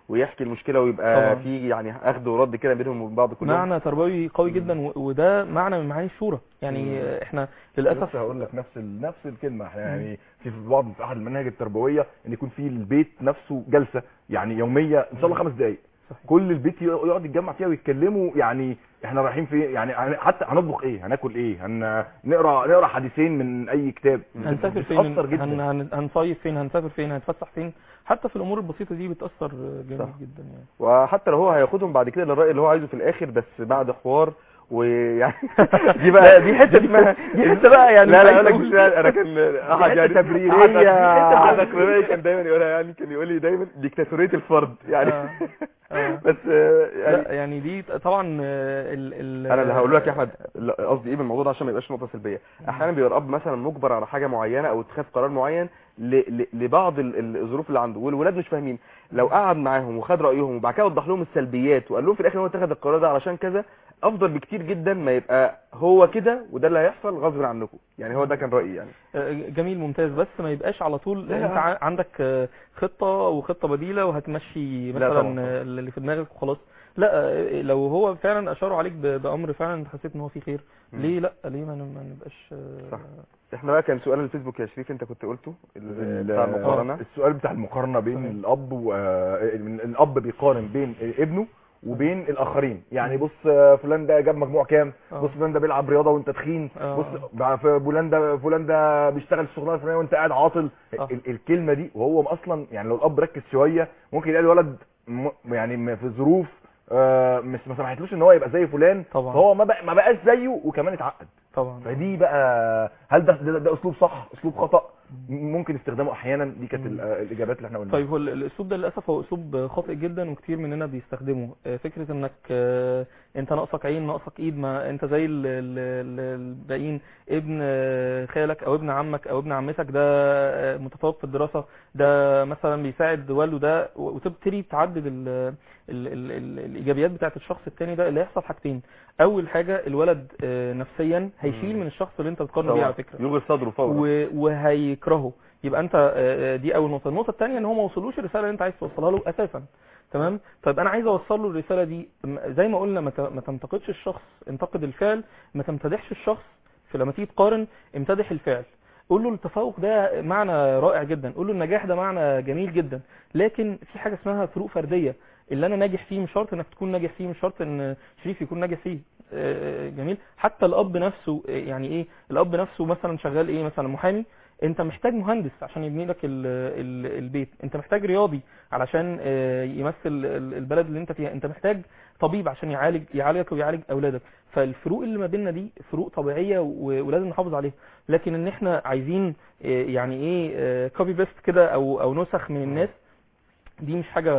ويحكي المشكله ويبقى طبعا. في يعني اخذ ورد كده بينهم وبين بعض كلهم معنى تربوي قوي جدا و- وده معنى من معاني الشورى يعني احنا للاسف لسه هقول لك نفس ال... نفس الكلمه احنا يعني في في بعض في احد المناهج التربويه ان يكون في البيت نفسه جلسه يعني يوميه ان شاء الله خمس دقائق كل البيت يقعد يتجمع فيها ويتكلموا يعني احنا رايحين في يعني هن- حتى هنطبخ ايه هناكل ايه هن... نقرا نقرا حديثين من اي كتاب هنسافر فين بتأثر جدا هن... هن... هنصيف فين هنسافر فين هنتفسح فين حتى في الامور البسيطه دي بتاثر جامد صح. جدا يعني وحتى لو هو هياخدهم بعد كده للرأي اللي هو عايزه في الاخر بس بعد حوار ويعني دي بقى دي حته اسمها دي حتة بقى يعني لا لا عايز اقول لك أقول- لا، انا كان احد حتة يعني تبريرية. احد اخواني كان دايما يقولها يعني كان يقول لي دايما ديكتاتوريه الفرد يعني آه. آه. بس آه، يعني لا يعني دي طبعا آه، ال... ال... انا اللي هقول لك يا احمد لا، قصدي ايه بالموضوع ده عشان ما يبقاش نقطه سلبيه احيانا بيبقى الاب مثلا مجبر على حاجه معينه او اتخاذ قرار معين ل... ل... لبعض ال- ال- الظروف اللي عنده والولاد مش فاهمين لو قعد معاهم وخد رايهم وبعد كده وضح لهم السلبيات وقال لهم في الاخر ان هو اتخذ القرار ده علشان كذا افضل بكتير جدا ما يبقى هو كده وده اللي هيحصل غصب عنكم يعني هو ده كان رايي يعني آه، جميل ممتاز بس ما يبقاش على طول لا، انت لا. ع- عندك آه، خطة وخطة بديلة وهتمشي لا مثلا طبعا. آه، اللي في دماغك وخلاص لا آه، لو هو فعلا اشاروا عليك ب- بامر فعلا انت حسيت ان هو فيه خير مم. ليه لا ليه ما ن- ما نبقاش آه، صح احنا بقى كان سؤال الفيسبوك يا شريف انت كنت قلته ال- ال- بتاع المقارنه السؤال بتاع المقارنه بين صحيح. الاب و... آه، من- الاب بيقارن بين ابنه وبين الاخرين يعني بص آه، فلان ده جاب مجموع كام آه. بص فلان ده بيلعب رياضه وانت تخين آه. بص بع- في فلان ده فلان ده بيشتغل الشغلانه الفلانيه وانت قاعد عاطل آه. ال- الكلمه دي وهو اصلا يعني لو الاب ركز شويه ممكن يلاقي الولد م... يعني م- في ظروف آه، مش ما سمحتلوش ان هو يبقى زي فلان طبعا. فهو ما بقى ما بقاش زيه وكمان اتعقد طبعا فدي بقى هل ده ده, ده اسلوب صح اسلوب خطا ممكن استخدامه احيانا دي كانت ال- الاجابات اللي احنا قلناها طيب هو ال- الاسلوب ده للاسف هو اسلوب خاطئ جدا وكتير مننا بيستخدمه آه، فكره انك آه، انت ناقصك عين ناقصك ايد ما انت زي ال- ال- ال- الباقيين ابن آه، خالك او ابن عمك او ابن عمتك ده آه، متفوق في الدراسه ده مثلا بيساعد والده ده و- وتبتدي تعدد ال ال ال ال الايجابيات بتاعت الشخص التاني ده اللي هيحصل حاجتين اول حاجه الولد آه، نفسيا هيشيل مم. من الشخص اللي انت بتقارنه بيه على فكره يلغي صدره فورا و- وهيكرهه يبقى انت آه، آه، دي اول نقطه النقطه الثانيه ان هو ما وصلوش الرساله اللي انت عايز توصلها له اساسا تمام طيب انا عايز اوصل له الرساله دي م- زي ما قلنا ما ت- ما تنتقدش الشخص انتقد الفعل ما تمتدحش الشخص فلما تيجي تقارن امتدح الفعل قول له التفوق ده معنى رائع جدا قول له النجاح ده معنى جميل جدا لكن في حاجه اسمها فروق فرديه اللي انا ناجح فيه مش شرط انك تكون ناجح فيه مش شرط ان شريف يكون ناجح فيه آه، جميل حتى الاب نفسه آه، يعني ايه الاب نفسه مثلا شغال ايه مثلا محامي انت محتاج مهندس عشان يبني لك ال ال البيت انت محتاج رياضي علشان آه، يمثل ال- البلد اللي انت فيها انت محتاج طبيب عشان يعالج يعالجك ويعالج اولادك فالفروق اللي ما بيننا دي فروق طبيعيه و- ولازم نحافظ عليها لكن ان احنا عايزين آه، يعني ايه كوبي بيست كده او او نسخ من الناس دي مش حاجه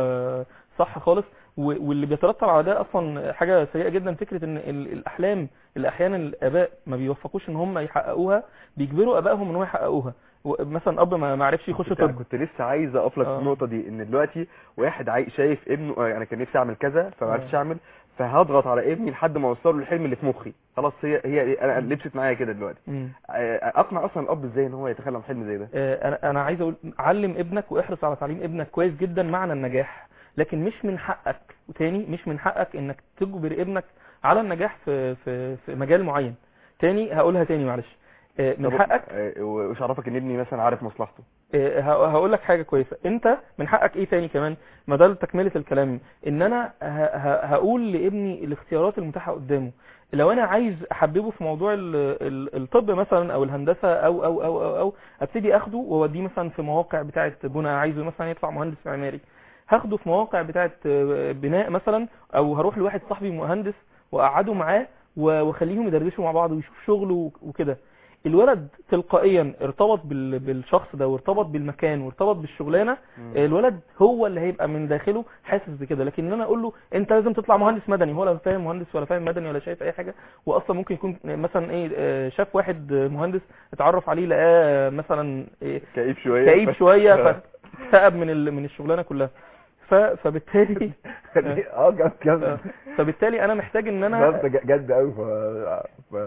صح خالص و- واللي بيترتب على ده اصلا حاجه سيئه جدا فكره ان ال- الاحلام اللي احيانا الاباء ما بيوفقوش ان هم يحققوها بيجبروا ابائهم ان هم يحققوها و- مثلا اب ما ما عرفش يخش كنت, طب كنت لسه عايز اقف لك في آه. النقطه دي ان دلوقتي واحد عاي... شايف ابنه آه، انا كان نفسي اعمل كذا فما آه. عرفتش اعمل فهضغط على ابني لحد ما اوصله للحلم اللي في مخي خلاص هي هي انا لبست معايا كده دلوقتي مم. آه، اقنع اصلا الاب ازاي ان هو يتخلى عن حلم زي ده آه، انا انا عايز اقول علم ابنك واحرص على تعليم ابنك كويس جدا معنى النجاح لكن مش من حقك وتاني مش من حقك انك تجبر ابنك على النجاح في في في مجال معين تاني هقولها تاني معلش آه، من طب- حقك آه، ومش عرفك ان ابني مثلا عارف مصلحته آه، ه- هقول لك حاجه كويسه انت من حقك ايه تاني كمان ما ده تكمله الكلام ان انا ه- ه- هقول لابني الاختيارات المتاحه قدامه لو انا عايز احببه في موضوع ال- ال- الطب مثلا او الهندسه او او او او, أو ابتدي اخده واوديه مثلا في مواقع بتاعه بناء عايزه مثلا يطلع مهندس معماري هاخده في مواقع بتاعه آه، بناء مثلا او هروح لواحد صاحبي مهندس واقعده معاه و- واخليهم يدردشوا مع بعض ويشوف شغله وكده الولد تلقائيا ارتبط بال- بالشخص ده وارتبط بالمكان وارتبط بالشغلانه الولد هو اللي هيبقى من داخله حاسس بكده لكن ان انا اقول له انت لازم تطلع مهندس مدني هو لا فاهم مهندس ولا فاهم مدني ولا شايف اي حاجه واصلا ممكن يكون مثلا ايه آه، شاف واحد مهندس اتعرف عليه لقاه مثلا إيه كئيب شويه كئيب شويه فاكتئب من ال- من الشغلانه كلها ف- فبالتالي اه جد جد فبالتالي انا محتاج ان انا بس ج- جد قوي ف... ف...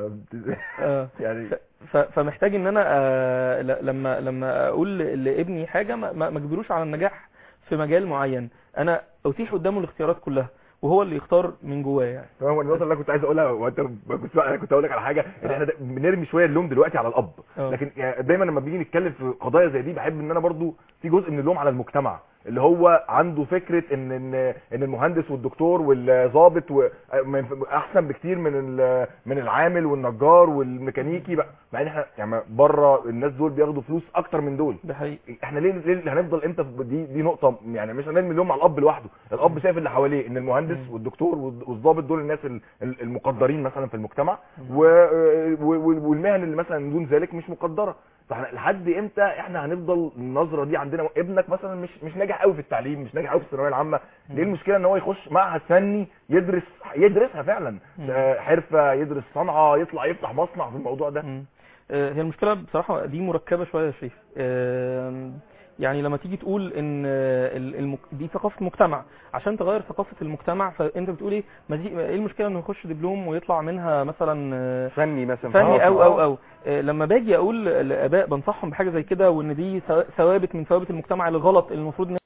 آه. يعني ف- فمحتاج ان انا آه، ل- لما لما اقول ل- لابني حاجه ما ما ما اجبروش على النجاح في مجال معين انا اتيح قدامه الاختيارات كلها وهو اللي يختار من جواه يعني تمام هو النقطه اللي انا كنت عايز اقولها وانت كنت انا كنت اقول لك على حاجه ان احنا دا- بنرمي شويه اللوم دلوقتي على الاب آه. لكن يعني دايما لما بنيجي نتكلم في قضايا زي دي بحب ان انا برضو في جزء من اللوم على المجتمع اللي هو عنده فكره ان ان ان المهندس والدكتور والظابط و- ما ينف- احسن بكتير من ال- من العامل والنجار والميكانيكي بقى مع ان احنا يعني بره الناس دول بياخدوا فلوس اكتر من دول ده حقيقي احنا ليه ليه هنفضل امتى في- دي دي نقطه يعني مش هنرمي اللوم على الاب لوحده الاب شايف اللي حواليه ان المهندس والدكتور والض- والضابط دول الناس ال- ال- المقدرين مثلا في المجتمع و- و- والمهن اللي مثلا دون ذلك مش مقدره فاحنا لحد امتى احنا هنفضل النظره دي عندنا ابنك مثلا مش مش ناجح قوي في التعليم مش ناجح قوي في الثانويه العامه ليه المشكله ان هو يخش معهد فني يدرس يدرسها فعلا آه، حرفه يدرس صنعه يطلع يفتح مصنع في الموضوع ده آه، هي المشكله بصراحه دي مركبه شويه يا شريف آم، يعني لما تيجي تقول ان آه، ال- المك... دي ثقافه مجتمع عشان تغير ثقافه المجتمع فانت بتقول ايه ما دي ايه المشكله انه يخش دبلوم ويطلع منها مثلا آه، فني مثلا فني آه، او او آه. او آه، لما باجي اقول لاباء بنصحهم بحاجه زي كده وان دي ثوابت من ثوابت المجتمع الغلط اللي المفروض ان